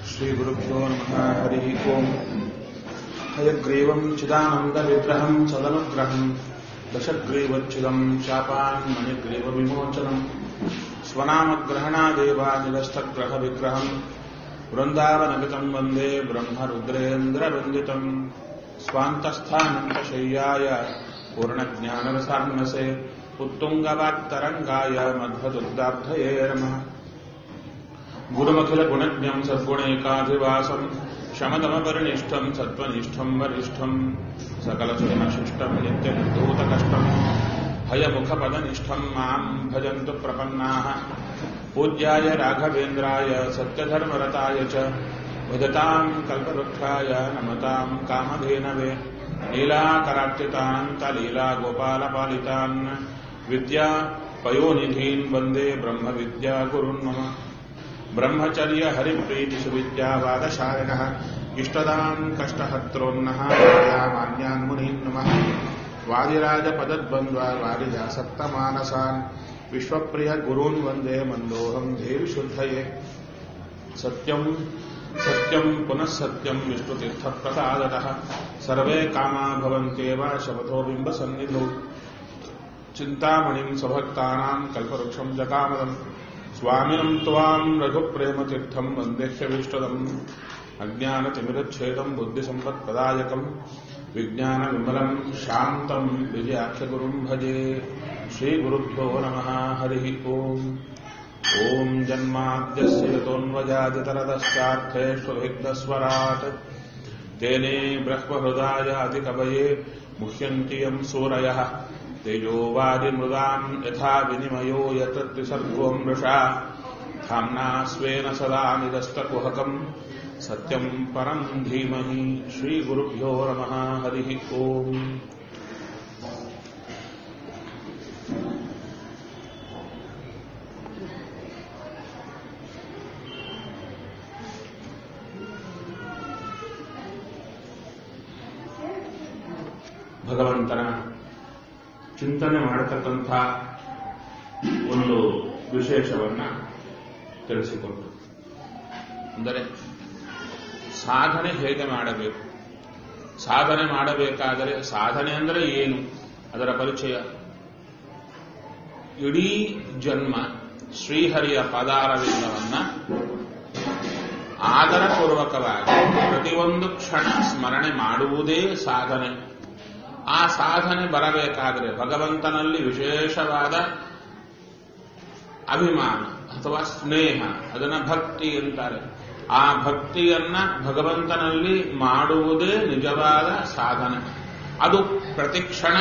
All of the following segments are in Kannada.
श्रीगुरुभ्यो नमः हरिः ओम् हयग्रीवम् चिदानन्दविग्रहम् सदनुग्रहम् दशग्रीवच्छिदम् शापान् मणिग्रीवविमोचनम् स्वनामग्रहणादेवानिरस्तग्रहविग्रहम् वृन्दावनगतम् वन्दे ब्रह्मरुद्रेन्द्रवन्दितम् स्वान्तस्थानन्तशय्याय पूर्णज्ञानरसान्नसे उत्तुङ्गवाक्तरङ्गाय मध्वदुग्धाब्धये नमः गुरुमखिलगुणज्ञम् सद्गुणैकाधिवासम् शमदमपरिनिष्ठम् सत्त्वनिष्ठम् वरिष्ठम् सकलसुजनशिष्टम् नित्यनिर्धूतकष्टम् भयमुखपदनिष्ठम् माम् भजन्तु प्रपन्नाः पूज्याय राघवेन्द्राय सत्यधर्मरताय च भजताम् कल्पवृक्षाय नमताम् कामधेनवे लीलाकरार्चितान्तलीलागोपालपालितान् विद्या पयोनिधीन् वन्दे ब्रह्मविद्यागुरुन् मम ब्रह्मचर्य हरिप्रीतिसुविद्यावादशालिनः इष्टदान् कष्टहत्रोन्नः मान्यान् मुनीन् नमः वादिराजपदद्वन्द्वा वारिजासक्तमानसान् विश्वप्रिय गुरून् वन्दे मन्दोऽहम् देवि शुद्धये सत्यम् सत्यम् पुनः सत्यम् विष्णुतीर्थप्रसादतः सर्वे कामा भवन्त्येव शपथो बिम्बसन्निधौ चिन्तामणिम् स्वभक्तानाम् कल्पवृक्षम् जकामदम् स्वामिनम् त्वाम् रघुप्रेमतीर्थम् वन्देह्यविष्टदम् अज्ञानतिमिरच्छेदम् बुद्धिसम्पत्प्रदायकम् विज्ञानविमलम् शान्तम् विजयाख्यगुरुम् भजे श्रीगुरुभ्यो नमः हरिः ओम् ॐ जन्माद्यस्य यतोऽन्वजादितरदश्चार्थेष्वभिग्धस्वराट् तेने ब्रह्महृदायादिकवये मुह्यन्ति यम् सूरयः तेजोवादिमृदाम् यथा विनिमयो यत्र त्रिसर्गोम् मृषा धाम्ना स्वेन सदा निरस्तकुहकम् सत्यम् परम् धीमहि श्रीगुरुभ्यो नमः हरिः ओम् ಭಗವಂತನ ಚಿಂತನೆ ಮಾಡತಕ್ಕಂಥ ಒಂದು ವಿಶೇಷವನ್ನ ತಿಳಿಸಿಕೊಟ್ಟು ಅಂದರೆ ಸಾಧನೆ ಹೇಗೆ ಮಾಡಬೇಕು ಸಾಧನೆ ಮಾಡಬೇಕಾದರೆ ಸಾಧನೆ ಅಂದರೆ ಏನು ಅದರ ಪರಿಚಯ ಇಡೀ ಜನ್ಮ ಶ್ರೀಹರಿಯ ಪದಾರವಿಂದವನ್ನ ಆದರಪೂರ್ವಕವಾಗಿ ಪ್ರತಿಯೊಂದು ಕ್ಷಣ ಸ್ಮರಣೆ ಮಾಡುವುದೇ ಸಾಧನೆ ಆ ಸಾಧನೆ ಬರಬೇಕಾದರೆ ಭಗವಂತನಲ್ಲಿ ವಿಶೇಷವಾದ ಅಭಿಮಾನ ಅಥವಾ ಸ್ನೇಹ ಅದನ್ನ ಭಕ್ತಿ ಅಂತಾರೆ ಆ ಭಕ್ತಿಯನ್ನ ಭಗವಂತನಲ್ಲಿ ಮಾಡುವುದೇ ನಿಜವಾದ ಸಾಧನೆ ಅದು ಪ್ರತಿಕ್ಷಣ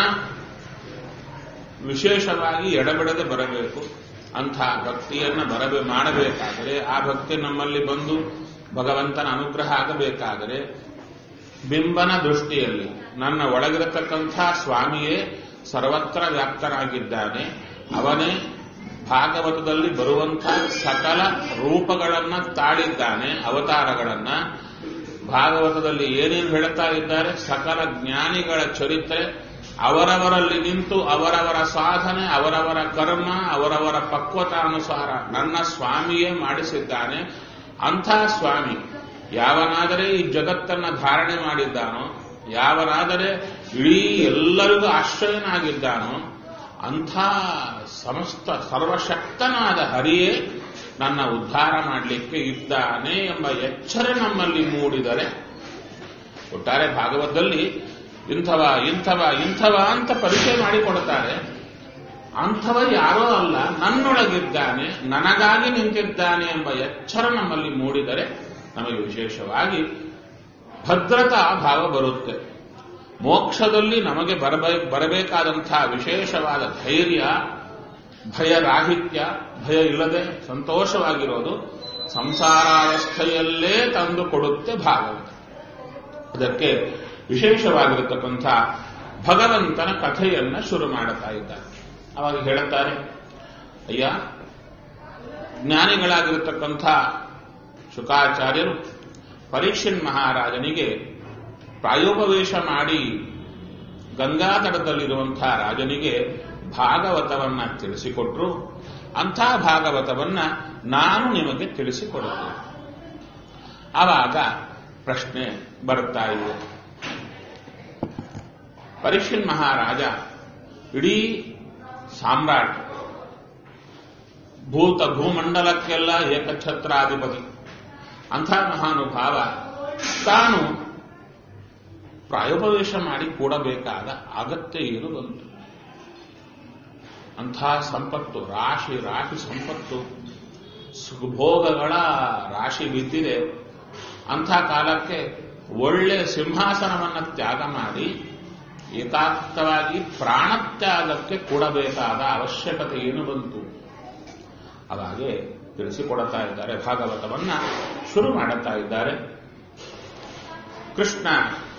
ವಿಶೇಷವಾಗಿ ಎಡಬಿಡದೆ ಬರಬೇಕು ಅಂಥ ಭಕ್ತಿಯನ್ನ ಬರಬೇ ಮಾಡಬೇಕಾದರೆ ಆ ಭಕ್ತಿ ನಮ್ಮಲ್ಲಿ ಬಂದು ಭಗವಂತನ ಅನುಗ್ರಹ ಆಗಬೇಕಾದರೆ ಬಿಂಬನ ದೃಷ್ಟಿಯಲ್ಲಿ ನನ್ನ ಒಳಗಿರತಕ್ಕಂಥ ಸ್ವಾಮಿಯೇ ಸರ್ವತ್ರ ವ್ಯಾಪ್ತನಾಗಿದ್ದಾನೆ ಅವನೇ ಭಾಗವತದಲ್ಲಿ ಬರುವಂಥ ಸಕಲ ರೂಪಗಳನ್ನ ತಾಳಿದ್ದಾನೆ ಅವತಾರಗಳನ್ನ ಭಾಗವತದಲ್ಲಿ ಏನೇನು ಹೇಳುತ್ತಾ ಇದ್ದಾರೆ ಸಕಲ ಜ್ಞಾನಿಗಳ ಚರಿತ್ರೆ ಅವರವರಲ್ಲಿ ನಿಂತು ಅವರವರ ಸಾಧನೆ ಅವರವರ ಕರ್ಮ ಅವರವರ ಪಕ್ವತಾನುಸಾರ ನನ್ನ ಸ್ವಾಮಿಯೇ ಮಾಡಿಸಿದ್ದಾನೆ ಅಂಥ ಸ್ವಾಮಿ ಯಾವನಾದರೆ ಈ ಜಗತ್ತನ್ನ ಧಾರಣೆ ಮಾಡಿದ್ದಾನೋ ಯಾವನಾದರೆ ಇಡೀ ಎಲ್ಲರಿಗೂ ಆಶ್ರಯನಾಗಿದ್ದಾನೋ ಅಂಥ ಸಮಸ್ತ ಸರ್ವಶಕ್ತನಾದ ಹರಿಯೇ ನನ್ನ ಉದ್ಧಾರ ಮಾಡಲಿಕ್ಕೆ ಇದ್ದಾನೆ ಎಂಬ ಎಚ್ಚರ ನಮ್ಮಲ್ಲಿ ಮೂಡಿದರೆ ಒಟ್ಟಾರೆ ಭಾಗವತದಲ್ಲಿ ಇಂಥವ ಇಂಥವ ಇಂಥವ ಅಂತ ಪರಿಚಯ ಮಾಡಿಕೊಡ್ತಾರೆ ಅಂಥವ ಯಾರೋ ಅಲ್ಲ ನನ್ನೊಳಗಿದ್ದಾನೆ ನನಗಾಗಿ ನಿಂತಿದ್ದಾನೆ ಎಂಬ ಎಚ್ಚರ ನಮ್ಮಲ್ಲಿ ಮೂಡಿದರೆ ನಮಗೆ ವಿಶೇಷವಾಗಿ ಭದ್ರತಾ ಭಾವ ಬರುತ್ತೆ ಮೋಕ್ಷದಲ್ಲಿ ನಮಗೆ ಬರಬೇ ಬರಬೇಕಾದಂತಹ ವಿಶೇಷವಾದ ಧೈರ್ಯ ಭಯರಾಹಿತ್ಯ ಭಯ ಇಲ್ಲದೆ ಸಂತೋಷವಾಗಿರೋದು ಸಂಸಾರಾವಸ್ಥೆಯಲ್ಲೇ ತಂದು ಕೊಡುತ್ತೆ ಭಾಗವತ ಅದಕ್ಕೆ ವಿಶೇಷವಾಗಿರತಕ್ಕಂಥ ಭಗವಂತನ ಕಥೆಯನ್ನ ಶುರು ಮಾಡುತ್ತಾ ಇದ್ದಾರೆ ಅವಾಗ ಹೇಳುತ್ತಾರೆ ಅಯ್ಯ ಜ್ಞಾನಿಗಳಾಗಿರತಕ್ಕಂಥ ಶುಕಾಚಾರ್ಯರು ಪರೀಕ್ಷನ್ ಮಹಾರಾಜನಿಗೆ ಪ್ರಾಯೋಪವೇಶ ಮಾಡಿ ಗಂಗಾತಟದಲ್ಲಿರುವಂತಹ ರಾಜನಿಗೆ ಭಾಗವತವನ್ನ ತಿಳಿಸಿಕೊಟ್ರು ಅಂಥ ಭಾಗವತವನ್ನ ನಾನು ನಿಮಗೆ ತಿಳಿಸಿಕೊಡುತ್ತೇನೆ ಆವಾಗ ಪ್ರಶ್ನೆ ಬರ್ತಾ ಇದೆ ಪರೀಕ್ಷಿನ್ ಮಹಾರಾಜ ಇಡೀ ಸಾಮ್ರಾಟ್ ಭೂತ ಭೂಮಂಡಲಕ್ಕೆಲ್ಲ ಏಕಛತ್ರಾಧಿಪತಿ ಅಂಥ ಮಹಾನುಭಾವ ತಾನು ಪ್ರಾಯೋಪವೇಶ ಮಾಡಿ ಕೂಡಬೇಕಾದ ಅಗತ್ಯ ಏನು ಬಂತು ಅಂಥ ಸಂಪತ್ತು ರಾಶಿ ರಾಶಿ ಸಂಪತ್ತು ಸುಖಭೋಗಗಳ ರಾಶಿ ಬಿದ್ದಿದೆ ಅಂಥ ಕಾಲಕ್ಕೆ ಒಳ್ಳೆ ಸಿಂಹಾಸನವನ್ನು ತ್ಯಾಗ ಮಾಡಿ ಏಕಾಂತವಾಗಿ ಪ್ರಾಣತ್ಯಾಗಕ್ಕೆ ಕೊಡಬೇಕಾದ ಅವಶ್ಯಕತೆ ಏನು ಬಂತು ಅವಾಗೆ ತಿಳಿಸಿಕೊಡುತ್ತಾ ಇದ್ದಾರೆ ಭಾಗವತವನ್ನ ಶುರು ಮಾಡುತ್ತಾ ಇದ್ದಾರೆ ಕೃಷ್ಣ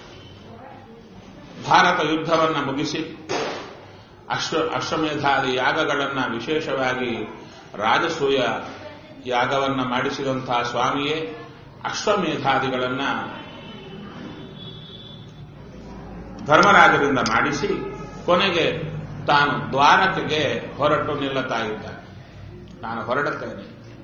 ಭಾರತ ಯುದ್ಧವನ್ನ ಮುಗಿಸಿ ಅಶ್ವ ಅಶ್ವಮೇಧಾದಿ ಯಾಗಗಳನ್ನ ವಿಶೇಷವಾಗಿ ರಾಜಸೂಯ ಯಾಗವನ್ನ ಮಾಡಿಸಿದಂತಹ ಸ್ವಾಮಿಯೇ ಅಶ್ವಮೇಧಾದಿಗಳನ್ನ ಧರ್ಮರಾಜರಿಂದ ಮಾಡಿಸಿ ಕೊನೆಗೆ ತಾನು ದ್ವಾರಕೆಗೆ ಹೊರಟು ನಿಲ್ಲುತ್ತಾ ಇದ್ದಾನೆ ನಾನು ಹೊರಡುತ್ತೇನೆ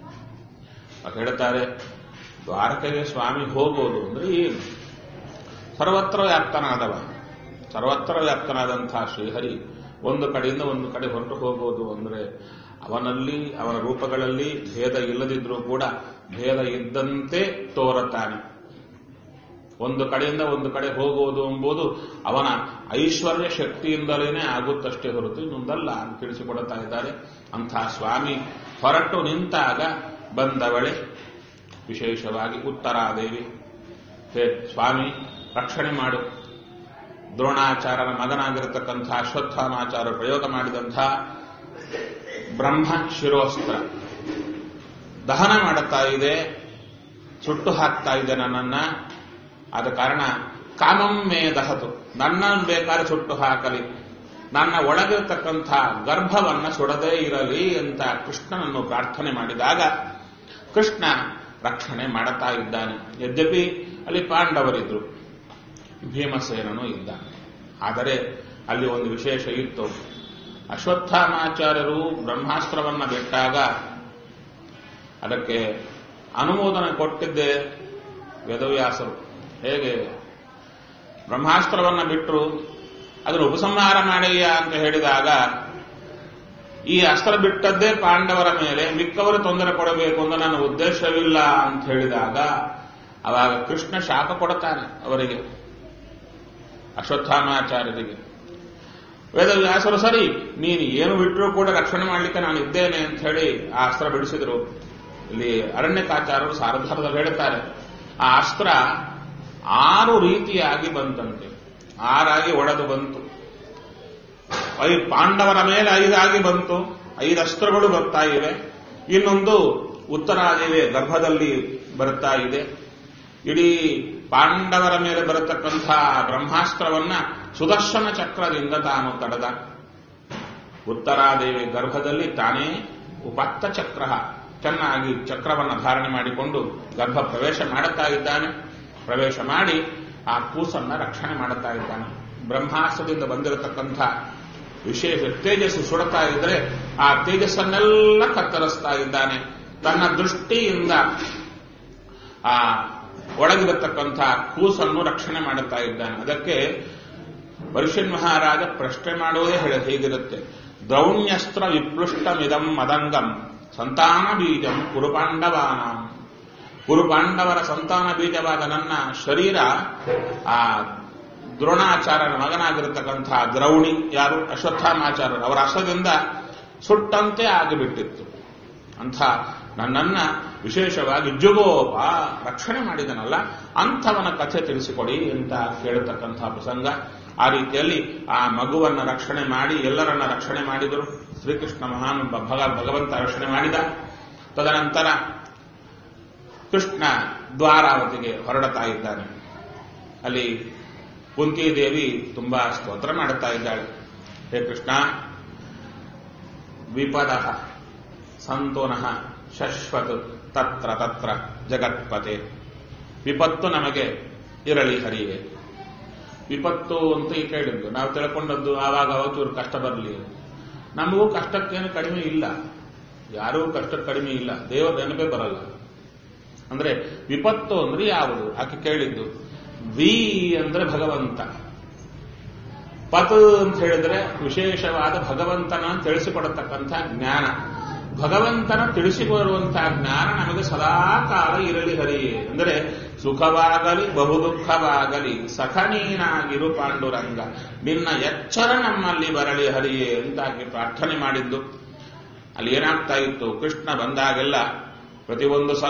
ಅದು ಹೇಳ್ತಾರೆ ದ್ವಾರಕೆಗೆ ಸ್ವಾಮಿ ಹೋಗೋದು ಅಂದ್ರೆ ಏನು ಸರ್ವತ್ರ ವ್ಯಾಪ್ತನಾದವ ಸರ್ವತ್ರ ವ್ಯಾಪ್ತನಾದಂತಹ ಶ್ರೀಹರಿ ಒಂದು ಕಡೆಯಿಂದ ಒಂದು ಕಡೆ ಹೊರಟು ಹೋಗೋದು ಅಂದ್ರೆ ಅವನಲ್ಲಿ ಅವನ ರೂಪಗಳಲ್ಲಿ ಭೇದ ಇಲ್ಲದಿದ್ರೂ ಕೂಡ ಭೇದ ಇದ್ದಂತೆ ತೋರುತ್ತಾನೆ ಒಂದು ಕಡೆಯಿಂದ ಒಂದು ಕಡೆ ಹೋಗುವುದು ಎಂಬುದು ಅವನ ಐಶ್ವರ್ಯ ಶಕ್ತಿಯಿಂದಲೇ ಆಗುತ್ತಷ್ಟೇ ಹೊರತು ಇನ್ನೊಂದಲ್ಲ ಅಂತ ತಿಳಿಸಿಕೊಡುತ್ತಾ ಇದ್ದಾರೆ ಅಂಥ ಸ್ವಾಮಿ ಹೊರಟು ನಿಂತಾಗ ಬಂದವಳೆ ವಿಶೇಷವಾಗಿ ಉತ್ತರಾದೇವಿ ಹೇ ಸ್ವಾಮಿ ರಕ್ಷಣೆ ಮಾಡು ದ್ರೋಣಾಚಾರ್ಯನ ಮಗನಾಗಿರತಕ್ಕಂಥ ಅಶ್ವತ್ಥಾಮಾಚಾರ್ಯ ಪ್ರಯೋಗ ಮಾಡಿದಂಥ ಬ್ರಹ್ಮ ಶಿರೋಸ್ತ್ರ ದಹನ ಮಾಡುತ್ತಾ ಇದೆ ಸುಟ್ಟು ಹಾಕ್ತಾ ಇದೆ ನನ್ನನ್ನ ಆದ ಕಾರಣ ಕಾಮಮ್ಮೆ ದಹತು ನನ್ನನ್ನು ಬೇಕಾದ್ರೆ ಸುಟ್ಟು ಹಾಕಲಿ ನನ್ನ ಒಳಗಿರತಕ್ಕಂಥ ಗರ್ಭವನ್ನ ಸುಡದೇ ಇರಲಿ ಅಂತ ಕೃಷ್ಣನನ್ನು ಪ್ರಾರ್ಥನೆ ಮಾಡಿದಾಗ ಕೃಷ್ಣ ರಕ್ಷಣೆ ಮಾಡುತ್ತಾ ಇದ್ದಾನೆ ಯದ್ಯಪಿ ಅಲ್ಲಿ ಪಾಂಡವರಿದ್ರು ಭೀಮಸೇನನು ಇದ್ದ ಆದರೆ ಅಲ್ಲಿ ಒಂದು ವಿಶೇಷ ಇತ್ತು ಅಶ್ವತ್ಥಾಮಾಚಾರ್ಯರು ಬ್ರಹ್ಮಾಸ್ತ್ರವನ್ನ ಬಿಟ್ಟಾಗ ಅದಕ್ಕೆ ಅನುಮೋದನೆ ಕೊಟ್ಟಿದ್ದೆ ವೇದವ್ಯಾಸರು ಹೇಗೆ ಬ್ರಹ್ಮಾಸ್ತ್ರವನ್ನ ಬಿಟ್ಟರು ಅದನ್ನು ಉಪಸಂಹಾರ ಮಾಡಯ್ಯ ಅಂತ ಹೇಳಿದಾಗ ಈ ಅಸ್ತ್ರ ಬಿಟ್ಟದ್ದೇ ಪಾಂಡವರ ಮೇಲೆ ಮಿಕ್ಕವರು ತೊಂದರೆ ಕೊಡಬೇಕು ಅಂತ ನನ್ನ ಉದ್ದೇಶವಿಲ್ಲ ಅಂತ ಹೇಳಿದಾಗ ಅವಾಗ ಕೃಷ್ಣ ಶಾಪ ಕೊಡುತ್ತಾನೆ ಅವರಿಗೆ ಅಶ್ವತ್ಥಾಮಾಚಾರ್ಯರಿಗೆ ವೇದವ್ಯಾಸರು ಸರಿ ನೀನು ಏನು ಬಿಟ್ಟರೂ ಕೂಡ ರಕ್ಷಣೆ ಮಾಡಲಿಕ್ಕೆ ನಾನು ಇದ್ದೇನೆ ಅಂತ ಹೇಳಿ ಆ ಅಸ್ತ್ರ ಬಿಡಿಸಿದ್ರು ಇಲ್ಲಿ ಅರಣ್ಯಕಾಚಾರ್ಯರು ಸಾರಧಾರದಲ್ಲಿ ಹೇಳುತ್ತಾರೆ ಆ ಅಸ್ತ್ರ ಆರು ರೀತಿಯಾಗಿ ಬಂತಂತೆ ಆರಾಗಿ ಒಡೆದು ಬಂತು ಐ ಪಾಂಡವರ ಮೇಲೆ ಐದಾಗಿ ಬಂತು ಐದು ಅಸ್ತ್ರಗಳು ಬರ್ತಾ ಇವೆ ಇನ್ನೊಂದು ಉತ್ತರಾದೇವಿ ಗರ್ಭದಲ್ಲಿ ಬರ್ತಾ ಇದೆ ಇಡೀ ಪಾಂಡವರ ಮೇಲೆ ಬರತಕ್ಕಂಥ ಬ್ರಹ್ಮಾಸ್ತ್ರವನ್ನ ಸುದರ್ಶನ ಚಕ್ರದಿಂದ ತಾನು ತಡೆದ ಉತ್ತರಾದೇವಿ ಗರ್ಭದಲ್ಲಿ ತಾನೇ ಉಪತ್ತ ಚಕ್ರ ಚೆನ್ನಾಗಿ ಚಕ್ರವನ್ನು ಧಾರಣೆ ಮಾಡಿಕೊಂಡು ಗರ್ಭ ಪ್ರವೇಶ ಮಾಡುತ್ತಾ ಇದ್ದಾನೆ ಪ್ರವೇಶ ಮಾಡಿ ಆ ಕೂಸನ್ನ ರಕ್ಷಣೆ ಮಾಡುತ್ತಾ ಇದ್ದಾನೆ ಬ್ರಹ್ಮಾಸ್ತ್ರದಿಂದ ಬಂದಿರತಕ್ಕಂಥ ವಿಶೇಷ ತೇಜಸ್ಸು ಸುಡುತ್ತಾ ಇದ್ರೆ ಆ ತೇಜಸ್ಸನ್ನೆಲ್ಲ ಕತ್ತರಿಸ್ತಾ ಇದ್ದಾನೆ ತನ್ನ ದೃಷ್ಟಿಯಿಂದ ಆ ಒಳಗಿರತಕ್ಕಂಥ ಕೂಸನ್ನು ರಕ್ಷಣೆ ಮಾಡುತ್ತಾ ಇದ್ದಾನೆ ಅದಕ್ಕೆ ಪರುಷನ್ ಮಹಾರಾಜ ಪ್ರಶ್ನೆ ಮಾಡುವುದೇ ಹೇಳ ಹೇಗಿರುತ್ತೆ ದ್ರೌಣ್ಯಸ್ತ್ರ ವಿಪ್ಲುಷ್ಟಮಿದಂ ಮದಂಗಂ ಸಂತಾನ ಬೀಜಂ ಕುರುಪಾಂಡವಾನಾಂ ಕುರುಪಾಂಡವರ ಸಂತಾನ ಬೀಜವಾದ ನನ್ನ ಶರೀರ ಆ ದ್ರೋಣಾಚಾರ್ಯನ ಮಗನಾಗಿರತಕ್ಕಂಥ ದ್ರೌಣಿ ಯಾರು ಅಶ್ವತ್ಥಾಮಾಚಾರ್ಯರು ಅವರ ಅಷ್ಟದಿಂದ ಸುಟ್ಟಂತೆ ಆಗಿಬಿಟ್ಟಿತ್ತು ಅಂಥ ನನ್ನನ್ನ ವಿಶೇಷವಾಗಿ ಜುಗೋಪ ರಕ್ಷಣೆ ಮಾಡಿದನಲ್ಲ ಅಂಥವನ ಕಥೆ ತಿಳಿಸಿಕೊಡಿ ಅಂತ ಕೇಳತಕ್ಕಂಥ ಪ್ರಸಂಗ ಆ ರೀತಿಯಲ್ಲಿ ಆ ಮಗುವನ್ನ ರಕ್ಷಣೆ ಮಾಡಿ ಎಲ್ಲರನ್ನ ರಕ್ಷಣೆ ಮಾಡಿದರು ಶ್ರೀಕೃಷ್ಣ ಮಹಾನ್ ಭಗ ಭಗವಂತ ರಕ್ಷಣೆ ಮಾಡಿದ ತದನಂತರ ಕೃಷ್ಣ ದ್ವಾರಾವತಿಗೆ ಹೊರಡುತ್ತಾ ಇದ್ದಾನೆ ಅಲ್ಲಿ ಕುಂತಿದೇವಿ ತುಂಬಾ ಸ್ತೋತ್ರ ಮಾಡುತ್ತಾ ಇದ್ದಾಳೆ ಹೇ ಕೃಷ್ಣ ವಿಪದ ಸಂತೋನಃ ಶಶ್ವತ್ ತತ್ರ ತತ್ರ ಜಗತ್ಪತೆ ವಿಪತ್ತು ನಮಗೆ ಇರಲಿ ಹರಿಯೇ ವಿಪತ್ತು ಅಂತ ಈ ಕೇಳಿದ್ದು ನಾವು ತಿಳ್ಕೊಂಡದ್ದು ಆವಾಗ ಅವಾಗ ಚೂರು ಕಷ್ಟ ಬರಲಿ ನಮಗೂ ಕಷ್ಟಕ್ಕೇನು ಕಡಿಮೆ ಇಲ್ಲ ಯಾರೂ ಕಷ್ಟಕ್ಕೆ ಕಡಿಮೆ ಇಲ್ಲ ದೇವರ ನೆನಪೇ ಬರಲ್ಲ ಅಂದ್ರೆ ವಿಪತ್ತು ಅಂದ್ರೆ ಯಾವುದು ಆಕೆ ಕೇಳಿದ್ದು ವಿ ಅಂದ್ರೆ ಭಗವಂತ ಪತ್ ಅಂತ ಹೇಳಿದ್ರೆ ವಿಶೇಷವಾದ ಭಗವಂತನ ತಿಳಿಸಿಕೊಡತಕ್ಕಂಥ ಜ್ಞಾನ ಭಗವಂತನ ತಿಳಿಸಿಕೊಡುವಂತಹ ಜ್ಞಾನ ನಮಗೆ ಸದಾ ಕಾಲ ಇರಲಿ ಹರಿಯೇ ಅಂದರೆ ಸುಖವಾಗಲಿ ಬಹು ದುಃಖವಾಗಲಿ ಸಖನೀನಾಗಿರು ಪಾಂಡುರಂಗ ನಿನ್ನ ಎಚ್ಚರ ನಮ್ಮಲ್ಲಿ ಬರಲಿ ಹರಿಯೇ ಅಂತಾಗಿ ಪ್ರಾರ್ಥನೆ ಮಾಡಿದ್ದು ಅಲ್ಲಿ ಏನಾಗ್ತಾ ಇತ್ತು ಕೃಷ್ಣ ಬಂದಾಗೆಲ್ಲ ಪ್ರತಿಯೊಂದು ಸಲ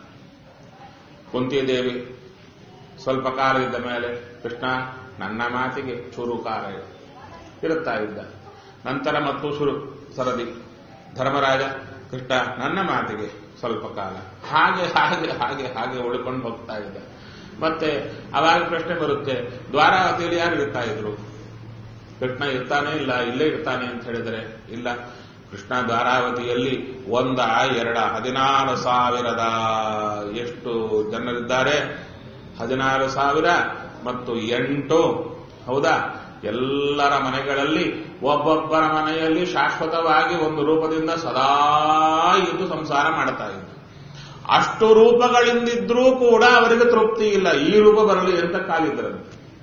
ಕುಂತಿದೇವಿ ಸ್ವಲ್ಪ ಕಾಲ ಇದ್ದ ಮೇಲೆ ಕೃಷ್ಣ ನನ್ನ ಮಾತಿಗೆ ಚೂರು ಕಾಲ ಇರುತ್ತಾ ಇದ್ದ ನಂತರ ಮತ್ತು ಶುರು ಸರದಿ ಧರ್ಮರಾಜ ಕೃಷ್ಣ ನನ್ನ ಮಾತಿಗೆ ಸ್ವಲ್ಪ ಕಾಲ ಹಾಗೆ ಹಾಗೆ ಹಾಗೆ ಹಾಗೆ ಉಳ್ಕೊಂಡು ಹೋಗ್ತಾ ಇದ್ದ ಮತ್ತೆ ಅವಾಗ ಪ್ರಶ್ನೆ ಬರುತ್ತೆ ದ್ವಾರಾವತಿಯಲ್ಲಿ ಯಾರು ಇರ್ತಾ ಇದ್ರು ಕೃಷ್ಣ ಇರ್ತಾನೆ ಇಲ್ಲ ಇಲ್ಲೇ ಇರ್ತಾನೆ ಅಂತ ಹೇಳಿದರೆ ಇಲ್ಲ ಕೃಷ್ಣ ದ್ವಾರಾವತಿಯಲ್ಲಿ ಒಂದ ಎರಡ ಹದಿನಾರು ಸಾವಿರದ ಎಷ್ಟು ಜನರಿದ್ದಾರೆ ಹದಿನಾರು ಸಾವಿರ ಮತ್ತು ಎಂಟು ಹೌದಾ ಎಲ್ಲರ ಮನೆಗಳಲ್ಲಿ ಒಬ್ಬೊಬ್ಬರ ಮನೆಯಲ್ಲಿ ಶಾಶ್ವತವಾಗಿ ಒಂದು ರೂಪದಿಂದ ಸದಾ ಇದ್ದು ಸಂಸಾರ ಮಾಡ್ತಾ ಇದ್ದ ಅಷ್ಟು ರೂಪಗಳಿಂದಿದ್ರೂ ಕೂಡ ಅವರಿಗೆ ತೃಪ್ತಿ ಇಲ್ಲ ಈ ರೂಪ ಬರಲಿ ಅಂತ ಕಾಲಿದ್ದರು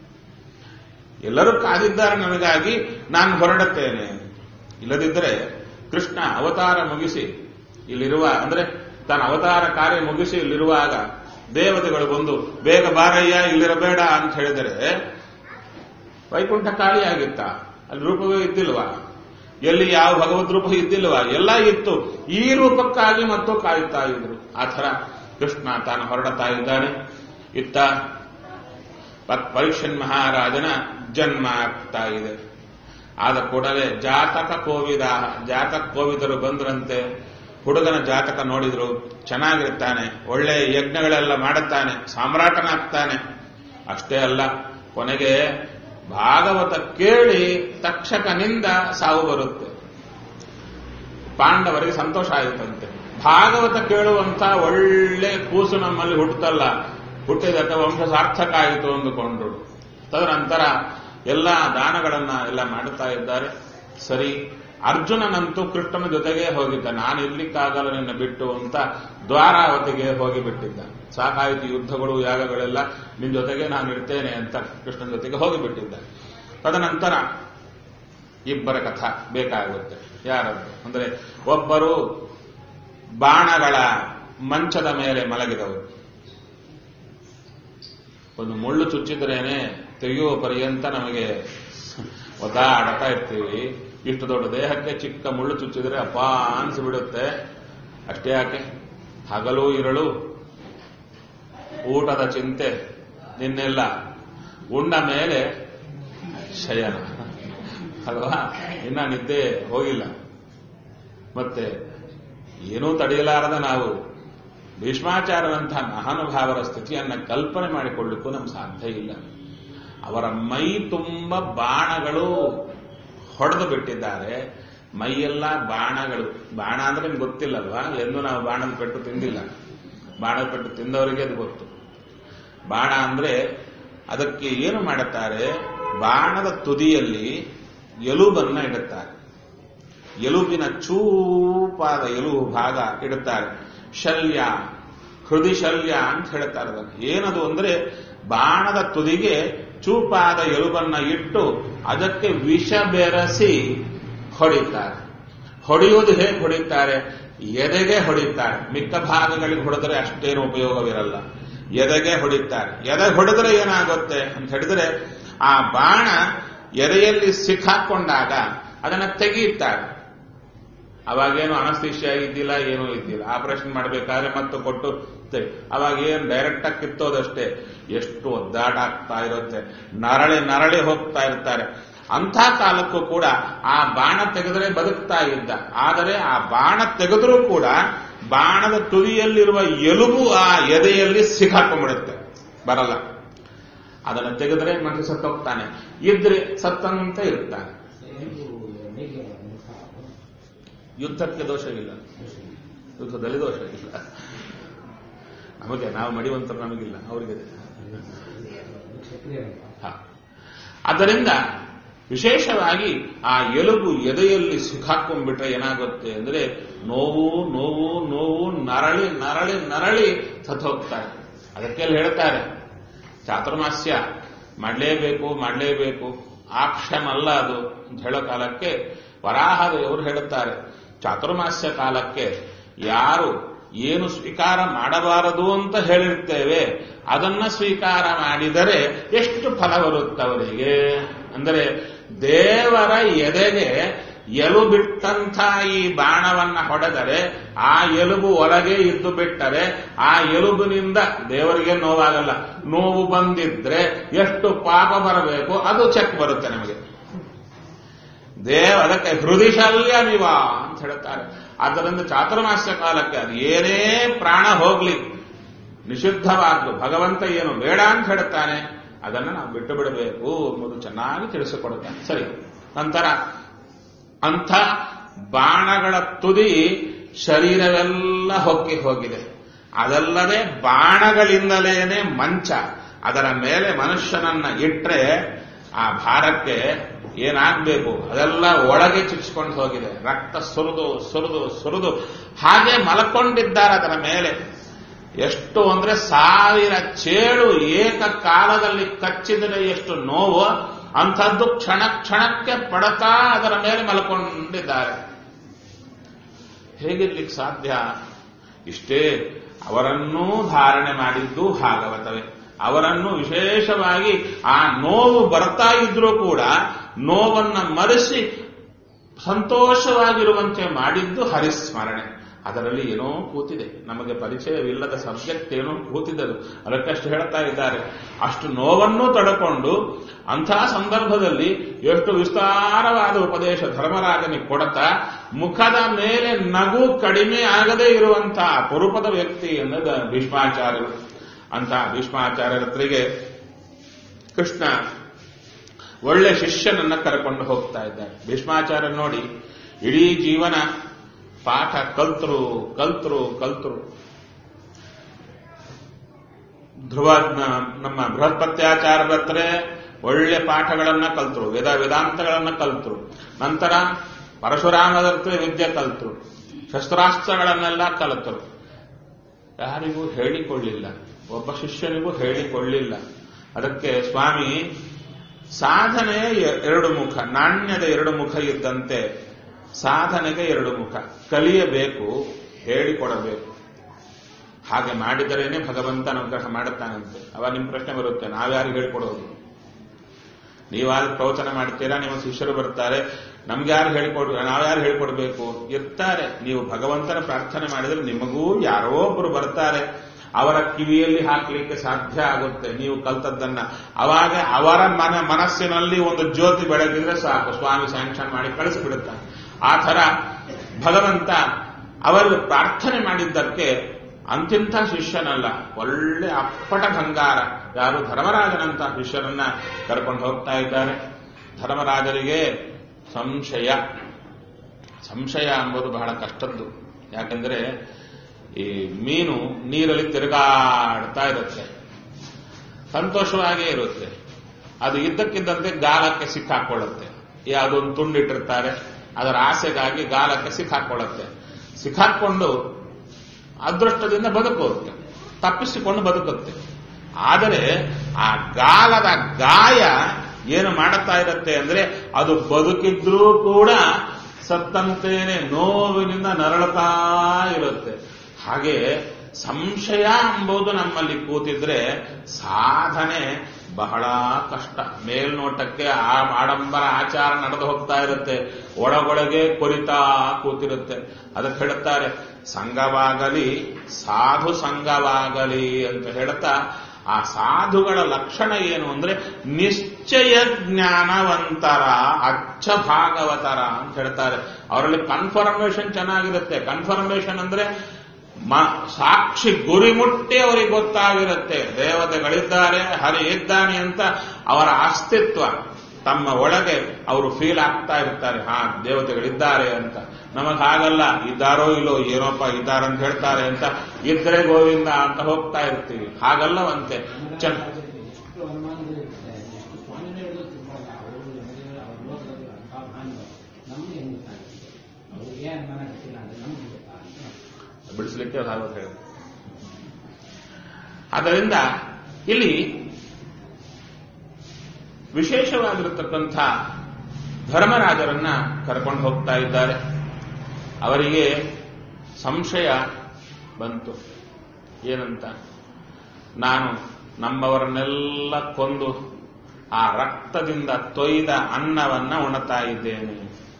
ಎಲ್ಲರೂ ಕಾದಿದ್ದಾರೆ ನನಗಾಗಿ ನಾನು ಹೊರಡುತ್ತೇನೆ ಇಲ್ಲದಿದ್ದರೆ ಕೃಷ್ಣ ಅವತಾರ ಮುಗಿಸಿ ಇಲ್ಲಿರುವ ಅಂದ್ರೆ ತನ್ನ ಅವತಾರ ಕಾರ್ಯ ಮುಗಿಸಿ ಇಲ್ಲಿರುವಾಗ ದೇವತೆಗಳು ಬಂದು ಬೇಗ ಬಾರಯ್ಯ ಇಲ್ಲಿರಬೇಡ ಅಂತ ಹೇಳಿದರೆ ವೈಕುಂಠ ಖಾಲಿಯಾಗಿತ್ತ ಅಲ್ಲಿ ರೂಪವೇ ಇದ್ದಿಲ್ವಾ ಎಲ್ಲಿ ಯಾವ ಭಗವದ್ ರೂಪ ಇದ್ದಿಲ್ವಾ ಎಲ್ಲ ಇತ್ತು ಈ ರೂಪಕ್ಕಾಗಿ ಮತ್ತು ಕಾಯುತ್ತಾ ಇದ್ರು ಆ ಥರ ಕೃಷ್ಣ ತಾನು ಹೊರಡುತ್ತಾ ಇದ್ದಾನೆ ಇತ್ತ ಪರೀಕ್ಷನ್ ಮಹಾರಾಜನ ಜನ್ಮ ಆಗ್ತಾ ಇದೆ ಆದ ಕೂಡಲೇ ಜಾತಕ ಕೋವಿದ ಜಾತಕ ಕೋವಿದರು ಬಂದ್ರಂತೆ ಹುಡುಗನ ಜಾತಕ ನೋಡಿದ್ರು ಚೆನ್ನಾಗಿರ್ತಾನೆ ಒಳ್ಳೆ ಯಜ್ಞಗಳೆಲ್ಲ ಮಾಡುತ್ತಾನೆ ಸಾಮ್ರಾಟನಾಗ್ತಾನೆ ಅಷ್ಟೇ ಅಲ್ಲ ಕೊನೆಗೆ ಭಾಗವತ ಕೇಳಿ ತಕ್ಷಕನಿಂದ ಸಾವು ಬರುತ್ತೆ ಪಾಂಡವರಿಗೆ ಸಂತೋಷ ಆಯಿತಂತೆ ಭಾಗವತ ಕೇಳುವಂತ ಒಳ್ಳೆ ಕೂಸು ನಮ್ಮಲ್ಲಿ ಹುಟ್ಟುತ್ತಲ್ಲ ಹುಟ್ಟಿದಕ್ಕ ವಂಶ ಸಾರ್ಥಕ ಆಯಿತು ಅಂದುಕೊಂಡ್ರು ತದನಂತರ ಎಲ್ಲ ದಾನಗಳನ್ನ ಎಲ್ಲ ಮಾಡುತ್ತಾ ಇದ್ದಾರೆ ಸರಿ ಅರ್ಜುನನಂತೂ ಕೃಷ್ಣನ ಜೊತೆಗೆ ಹೋಗಿದ್ದ ನಾನು ಇರ್ಲಿಕ್ಕಾಗಲ್ಲ ನಿನ್ನ ಬಿಟ್ಟು ಅಂತ ದ್ವಾರಾವತಿಗೆ ಹೋಗಿಬಿಟ್ಟಿದ್ದ ಸಾಕಾಯಿತು ಯುದ್ಧಗಳು ಯಾಗಗಳೆಲ್ಲ ನಿನ್ನ ಜೊತೆಗೆ ನಾನು ಇರ್ತೇನೆ ಅಂತ ಕೃಷ್ಣನ ಜೊತೆಗೆ ಹೋಗಿಬಿಟ್ಟಿದ್ದ ತದನಂತರ ಇಬ್ಬರ ಕಥಾ ಬೇಕಾಗುತ್ತೆ ಯಾರದ್ದು ಅಂದ್ರೆ ಒಬ್ಬರು ಬಾಣಗಳ ಮಂಚದ ಮೇಲೆ ಮಲಗಿದವರು ಒಂದು ಮುಳ್ಳು ಚುಚ್ಚಿದ್ರೇನೆ ತೆಗೆಯುವ ಪರ್ಯಂತ ನಮಗೆ ಒದ್ದಾಡತಾ ಇರ್ತೀವಿ ಇಷ್ಟು ದೊಡ್ಡ ದೇಹಕ್ಕೆ ಚಿಕ್ಕ ಮುಳ್ಳು ಚುಚ್ಚಿದ್ರೆ ಅಪ್ಪ ಅನ್ಸಿಬಿಡುತ್ತೆ ಅಷ್ಟೇ ಯಾಕೆ ಹಗಲು ಇರಳು ಊಟದ ಚಿಂತೆ ನಿನ್ನೆಲ್ಲ ಉಂಡ ಮೇಲೆ ಶಯನ ಅಲ್ವಾ ಇನ್ನ ನಿದ್ದೆ ಹೋಗಿಲ್ಲ ಮತ್ತೆ ಏನೂ ತಡೆಯಲಾರದ ನಾವು ಭೀಷ್ಮಾಚಾರ್ಯರಂತಹ ಮಹಾನುಭಾವರ ಸ್ಥಿತಿಯನ್ನ ಕಲ್ಪನೆ ಮಾಡಿಕೊಳ್ಳಿಕ್ಕೂ ನಮ್ಗೆ ಸಾಧ್ಯ ಇಲ್ಲ ಅವರ ಮೈ ತುಂಬ ಬಾಣಗಳು ಹೊಡೆದು ಬಿಟ್ಟಿದ್ದಾರೆ ಮೈಯೆಲ್ಲ ಬಾಣಗಳು ಬಾಣ ಅಂದ್ರೆ ನಿಮ್ಗೆ ಗೊತ್ತಿಲ್ಲಲ್ವಾ ಎಂದು ನಾವು ಬಾಣದ ಪೆಟ್ಟು ತಿಂದಿಲ್ಲ ಬಾಣದ ಪೆಟ್ಟು ತಿಂದವರಿಗೆ ಅದು ಗೊತ್ತು ಬಾಣ ಅಂದ್ರೆ ಅದಕ್ಕೆ ಏನು ಮಾಡುತ್ತಾರೆ ಬಾಣದ ತುದಿಯಲ್ಲಿ ಎಲುಬನ್ನ ಇಡುತ್ತಾರೆ ಎಲುಬಿನ ಚೂಪಾದ ಎಲುಬು ಭಾಗ ಇಡುತ್ತಾರೆ ಶಲ್ಯ ಹೃದಯ ಶಲ್ಯ ಅಂತ ಹೇಳ್ತಾರೆ ಅದಕ್ಕೆ ಏನದು ಅಂದ್ರೆ ಬಾಣದ ತುದಿಗೆ ಚೂಪಾದ ಎಲುಬನ್ನ ಇಟ್ಟು ಅದಕ್ಕೆ ವಿಷ ಬೆರೆಸಿ ಹೊಡಿತಾರೆ ಹೊಡೆಯುವುದು ಹೇಗೆ ಹೊಡಿತಾರೆ ಎದೆಗೆ ಹೊಡಿತಾರೆ ಮಿಕ್ಕ ಭಾಗಗಳಿಗೆ ಹೊಡೆದರೆ ಅಷ್ಟೇನು ಉಪಯೋಗವಿರಲ್ಲ ಎದೆಗೆ ಹೊಡಿತಾರೆ ಎದೆ ಹೊಡೆದ್ರೆ ಏನಾಗುತ್ತೆ ಅಂತ ಹೇಳಿದ್ರೆ ಆ ಬಾಣ ಎದೆಯಲ್ಲಿ ಸಿಕ್ಕಾಕೊಂಡಾಗ ಅದನ್ನ ತೆಗೆಯುತ್ತಾರೆ ಅವಾಗೇನು ಅನಸ್ತಿಷ್ಯ ಇದ್ದಿಲ್ಲ ಏನೂ ಇದ್ದಿಲ್ಲ ಆಪರೇಷನ್ ಮಾಡಬೇಕಾದ್ರೆ ಮತ್ತು ಕೊಟ್ಟು ಅವಾಗ ಏನು ಡೈರೆಕ್ಟ್ ಆಗಿ ಕಿತ್ತೋದಷ್ಟೇ ಎಷ್ಟು ಒದ್ದಾಟ ಆಗ್ತಾ ಇರುತ್ತೆ ನರಳಿ ನರಳಿ ಹೋಗ್ತಾ ಇರ್ತಾರೆ ಅಂಥ ಕಾಲಕ್ಕೂ ಕೂಡ ಆ ಬಾಣ ತೆಗೆದರೆ ಬದುಕ್ತಾ ಇದ್ದ ಆದರೆ ಆ ಬಾಣ ತೆಗೆದರೂ ಕೂಡ ಬಾಣದ ತುದಿಯಲ್ಲಿರುವ ಎಲುಬು ಆ ಎದೆಯಲ್ಲಿ ಸಿಕ್ಕಾಕೊಂಡ್ಬಿಡುತ್ತೆ ಬರಲ್ಲ ಅದನ್ನು ತೆಗೆದರೆ ಮನುಷ್ಯ ಸತ್ತೋಗ್ತಾನೆ ಇದ್ರೆ ಸತ್ತಂತ ಇರ್ತಾನೆ ಯುದ್ಧಕ್ಕೆ ದೋಷವಿಲ್ಲ ಯುದ್ಧದಲ್ಲಿ ದೋಷ ಇಲ್ಲ ನಮಗೆ ನಾವು ಮಡಿವಂತರು ನಮಗಿಲ್ಲ ಅವರಿಗೆ ಹಾ ಆದ್ದರಿಂದ ವಿಶೇಷವಾಗಿ ಆ ಎಲುಬು ಎದೆಯಲ್ಲಿ ಸಿಕ್ಕಾಕೊಂಡ್ಬಿಟ್ರೆ ಏನಾಗುತ್ತೆ ಅಂದ್ರೆ ನೋವು ನೋವು ನೋವು ನರಳಿ ನರಳಿ ನರಳಿ ಸತ್ತೋಗ್ತಾರೆ ಅದಕ್ಕೆಲ್ಲ ಹೇಳ್ತಾರೆ ಚಾತುರ್ಮಾಸ್ಯ ಮಾಡಲೇಬೇಕು ಮಾಡಲೇಬೇಕು ಆಕ್ಷನ್ ಅಲ್ಲ ಅದು ಅಂತ ಹೇಳೋ ಕಾಲಕ್ಕೆ ವರಾಹದೇವರು ಹೇಳುತ್ತಾರೆ ಚಾತುರ್ಮಾಸ್ಯ ಕಾಲಕ್ಕೆ ಯಾರು ಏನು ಸ್ವೀಕಾರ ಮಾಡಬಾರದು ಅಂತ ಹೇಳಿರ್ತೇವೆ ಅದನ್ನ ಸ್ವೀಕಾರ ಮಾಡಿದರೆ ಎಷ್ಟು ಫಲ ಬರುತ್ತೆ ಅವರಿಗೆ ಅಂದರೆ ದೇವರ ಎದೆಗೆ ಎಲುಬಿಟ್ಟಂಥ ಈ ಬಾಣವನ್ನ ಹೊಡೆದರೆ ಆ ಎಲುಬು ಒಳಗೆ ಇದ್ದು ಬಿಟ್ಟರೆ ಆ ಎಲುಬಿನಿಂದ ದೇವರಿಗೆ ನೋವಾಗಲ್ಲ ನೋವು ಬಂದಿದ್ರೆ ಎಷ್ಟು ಪಾಪ ಬರಬೇಕು ಅದು ಚೆಕ್ ಬರುತ್ತೆ ನಮಗೆ ದೇವ ಅದಕ್ಕೆ ಹೃದಯಶಲ್ಯ ನಿವ ಅಂತ ಹೇಳ್ತಾರೆ ಆದ್ದರಿಂದ ಚಾತುರ್ಮಾಸ್ಯ ಕಾಲಕ್ಕೆ ಅದು ಏನೇ ಪ್ರಾಣ ಹೋಗ್ಲಿ ನಿಷಿದ್ಧವಾದ್ದು ಭಗವಂತ ಏನು ಬೇಡ ಅಂತ ಹೇಳ್ತಾನೆ ಅದನ್ನು ನಾವು ಬಿಟ್ಟು ಬಿಡಬೇಕು ಎಂಬುದು ಚೆನ್ನಾಗಿ ತಿಳಿಸಿಕೊಡುತ್ತಾನೆ ಸರಿ ನಂತರ ಅಂಥ ಬಾಣಗಳ ತುದಿ ಶರೀರವೆಲ್ಲ ಹೊಕ್ಕಿ ಹೋಗಿದೆ ಅದಲ್ಲದೆ ಬಾಣಗಳಿಂದಲೇನೆ ಮಂಚ ಅದರ ಮೇಲೆ ಮನುಷ್ಯನನ್ನ ಇಟ್ರೆ ಆ ಭಾರಕ್ಕೆ ಏನಾಗಬೇಕು ಅದೆಲ್ಲ ಒಳಗೆ ಚುಚ್ಕೊಂಡು ಹೋಗಿದೆ ರಕ್ತ ಸುರಿದು ಸುರಿದು ಸುರಿದು ಹಾಗೆ ಮಲ್ಕೊಂಡಿದ್ದಾರೆ ಅದರ ಮೇಲೆ ಎಷ್ಟು ಅಂದ್ರೆ ಸಾವಿರ ಚೇಳು ಏಕ ಕಾಲದಲ್ಲಿ ಕಚ್ಚಿದರೆ ಎಷ್ಟು ನೋವು ಅಂಥದ್ದು ಕ್ಷಣ ಕ್ಷಣಕ್ಕೆ ಪಡತಾ ಅದರ ಮೇಲೆ ಮಲ್ಕೊಂಡಿದ್ದಾರೆ ಹೇಗಿರ್ಲಿಕ್ಕೆ ಸಾಧ್ಯ ಇಷ್ಟೇ ಅವರನ್ನೂ ಧಾರಣೆ ಮಾಡಿದ್ದು ಭಾಗವತವೇ ಅವರನ್ನು ವಿಶೇಷವಾಗಿ ಆ ನೋವು ಬರ್ತಾ ಇದ್ರೂ ಕೂಡ ನೋವನ್ನ ಮರೆಸಿ ಸಂತೋಷವಾಗಿರುವಂತೆ ಮಾಡಿದ್ದು ಹರಿಸ್ಮರಣೆ ಅದರಲ್ಲಿ ಏನೋ ಕೂತಿದೆ ನಮಗೆ ಪರಿಚಯವಿಲ್ಲದ ಸಬ್ಜೆಕ್ಟ್ ಏನೋ ಕೂತಿದ್ದದು ಅದಕ್ಕಷ್ಟು ಹೇಳ್ತಾ ಇದ್ದಾರೆ ಅಷ್ಟು ನೋವನ್ನು ತಡಕೊಂಡು ಅಂತಹ ಸಂದರ್ಭದಲ್ಲಿ ಎಷ್ಟು ವಿಸ್ತಾರವಾದ ಉಪದೇಶ ಧರ್ಮರಾಜನಿಗೆ ಕೊಡತಾ ಮುಖದ ಮೇಲೆ ನಗು ಕಡಿಮೆ ಆಗದೇ ಇರುವಂತಹ ಪುರುಪದ ವ್ಯಕ್ತಿ ಅನ್ನೋದು ಭೀಷ್ಮಾಚಾರ್ಯರು ಅಂತಹ ಭೀಷ್ಮಾಚಾರ್ಯರ ಹತ್ರಿಗೆ ಕೃಷ್ಣ ಒಳ್ಳೆ ಶಿಷ್ಯನನ್ನ ಕರ್ಕೊಂಡು ಹೋಗ್ತಾ ಇದ್ದಾರೆ ಭೀಷ್ಮಾಚಾರ್ಯ ನೋಡಿ ಇಡೀ ಜೀವನ ಪಾಠ ಕಲ್ತರು ಕಲ್ತರು ಕಲ್ತರು ಧ್ರುವ ನಮ್ಮ ಬೃಹಸ್ಪತ್ಯಾಚಾರ್ಯರ ಹತ್ರ ಒಳ್ಳೆ ಪಾಠಗಳನ್ನ ಕಲ್ತರು ವೇದ ವೇದಾಂತಗಳನ್ನ ಕಲ್ತರು ನಂತರ ಪರಶುರಾಮದ ಹತ್ರ ವಿದ್ಯೆ ಕಲ್ತರು ಶಸ್ತ್ರಾಸ್ತ್ರಗಳನ್ನೆಲ್ಲ ಕಲಿತರು ಯಾರಿಗೂ ಹೇಳಿಕೊಳ್ಳಿಲ್ಲ ಒಬ್ಬ ಶಿಷ್ಯನಿಗೂ ಹೇಳಿಕೊಳ್ಳಿಲ್ಲ ಅದಕ್ಕೆ ಸ್ವಾಮಿ ಸಾಧನೆ ಎರಡು ಮುಖ ನಾಣ್ಯದ ಎರಡು ಮುಖ ಇದ್ದಂತೆ ಸಾಧನೆಗೆ ಎರಡು ಮುಖ ಕಲಿಯಬೇಕು ಹೇಳಿಕೊಡಬೇಕು ಹಾಗೆ ಮಾಡಿದರೇನೆ ಭಗವಂತ ಅನುಗ್ರಹ ಮಾಡುತ್ತಾನಂತೆ ಅವಾಗ ನಿಮ್ಮ ಪ್ರಶ್ನೆ ಬರುತ್ತೆ ನಾವ್ಯಾರು ಹೇಳ್ಕೊಡೋದು ನೀವಾರು ಪ್ರವಚನ ಮಾಡ್ತೀರಾ ನಿಮ್ಮ ಶಿಷ್ಯರು ಬರ್ತಾರೆ ನಮ್ಗೆ ಯಾರು ಹೇಳ್ಕೊಡ್ ನಾವ್ಯಾರು ಹೇಳ್ಕೊಡ್ಬೇಕು ಇರ್ತಾರೆ ನೀವು ಭಗವಂತನ ಪ್ರಾರ್ಥನೆ ಮಾಡಿದ್ರೆ ನಿಮಗೂ ಯಾರೋ ಒಬ್ರು ಬರ್ತಾರೆ ಅವರ ಕಿವಿಯಲ್ಲಿ ಹಾಕಲಿಕ್ಕೆ ಸಾಧ್ಯ ಆಗುತ್ತೆ ನೀವು ಕಲ್ತದ್ದನ್ನ ಅವಾಗ ಅವರ ಮನ ಮನಸ್ಸಿನಲ್ಲಿ ಒಂದು ಜ್ಯೋತಿ ಬೆಳಗಿದ್ರೆ ಸಾಕು ಸ್ವಾಮಿ ಸ್ಯಾಂಕ್ಷನ್ ಮಾಡಿ ಕಳಿಸಿಬಿಡುತ್ತಾನೆ ಆ ಥರ ಭಗವಂತ ಅವರು ಪ್ರಾರ್ಥನೆ ಮಾಡಿದ್ದಕ್ಕೆ ಅಂತಿಂಥ ಶಿಷ್ಯನಲ್ಲ ಒಳ್ಳೆ ಅಪ್ಪಟ ಬಂಗಾರ ಯಾರು ಧರ್ಮರಾಜನಂತ ಶಿಷ್ಯರನ್ನ ಕರ್ಕೊಂಡು ಹೋಗ್ತಾ ಇದ್ದಾರೆ ಧರ್ಮರಾಜರಿಗೆ ಸಂಶಯ ಸಂಶಯ ಎಂಬುದು ಬಹಳ ಕಷ್ಟದ್ದು ಯಾಕಂದ್ರೆ ಈ ಮೀನು ನೀರಲ್ಲಿ ತಿರುಗಾಡ್ತಾ ಇರುತ್ತೆ ಸಂತೋಷವಾಗೇ ಇರುತ್ತೆ ಅದು ಇದ್ದಕ್ಕಿದ್ದಂತೆ ಗಾಲಕ್ಕೆ ಸಿಕ್ಕಾಕೊಳ್ಳುತ್ತೆ ಯಾವುದೊಂದು ತುಂಡಿಟ್ಟಿರ್ತಾರೆ ಅದರ ಆಸೆಗಾಗಿ ಗಾಲಕ್ಕೆ ಸಿಕ್ಕಾಕೊಳ್ಳುತ್ತೆ ಸಿಕ್ಕಾಕೊಂಡು ಅದೃಷ್ಟದಿಂದ ಬದುಕುತ್ತೆ ತಪ್ಪಿಸಿಕೊಂಡು ಬದುಕುತ್ತೆ ಆದರೆ ಆ ಗಾಲದ ಗಾಯ ಏನು ಮಾಡುತ್ತಾ ಇರುತ್ತೆ ಅಂದ್ರೆ ಅದು ಬದುಕಿದ್ರೂ ಕೂಡ ಸತ್ತಂತೇನೆ ನೋವಿನಿಂದ ನರಳುತ್ತಾ ಇರುತ್ತೆ ಹಾಗೆ ಸಂಶಯ ಎಂಬುದು ನಮ್ಮಲ್ಲಿ ಕೂತಿದ್ರೆ ಸಾಧನೆ ಬಹಳ ಕಷ್ಟ ಮೇಲ್ನೋಟಕ್ಕೆ ಆ ಆಡಂಬರ ಆಚಾರ ನಡೆದು ಹೋಗ್ತಾ ಇರುತ್ತೆ ಒಳಗೊಳಗೆ ಕೊರಿತಾ ಕೂತಿರುತ್ತೆ ಅದಕ್ಕೆ ಹೇಳುತ್ತಾರೆ ಸಂಘವಾಗಲಿ ಸಾಧು ಸಂಘವಾಗಲಿ ಅಂತ ಹೇಳ್ತಾ ಆ ಸಾಧುಗಳ ಲಕ್ಷಣ ಏನು ಅಂದ್ರೆ ನಿಶ್ಚಯ ಜ್ಞಾನವಂತರ ಅಚ್ಚ ಭಾಗವತರ ಅಂತ ಹೇಳ್ತಾರೆ ಅವರಲ್ಲಿ ಕನ್ಫರ್ಮೇಶನ್ ಚೆನ್ನಾಗಿರುತ್ತೆ ಕನ್ಫರ್ಮೇಶನ್ ಅಂದ್ರೆ ಸಾಕ್ಷಿ ಗುರಿ ಮುಟ್ಟಿ ಅವರಿಗೆ ಗೊತ್ತಾಗಿರುತ್ತೆ ದೇವತೆಗಳಿದ್ದಾರೆ ಹರಿ ಇದ್ದಾನೆ ಅಂತ ಅವರ ಅಸ್ತಿತ್ವ ತಮ್ಮ ಒಳಗೆ ಅವರು ಫೀಲ್ ಆಗ್ತಾ ಇರ್ತಾರೆ ಹಾ ದೇವತೆಗಳಿದ್ದಾರೆ ಅಂತ ನಮಗ್ ಹಾಗಲ್ಲ ಇದ್ದಾರೋ ಇಲ್ಲೋ ಏನೋಪ್ಪ ಇದ್ದಾರಂತ ಹೇಳ್ತಾರೆ ಅಂತ ಇದ್ರೆ ಗೋವಿಂದ ಅಂತ ಹೋಗ್ತಾ ಇರ್ತೀವಿ ಹಾಗಲ್ಲವಂತೆ ಚೆನ್ನ ಬಿಡಿಸಲಿಕ್ಕೆ ಭಾಗವತ ಹೇಳಿದ್ರು ಆದ್ದರಿಂದ ಇಲ್ಲಿ ವಿಶೇಷವಾಗಿರತಕ್ಕಂಥ ಧರ್ಮರಾಜರನ್ನ ಕರ್ಕೊಂಡು ಹೋಗ್ತಾ ಇದ್ದಾರೆ ಅವರಿಗೆ ಸಂಶಯ ಬಂತು ಏನಂತ ನಾನು ನಮ್ಮವರನ್ನೆಲ್ಲ ಕೊಂದು ಆ ರಕ್ತದಿಂದ ತೊಯ್ದ ಅನ್ನವನ್ನ ಉಣತಾ ಇದ್ದೇನೆ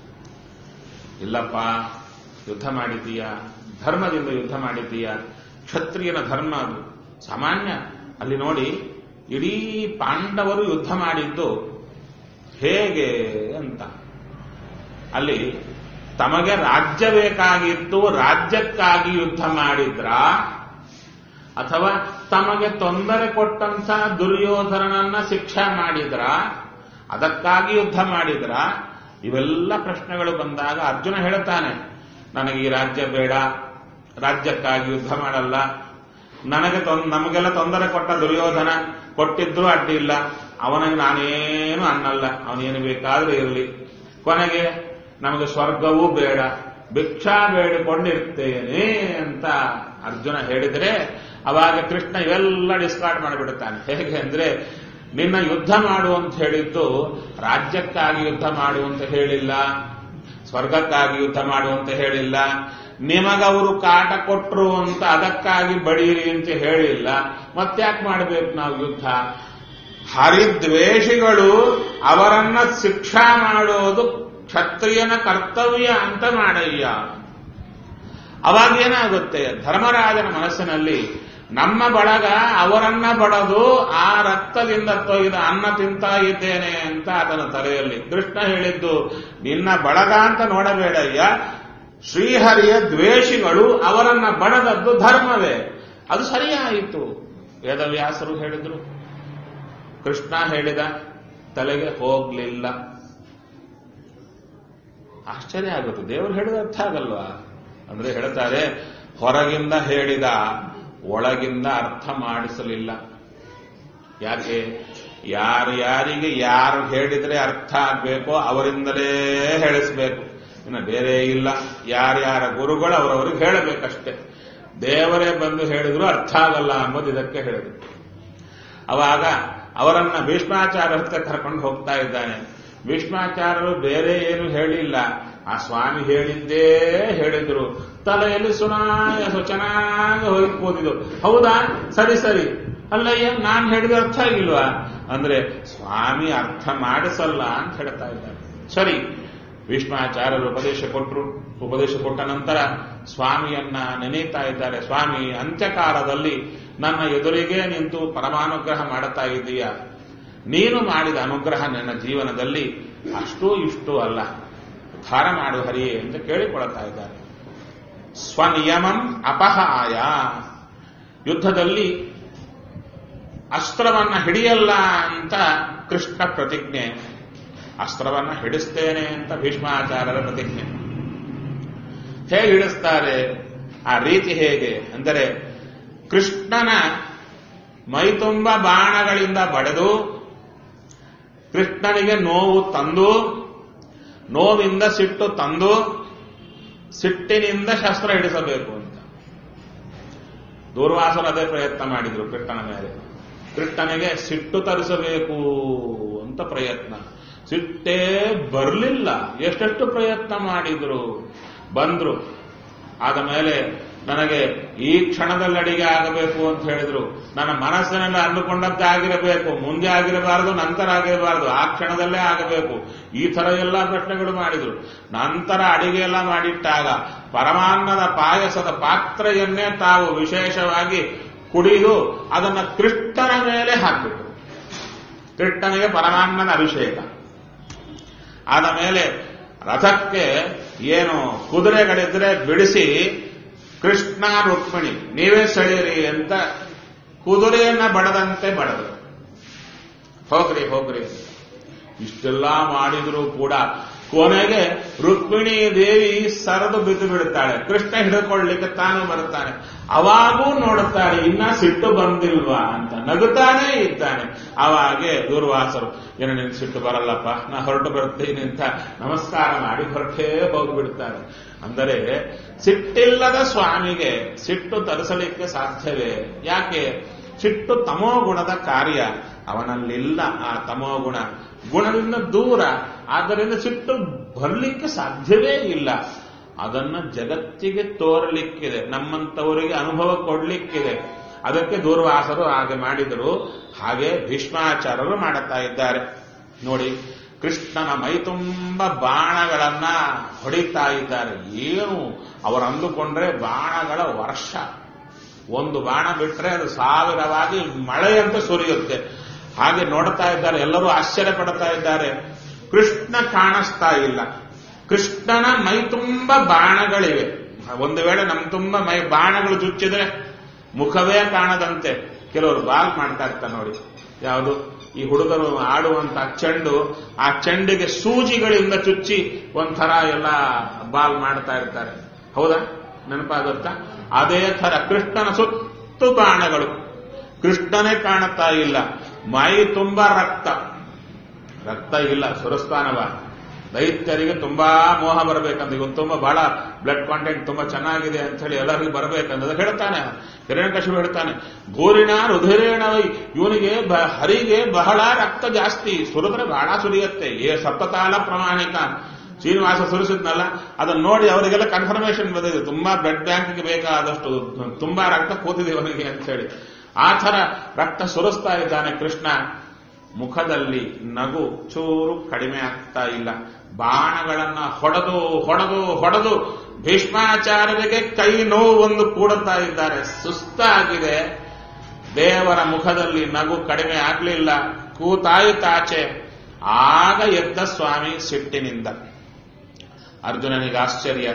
ಇಲ್ಲಪ್ಪ ಯುದ್ಧ ಮಾಡಿದ್ದೀಯ ಧರ್ಮದಿಂದ ಯುದ್ಧ ಮಾಡಿದ್ದೀಯ ಕ್ಷತ್ರಿಯನ ಧರ್ಮ ಅದು ಸಾಮಾನ್ಯ ಅಲ್ಲಿ ನೋಡಿ ಇಡೀ ಪಾಂಡವರು ಯುದ್ಧ ಮಾಡಿದ್ದು ಹೇಗೆ ಅಂತ ಅಲ್ಲಿ ತಮಗೆ ರಾಜ್ಯ ಬೇಕಾಗಿತ್ತು ರಾಜ್ಯಕ್ಕಾಗಿ ಯುದ್ಧ ಮಾಡಿದ್ರ ಅಥವಾ ತಮಗೆ ತೊಂದರೆ ಕೊಟ್ಟಂತ ದುರ್ಯೋಧನನನ್ನ ಶಿಕ್ಷೆ ಮಾಡಿದ್ರ ಅದಕ್ಕಾಗಿ ಯುದ್ಧ ಮಾಡಿದ್ರ ಇವೆಲ್ಲ ಪ್ರಶ್ನೆಗಳು ಬಂದಾಗ ಅರ್ಜುನ ಹೇಳ್ತಾನೆ ನನಗೆ ಈ ರಾಜ್ಯ ಬೇಡ ರಾಜ್ಯಕ್ಕಾಗಿ ಯುದ್ಧ ಮಾಡಲ್ಲ ನನಗೆ ತೊಂ- ನಮಗೆಲ್ಲ ತೊಂದರೆ ಕೊಟ್ಟ ದುರ್ಯೋಧನ ಕೊಟ್ಟಿದ್ರು ಅಡ್ಡಿ ಇಲ್ಲ ಅವನಿಗೆ ನಾನೇನು ಅನ್ನಲ್ಲ ಅವನೇನು ಬೇಕಾದ್ರೂ ಇರಲಿ ಕೊನೆಗೆ ನಮಗೆ ಸ್ವರ್ಗವೂ ಬೇಡ ಭಿಕ್ಷಾ ಬೇಡಿಕೊಂಡಿರ್ತೇನೆ ಅಂತ ಅರ್ಜುನ ಹೇಳಿದ್ರೆ ಅವಾಗ ಕೃಷ್ಣ ಇವೆಲ್ಲ ಡಿಸ್ಕಾರ್ಡ್ ಮಾಡಿಬಿಡುತ್ತಾನೆ ಹೇಗೆ ಅಂದ್ರೆ ನಿನ್ನ ಯುದ್ಧ ಮಾಡು ಅಂತ ಹೇಳಿದ್ದು ರಾಜ್ಯಕ್ಕಾಗಿ ಯುದ್ಧ ಮಾಡು ಅಂತ ಹೇಳಿಲ್ಲ ಸ್ವರ್ಗಕ್ಕಾಗಿ ಯುದ್ಧ ಮಾಡು ಅಂತ ಹೇಳಿಲ್ಲ ನಿಮಗವರು ಕಾಟ ಕೊಟ್ರು ಅಂತ ಅದಕ್ಕಾಗಿ ಬಡೀರಿ ಅಂತ ಹೇಳಿಲ್ಲ ಮತ್ತ್ಯಾಕೆ ಮಾಡಬೇಕು ನಾವು ಯುದ್ಧ ಹರಿದ್ವೇಷಿಗಳು ಅವರನ್ನ ಶಿಕ್ಷಾ ಮಾಡೋದು ಕ್ಷತ್ರಿಯನ ಕರ್ತವ್ಯ ಅಂತ ಮಾಡಯ್ಯ ಅವಾಗ ಏನಾಗುತ್ತೆ ಧರ್ಮರಾಜನ ಮನಸ್ಸಿನಲ್ಲಿ ನಮ್ಮ ಬಳಗ ಅವರನ್ನ ಬಡದು ಆ ರಕ್ತದಿಂದ ತೊಯ್ದ ಅನ್ನ ತಿಂತಾ ಇದ್ದೇನೆ ಅಂತ ಆತನ ತಲೆಯಲ್ಲಿ ಕೃಷ್ಣ ಹೇಳಿದ್ದು ನಿನ್ನ ಬಳಗ ಅಂತ ನೋಡಬೇಡಯ್ಯ ಶ್ರೀಹರಿಯ ದ್ವೇಷಿಗಳು ಅವರನ್ನ ಬಡದದ್ದು ಧರ್ಮವೇ ಅದು ಸರಿಯಾಯಿತು ವೇದವ್ಯಾಸರು ಹೇಳಿದ್ರು ಕೃಷ್ಣ ಹೇಳಿದ ತಲೆಗೆ ಹೋಗ್ಲಿಲ್ಲ ಆಶ್ಚರ್ಯ ಆಗುತ್ತೆ ದೇವರು ಹೇಳಿದ ಅರ್ಥ ಆಗಲ್ವಾ ಅಂದ್ರೆ ಹೇಳ್ತಾರೆ ಹೊರಗಿಂದ ಹೇಳಿದ ಒಳಗಿಂದ ಅರ್ಥ ಮಾಡಿಸಲಿಲ್ಲ ಯಾಕೆ ಯಾರ್ಯಾರಿಗೆ ಯಾರು ಹೇಳಿದ್ರೆ ಅರ್ಥ ಆಗ್ಬೇಕೋ ಅವರಿಂದಲೇ ಹೇಳಿಸ್ಬೇಕು ಇನ್ನು ಬೇರೆ ಇಲ್ಲ ಯಾರ್ಯಾರ ಗುರುಗಳು ಅವರವರಿಗೆ ಹೇಳಬೇಕಷ್ಟೇ ದೇವರೇ ಬಂದು ಹೇಳಿದ್ರು ಅರ್ಥ ಆಗಲ್ಲ ಅನ್ನೋದು ಇದಕ್ಕೆ ಹೇಳಿದ್ರು ಅವಾಗ ಅವರನ್ನ ಭೀಷ್ಮಾಚಾರ್ಯ ಹತ್ರ ಕರ್ಕೊಂಡು ಹೋಗ್ತಾ ಇದ್ದಾನೆ ಭೀಷ್ಮಾಚಾರ್ಯರು ಬೇರೆ ಏನು ಹೇಳಿಲ್ಲ ಆ ಸ್ವಾಮಿ ಹೇಳಿದ್ದೇ ಹೇಳಿದ್ರು ತಲೆಯಲ್ಲಿ ಸುನಾಯ ಚೆನ್ನಾಗಿ ಹೋಗಿ ಕೂದಿದ್ದು ಹೌದಾ ಸರಿ ಸರಿ ಅಲ್ಲಯ್ಯ ನಾನ್ ಹೇಳಿದ ಅರ್ಥ ಆಗಿಲ್ವಾ ಅಂದ್ರೆ ಸ್ವಾಮಿ ಅರ್ಥ ಮಾಡಿಸಲ್ಲ ಅಂತ ಹೇಳ್ತಾ ಇದ್ದಾರೆ ಸರಿ ಭೀಷ್ಮಾಚಾರ್ಯರು ಉಪದೇಶ ಕೊಟ್ಟರು ಉಪದೇಶ ಕೊಟ್ಟ ನಂತರ ಸ್ವಾಮಿಯನ್ನ ನೆನೀತಾ ಇದ್ದಾರೆ ಸ್ವಾಮಿ ಅಂತ್ಯಕಾಲದಲ್ಲಿ ನನ್ನ ಎದುರಿಗೆ ನಿಂತು ಪರಮಾನುಗ್ರಹ ಮಾಡುತ್ತಾ ಇದ್ದೀಯ ನೀನು ಮಾಡಿದ ಅನುಗ್ರಹ ನನ್ನ ಜೀವನದಲ್ಲಿ ಅಷ್ಟೂ ಇಷ್ಟೂ ಅಲ್ಲ ಉದ್ಧಾರ ಮಾಡು ಹರಿಯೇ ಅಂತ ಕೇಳಿಕೊಳ್ತಾ ಇದ್ದಾರೆ ಸ್ವನಿಯಮಂ ಅಪಹಾಯ ಯುದ್ಧದಲ್ಲಿ ಅಸ್ತ್ರವನ್ನ ಹಿಡಿಯಲ್ಲ ಅಂತ ಕೃಷ್ಣ ಪ್ರತಿಜ್ಞೆ ಅಸ್ತ್ರವನ್ನ ಹಿಡಿಸ್ತೇನೆ ಅಂತ ಭೀಷ್ಮಾಚಾರ್ಯರ ಪ್ರತಿಜ್ಞೆ ಹೇಗೆ ಹಿಡಿಸ್ತಾರೆ ಆ ರೀತಿ ಹೇಗೆ ಅಂದರೆ ಕೃಷ್ಣನ ಮೈತುಂಬ ಬಾಣಗಳಿಂದ ಬಡೆದು ಕೃಷ್ಣನಿಗೆ ನೋವು ತಂದು ನೋವಿಂದ ಸಿಟ್ಟು ತಂದು ಸಿಟ್ಟಿನಿಂದ ಶಸ್ತ್ರ ಹಿಡಿಸಬೇಕು ಅಂತ ದೂರ್ವಾಸರು ಅದೇ ಪ್ರಯತ್ನ ಮಾಡಿದ್ರು ಕೃಷ್ಣನ ಮೇಲೆ ಕೃಷ್ಣನಿಗೆ ಸಿಟ್ಟು ತರಿಸಬೇಕು ಅಂತ ಪ್ರಯತ್ನ ಸಿಟ್ಟೇ ಬರಲಿಲ್ಲ ಎಷ್ಟೆಷ್ಟು ಪ್ರಯತ್ನ ಮಾಡಿದ್ರು ಬಂದ್ರು ಆದ ಮೇಲೆ ನನಗೆ ಈ ಕ್ಷಣದಲ್ಲಿ ಅಡಿಗೆ ಆಗಬೇಕು ಅಂತ ಹೇಳಿದ್ರು ನನ್ನ ಮನಸ್ಸಿನಲ್ಲಿ ಅಂದುಕೊಂಡಂತೆ ಆಗಿರಬೇಕು ಮುಂದೆ ಆಗಿರಬಾರದು ನಂತರ ಆಗಿರಬಾರದು ಆ ಕ್ಷಣದಲ್ಲೇ ಆಗಬೇಕು ಈ ತರ ಎಲ್ಲ ಪ್ರಶ್ನೆಗಳು ಮಾಡಿದ್ರು ನಂತರ ಅಡಿಗೆ ಎಲ್ಲ ಮಾಡಿಟ್ಟಾಗ ಪರಮಾನ್ನದ ಪಾಯಸದ ಪಾತ್ರೆಯನ್ನೇ ತಾವು ವಿಶೇಷವಾಗಿ ಕುಡಿದು ಅದನ್ನ ಕೃಷ್ಣನ ಮೇಲೆ ಹಾಕ್ಬಿಟ್ರು ಕೃಷ್ಣನಿಗೆ ಪರಮಾನ್ನದ ಅಭಿಷೇಕ ಆದ ಮೇಲೆ ರಥಕ್ಕೆ ಏನು ಕುದುರೆಗಳಿದ್ರೆ ಬಿಡಿಸಿ ಕೃಷ್ಣ ರುಕ್ಮಿಣಿ ನೀವೇ ಸೆಳೀರಿ ಅಂತ ಕುದುರೆಯನ್ನ ಬಡದಂತೆ ಬಡದು ಹೋಗ್ರಿ ಹೋಗ್ರಿ ಇಷ್ಟೆಲ್ಲ ಮಾಡಿದ್ರು ಕೂಡ ಕೊನೆಗೆ ರುಕ್ಮಿಣಿ ದೇವಿ ಸರದು ಬಿದ್ದು ಬಿಡುತ್ತಾಳೆ ಕೃಷ್ಣ ಹಿಡ್ಕೊಳ್ಳಿಕ್ಕೆ ತಾನು ಬರುತ್ತಾನೆ ಅವಾಗೂ ನೋಡುತ್ತಾಳೆ ಇನ್ನ ಸಿಟ್ಟು ಬಂದಿಲ್ವಾ ಅಂತ ನಗುತ್ತಾನೇ ಇದ್ದಾನೆ ಅವಾಗೆ ದೂರ್ವಾಸರು ಏನು ನಿನ್ ಸಿಟ್ಟು ಬರಲ್ಲಪ್ಪ ನಾ ಹೊರಟು ಬರ್ತೀನಿ ಅಂತ ನಮಸ್ಕಾರ ಮಾಡಿ ಹೊರಟೇ ಹೋಗ್ಬಿಡ್ತಾರೆ ಅಂದರೆ ಸಿಟ್ಟಿಲ್ಲದ ಸ್ವಾಮಿಗೆ ಸಿಟ್ಟು ತರಿಸಲಿಕ್ಕೆ ಸಾಧ್ಯವೇ ಯಾಕೆ ಸಿಟ್ಟು ತಮೋ ಗುಣದ ಕಾರ್ಯ ಅವನಲ್ಲಿಲ್ಲ ಆ ತಮೋ ಗುಣ ಗುಣದಿಂದ ದೂರ ಆದ್ದರಿಂದ ಸಿಟ್ಟು ಬರಲಿಕ್ಕೆ ಸಾಧ್ಯವೇ ಇಲ್ಲ ಅದನ್ನ ಜಗತ್ತಿಗೆ ತೋರಲಿಕ್ಕಿದೆ ನಮ್ಮಂತವರಿಗೆ ಅನುಭವ ಕೊಡ್ಲಿಕ್ಕಿದೆ ಅದಕ್ಕೆ ದೂರ್ವಾಸರು ಹಾಗೆ ಮಾಡಿದರು ಹಾಗೆ ಭೀಷ್ಮಾಚಾರ್ಯರು ಮಾಡುತ್ತಾ ಇದ್ದಾರೆ ನೋಡಿ ಕೃಷ್ಣನ ಮೈ ತುಂಬ ಬಾಣಗಳನ್ನ ಹೊಡಿತಾ ಇದ್ದಾರೆ ಏನು ಅವರು ಅಂದುಕೊಂಡ್ರೆ ಬಾಣಗಳ ವರ್ಷ ಒಂದು ಬಾಣ ಬಿಟ್ರೆ ಅದು ಸಾವಿರವಾಗಿ ಮಳೆಯಂತೆ ಸುರಿಯುತ್ತೆ ಹಾಗೆ ನೋಡ್ತಾ ಇದ್ದಾರೆ ಎಲ್ಲರೂ ಆಶ್ಚರ್ಯ ಪಡ್ತಾ ಇದ್ದಾರೆ ಕೃಷ್ಣ ಕಾಣಿಸ್ತಾ ಇಲ್ಲ ಕೃಷ್ಣನ ಮೈ ತುಂಬ ಬಾಣಗಳಿವೆ ಒಂದು ವೇಳೆ ನಮ್ ತುಂಬ ಮೈ ಬಾಣಗಳು ಚುಚ್ಚಿದ್ರೆ ಮುಖವೇ ಕಾಣದಂತೆ ಕೆಲವರು ಬಾಲ್ ಮಾಡ್ತಾ ಇರ್ತಾರೆ ನೋಡಿ ಯಾವುದು ಈ ಹುಡುಗರು ಆಡುವಂತ ಚೆಂಡು ಆ ಚೆಂಡಿಗೆ ಸೂಜಿಗಳಿಂದ ಚುಚ್ಚಿ ಒಂಥರ ಎಲ್ಲ ಬಾಲ್ ಮಾಡ್ತಾ ಇರ್ತಾರೆ ಹೌದಾ ನೆನಪಾಗುತ್ತಾ ಅದೇ ತರ ಕೃಷ್ಣನ ಸುತ್ತು ಬಾಣಗಳು ಕೃಷ್ಣನೇ ಕಾಣುತ್ತಾ ಇಲ್ಲ ಮೈ ತುಂಬಾ ರಕ್ತ ರಕ್ತ ಇಲ್ಲ ಸುರಸ್ಥಾನವ ದೈತ್ಯರಿಗೆ ತುಂಬಾ ಮೋಹ ಬರಬೇಕಂತ ಇವತ್ತು ತುಂಬಾ ಬಹಳ ಬ್ಲಡ್ ಕಾಂಟೆಂಟ್ ತುಂಬಾ ಚೆನ್ನಾಗಿದೆ ಅಂತ ಹೇಳಿ ಎಲ್ಲರಿಗೂ ಬರಬೇಕಂತ ಹೇಳ್ತಾನೆ ಹಿರಣ್ಯಕಶಿಪು ಹೇಳ್ತಾನೆ ಗೋರಿಣ ರುಧಿರೇಣವೈ ಇವನಿಗೆ ಬ- ಹರಿಗೆ ಬಹಳ ರಕ್ತ ಜಾಸ್ತಿ ಸುರಿದ್ರೆ ಬಹಳ ಸುರಿಯುತ್ತೆ ಏ ಸಪ್ತಕಾಲ ಪ್ರಮಾಣಿಕ ಶ್ರೀನಿವಾಸ ಸುರಿಸಿದ್ನಲ್ಲ ಅದನ್ನ ನೋಡಿ ಅವರಿಗೆಲ್ಲ ಕನ್ಫರ್ಮೇಶನ್ ಬಂದಿದೆ ತುಂಬಾ ಬ್ಲಡ್ ಬ್ಯಾಂಕ್ಗೆ ಬೇಕಾದಷ್ಟು ತುಂಬಾ ರಕ್ತ ಕೂತಿದೆ ಇವನಿಗೆ ಅಂತ ಹೇಳಿ ಆ ಥರ ರಕ್ತ ಸುರಿಸ್ತಾ ಇದ್ದಾನೆ ಕೃಷ್ಣ ಮುಖದಲ್ಲಿ ನಗು ಚೂರು ಕಡಿಮೆ ಆಗ್ತಾ ಇಲ್ಲ ಬಾಣಗಳನ್ನ ಹೊಡೆದು ಹೊಡೆದು ಹೊಡೆದು ಭೀಷ್ಮಾಚಾರ್ಯರಿಗೆ ಕೈ ನೋವು ಒಂದು ಕೂಡುತ್ತಾ ಇದ್ದಾರೆ ಸುಸ್ತಾಗಿದೆ ದೇವರ ಮುಖದಲ್ಲಿ ನಗು ಕಡಿಮೆ ಆಗಲಿಲ್ಲ ಕೂತಾಯಿತಾಚೆ ಆಗ ಎದ್ದ ಸ್ವಾಮಿ ಸಿಟ್ಟಿನಿಂದ ಅರ್ಜುನನಿಗೆ ಆಶ್ಚರ್ಯ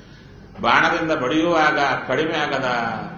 ಬಾಣದಿಂದ ಬಡಿಯುವಾಗ ಕಡಿಮೆ ಆಗದ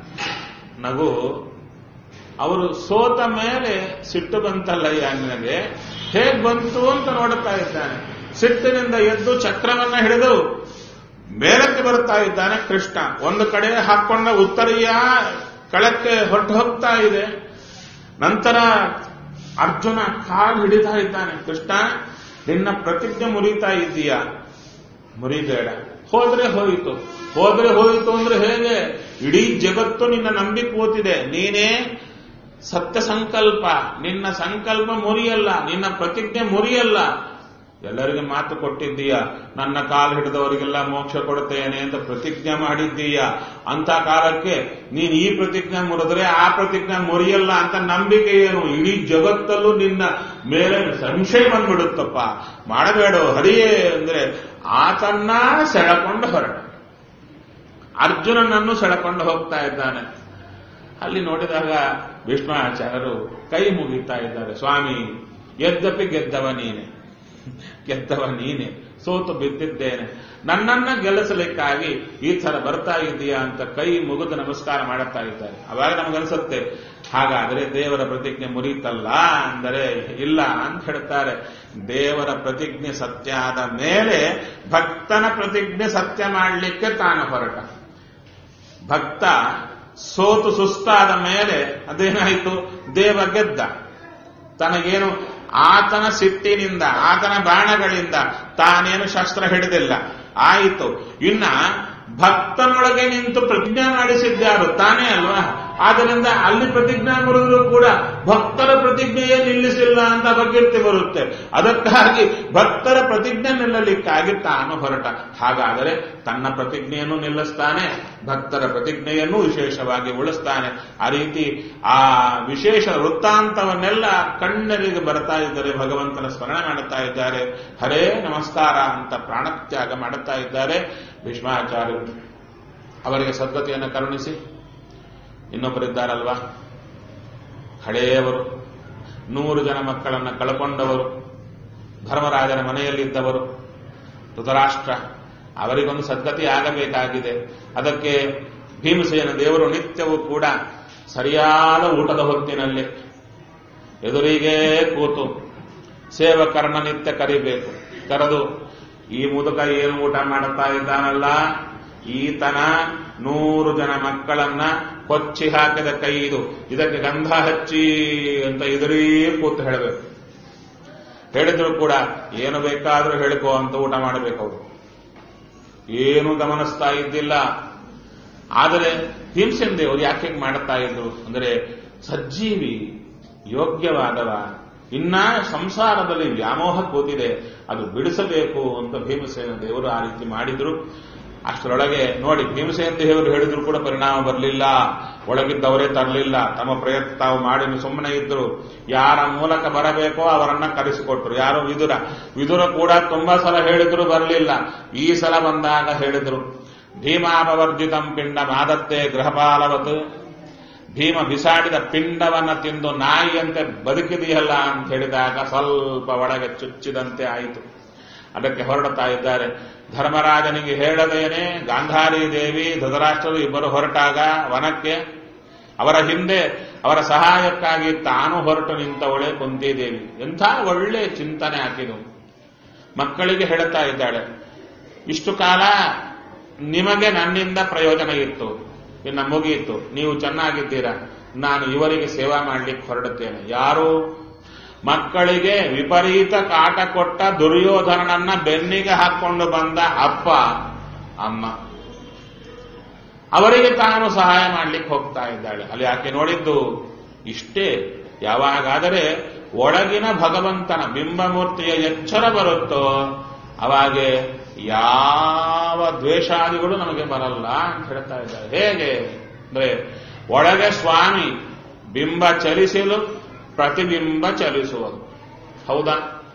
ನಗು ಅವರು ಸೋತ ಮೇಲೆ ಸಿಟ್ಟು ಬಂತಲ್ಲಯ್ಯ ನಿನಗೆ ಹೇಗ್ ಬಂತು ಅಂತ ನೋಡುತ್ತಾ ಇದ್ದಾನೆ ಸಿಟ್ಟಿನಿಂದ ಎದ್ದು ಚಕ್ರವನ್ನ ಹಿಡಿದು ಮೇಲಕ್ಕೆ ಬರುತ್ತಾ ಇದ್ದಾನೆ ಕೃಷ್ಣ ಒಂದು ಕಡೆ ಹಾಕೊಂಡ ಉತ್ತರೀಯ ಕಳಕ್ಕೆ ಹೊರಟು ಹೋಗ್ತಾ ಇದೆ ನಂತರ ಅರ್ಜುನ ಕಾಲು ಹಿಡಿತಾ ಇದ್ದಾನೆ ಕೃಷ್ಣ ನಿನ್ನ ಪ್ರತಿಜ್ಞೆ ಮುರಿತಾ ಇದ್ದೀಯ ಮುರಿಬೇಡ ಹೋದ್ರೆ ಹೋಯಿತು ಹೋದ್ರೆ ಹೋಯಿತು ಅಂದ್ರೆ ಹೇಗೆ ಇಡೀ ಜಗತ್ತು ನಿನ್ನ ನಂಬಿ ಕೂತಿದೆ ನೀನೇ ಸತ್ಯ ಸಂಕಲ್ಪ ನಿನ್ನ ಸಂಕಲ್ಪ ಮುರಿಯಲ್ಲ ನಿನ್ನ ಪ್ರತಿಜ್ಞೆ ಮುರಿಯಲ್ಲ ಎಲ್ಲರಿಗೆ ಮಾತು ಕೊಟ್ಟಿದ್ದೀಯ ನನ್ನ ಕಾಲು ಹಿಡಿದವರಿಗೆಲ್ಲ ಮೋಕ್ಷ ಕೊಡುತ್ತೇನೆ ಅಂತ ಪ್ರತಿಜ್ಞೆ ಮಾಡಿದ್ದೀಯ ಅಂತ ಕಾಲಕ್ಕೆ ನೀನು ಈ ಪ್ರತಿಜ್ಞೆ ಮುರಿದ್ರೆ ಆ ಪ್ರತಿಜ್ಞೆ ಮುರಿಯಲ್ಲ ಅಂತ ನಂಬಿಕೆ ಏನು ಇಡೀ ಜಗತ್ತಲ್ಲೂ ನಿನ್ನ ಮೇಲೆ ಸಂಶಯ ಬಂದ್ಬಿಡುತ್ತಪ್ಪ ಮಾಡಬೇಡ ಹರಿಯೇ ಅಂದ್ರೆ ಆತನ್ನ ಸೆಳೆಕೊಂಡು ಹೊರಟ ಅರ್ಜುನನನ್ನು ಸೆಳೆಕೊಂಡು ಹೋಗ್ತಾ ಇದ್ದಾನೆ ಅಲ್ಲಿ ನೋಡಿದಾಗ ಭೀಷ್ಮಾಚಾರ್ಯರು ಕೈ ಮುಗಿತಾ ಇದ್ದಾರೆ ಸ್ವಾಮಿ ಯದ್ಯಪಿ ಗೆದ್ದವ ನೀನೆ ಗೆದ್ದವ ನೀನೆ ಸೋತು ಬಿದ್ದಿದ್ದೇನೆ ನನ್ನನ್ನ ಗೆಲ್ಲಿಸಲಿಕ್ಕಾಗಿ ಈ ತರ ಬರ್ತಾ ಇದೆಯಾ ಅಂತ ಕೈ ಮುಗಿದು ನಮಸ್ಕಾರ ಮಾಡುತ್ತಾ ಇದ್ದಾರೆ ಅವಾಗ ನಮಗನ್ಸುತ್ತೆ ಹಾಗಾದರೆ ದೇವರ ಪ್ರತಿಜ್ಞೆ ಮುರಿತಲ್ಲ ಅಂದರೆ ಇಲ್ಲ ಅಂತ ಹೇಳ್ತಾರೆ ದೇವರ ಪ್ರತಿಜ್ಞೆ ಸತ್ಯ ಆದ ಮೇಲೆ ಭಕ್ತನ ಪ್ರತಿಜ್ಞೆ ಸತ್ಯ ಮಾಡಲಿಕ್ಕೆ ತಾನು ಹೊರಟ ಭಕ್ತ ಸೋತು ಸುಸ್ತಾದ ಮೇಲೆ ಅದೇನಾಯಿತು ದೇವ ಗೆದ್ದ ತನಗೇನು ಆತನ ಸಿಟ್ಟಿನಿಂದ ಆತನ ಬಾಣಗಳಿಂದ ತಾನೇನು ಶಸ್ತ್ರ ಹಿಡಿದಿಲ್ಲ ಆಯಿತು ಇನ್ನ ಭಕ್ತನೊಳಗೆ ನಿಂತು ಪ್ರತಿಜ್ಞೆ ಮಾಡಿಸಿದ್ಯಾರು ತಾನೇ ಅಲ್ವಾ ಆದ್ದರಿಂದ ಅಲ್ಲಿ ಪ್ರತಿಜ್ಞೆ ಮುರಿದ್ರು ಕೂಡ ಭಕ್ತರ ಪ್ರತಿಜ್ಞೆಯೇ ನಿಲ್ಲಿಸಿಲ್ಲ ಅಂತ ಅಪಕೀರ್ತಿ ಬರುತ್ತೆ ಅದಕ್ಕಾಗಿ ಭಕ್ತರ ಪ್ರತಿಜ್ಞೆ ನಿಲ್ಲಲಿಕ್ಕಾಗಿ ತಾನು ಹೊರಟ ಹಾಗಾದರೆ ತನ್ನ ಪ್ರತಿಜ್ಞೆಯನ್ನು ನಿಲ್ಲಿಸ್ತಾನೆ ಭಕ್ತರ ಪ್ರತಿಜ್ಞೆಯನ್ನು ವಿಶೇಷವಾಗಿ ಉಳಿಸ್ತಾನೆ ಆ ರೀತಿ ಆ ವಿಶೇಷ ವೃತ್ತಾಂತವನ್ನೆಲ್ಲ ಕಣ್ಣರಿಗೆ ಬರ್ತಾ ಇದ್ದಾರೆ ಭಗವಂತನ ಸ್ಮರಣೆ ಮಾಡುತ್ತಾ ಇದ್ದಾರೆ ಹರೇ ನಮಸ್ಕಾರ ಅಂತ ಪ್ರಾಣತ್ಯಾಗ ಮಾಡುತ್ತಾ ಇದ್ದಾರೆ ಭೀಷ್ಮಾಚಾರ್ಯರು ಅವರಿಗೆ ಸದ್ಗತಿಯನ್ನು ಕರುಣಿಸಿ ಇನ್ನೊಬ್ಬರಿದ್ದಾರಲ್ವಾ ಹಳೆಯವರು ನೂರು ಜನ ಮಕ್ಕಳನ್ನು ಕಳ್ಕೊಂಡವರು ಧರ್ಮರಾಜನ ಮನೆಯಲ್ಲಿದ್ದವರು ಧೃತರಾಷ್ಟ್ರ ಅವರಿಗೊಂದು ಸದ್ಗತಿ ಆಗಬೇಕಾಗಿದೆ ಅದಕ್ಕೆ ಭೀಮಸೇನ ದೇವರು ನಿತ್ಯವೂ ಕೂಡ ಸರಿಯಾದ ಊಟದ ಹೊತ್ತಿನಲ್ಲಿ ಎದುರಿಗೆ ಕೂತು ಸೇವಕರನ್ನ ನಿತ್ಯ ಕರಿಬೇಕು ಕರೆದು ಈ ಮುದುಕ ಏನು ಊಟ ಮಾಡುತ್ತಾ ಇದ್ದಾನಲ್ಲ ಈತನ ನೂರು ಜನ ಮಕ್ಕಳನ್ನ ಕೊಚ್ಚಿ ಹಾಕಿದ ಕೈ ಇದು ಇದಕ್ಕೆ ಗಂಧ ಹಚ್ಚಿ ಅಂತ ಇದರೇ ಕೂತು ಹೇಳಬೇಕು ಹೇಳಿದ್ರು ಕೂಡ ಏನು ಬೇಕಾದ್ರೂ ಹೇಳಿಕೋ ಅಂತ ಊಟ ಮಾಡಬೇಕು ಅವರು ಏನು ಗಮನಿಸ್ತಾ ಇದ್ದಿಲ್ಲ ಆದರೆ ಭೀಮಸೇನ್ ದೇವರು ಯಾಕೆ ಹೀಗೆ ಮಾಡುತ್ತಾ ಇದ್ರು ಅಂದರೆ ಸಜ್ಜೀವಿ ಯೋಗ್ಯವಾದವ ಇನ್ನ ಸಂಸಾರದಲ್ಲಿ ವ್ಯಾಮೋಹ ಕೂತಿದೆ ಅದು ಬಿಡಿಸಬೇಕು ಅಂತ ಭೀಮಸೇನ ದೇವರು ಆ ರೀತಿ ಮಾಡಿದ್ರು ಅಷ್ಟರೊಳಗೆ ನೋಡಿ ಭೀಮಸೇನ ದೇವರು ಹೇಳಿದ್ರು ಕೂಡ ಪರಿಣಾಮ ಬರಲಿಲ್ಲ ಒಳಗಿದ್ದವರೇ ತರಲಿಲ್ಲ ತಮ್ಮ ಪ್ರಯತ್ನ ತಾವು ಮಾಡಿ ಸುಮ್ಮನೆ ಇದ್ರು ಯಾರ ಮೂಲಕ ಬರಬೇಕೋ ಅವರನ್ನ ಕರೆಸಿಕೊಟ್ರು ಯಾರು ವಿದುರ ವಿದುರ ಕೂಡ ತುಂಬಾ ಸಲ ಹೇಳಿದ್ರು ಬರಲಿಲ್ಲ ಈ ಸಲ ಬಂದಾಗ ಹೇಳಿದ್ರು ಭೀಮಾಪವರ್ಜಿತಂ ಪಿಂಡ ಮಾದತ್ತೆ ಗೃಹಪಾಲವತ್ ಭೀಮ ಬಿಸಾಡಿದ ಪಿಂಡವನ್ನ ತಿಂದು ನಾಯಿಯಂತೆ ಬದುಕಿದೆಯಲ್ಲ ಅಂತ ಹೇಳಿದಾಗ ಸ್ವಲ್ಪ ಒಳಗೆ ಚುಚ್ಚಿದಂತೆ ಆಯಿತು ಅದಕ್ಕೆ ಹೊರಡುತ್ತಾ ಇದ್ದಾರೆ ಧರ್ಮರಾಜನಿಗೆ ಹೇಳದೇನೆ ಗಾಂಧಾರಿ ದೇವಿ ಧೃತರಾಷ್ಟ್ರರು ಇಬ್ಬರು ಹೊರಟಾಗ ವನಕ್ಕೆ ಅವರ ಹಿಂದೆ ಅವರ ಸಹಾಯಕ್ಕಾಗಿ ತಾನು ಹೊರಟು ನಿಂತವಳೆ ಕುಂತಿದೇವಿ ಎಂಥ ಒಳ್ಳೆ ಚಿಂತನೆ ಹಾಕಿದು ಮಕ್ಕಳಿಗೆ ಹೇಳುತ್ತಾ ಇದ್ದಾಳೆ ಇಷ್ಟು ಕಾಲ ನಿಮಗೆ ನನ್ನಿಂದ ಪ್ರಯೋಜನ ಇತ್ತು ಇನ್ನು ಮುಗಿಯಿತು ನೀವು ಚೆನ್ನಾಗಿದ್ದೀರಾ ನಾನು ಇವರಿಗೆ ಸೇವಾ ಮಾಡಲಿಕ್ಕೆ ಹೊರಡುತ್ತೇನೆ ಯಾರು ಮಕ್ಕಳಿಗೆ ವಿಪರೀತ ಕಾಟ ಕೊಟ್ಟ ದುರ್ಯೋಧನನನ್ನ ಬೆನ್ನಿಗೆ ಹಾಕೊಂಡು ಬಂದ ಅಪ್ಪ ಅಮ್ಮ ಅವರಿಗೆ ತಾನು ಸಹಾಯ ಮಾಡ್ಲಿಕ್ಕೆ ಹೋಗ್ತಾ ಇದ್ದಾಳೆ ಅಲ್ಲಿ ಯಾಕೆ ನೋಡಿದ್ದು ಇಷ್ಟೇ ಯಾವಾಗಾದರೆ ಒಳಗಿನ ಭಗವಂತನ ಬಿಂಬಮೂರ್ತಿಯ ಎಚ್ಚರ ಬರುತ್ತೋ ಅವಾಗೆ ಯಾವ ದ್ವೇಷಾದಿಗಳು ನಮಗೆ ಬರಲ್ಲ ಅಂತ ಹೇಳ್ತಾ ಇದ್ದಾರೆ ಹೇಗೆ ಅಂದ್ರೆ ಒಳಗೆ ಸ್ವಾಮಿ ಬಿಂಬ ಚಲಿಸಲು ಪ್ರತಿಬಿಂಬ ಚಲಿಸುವುದು ಹೌದಾ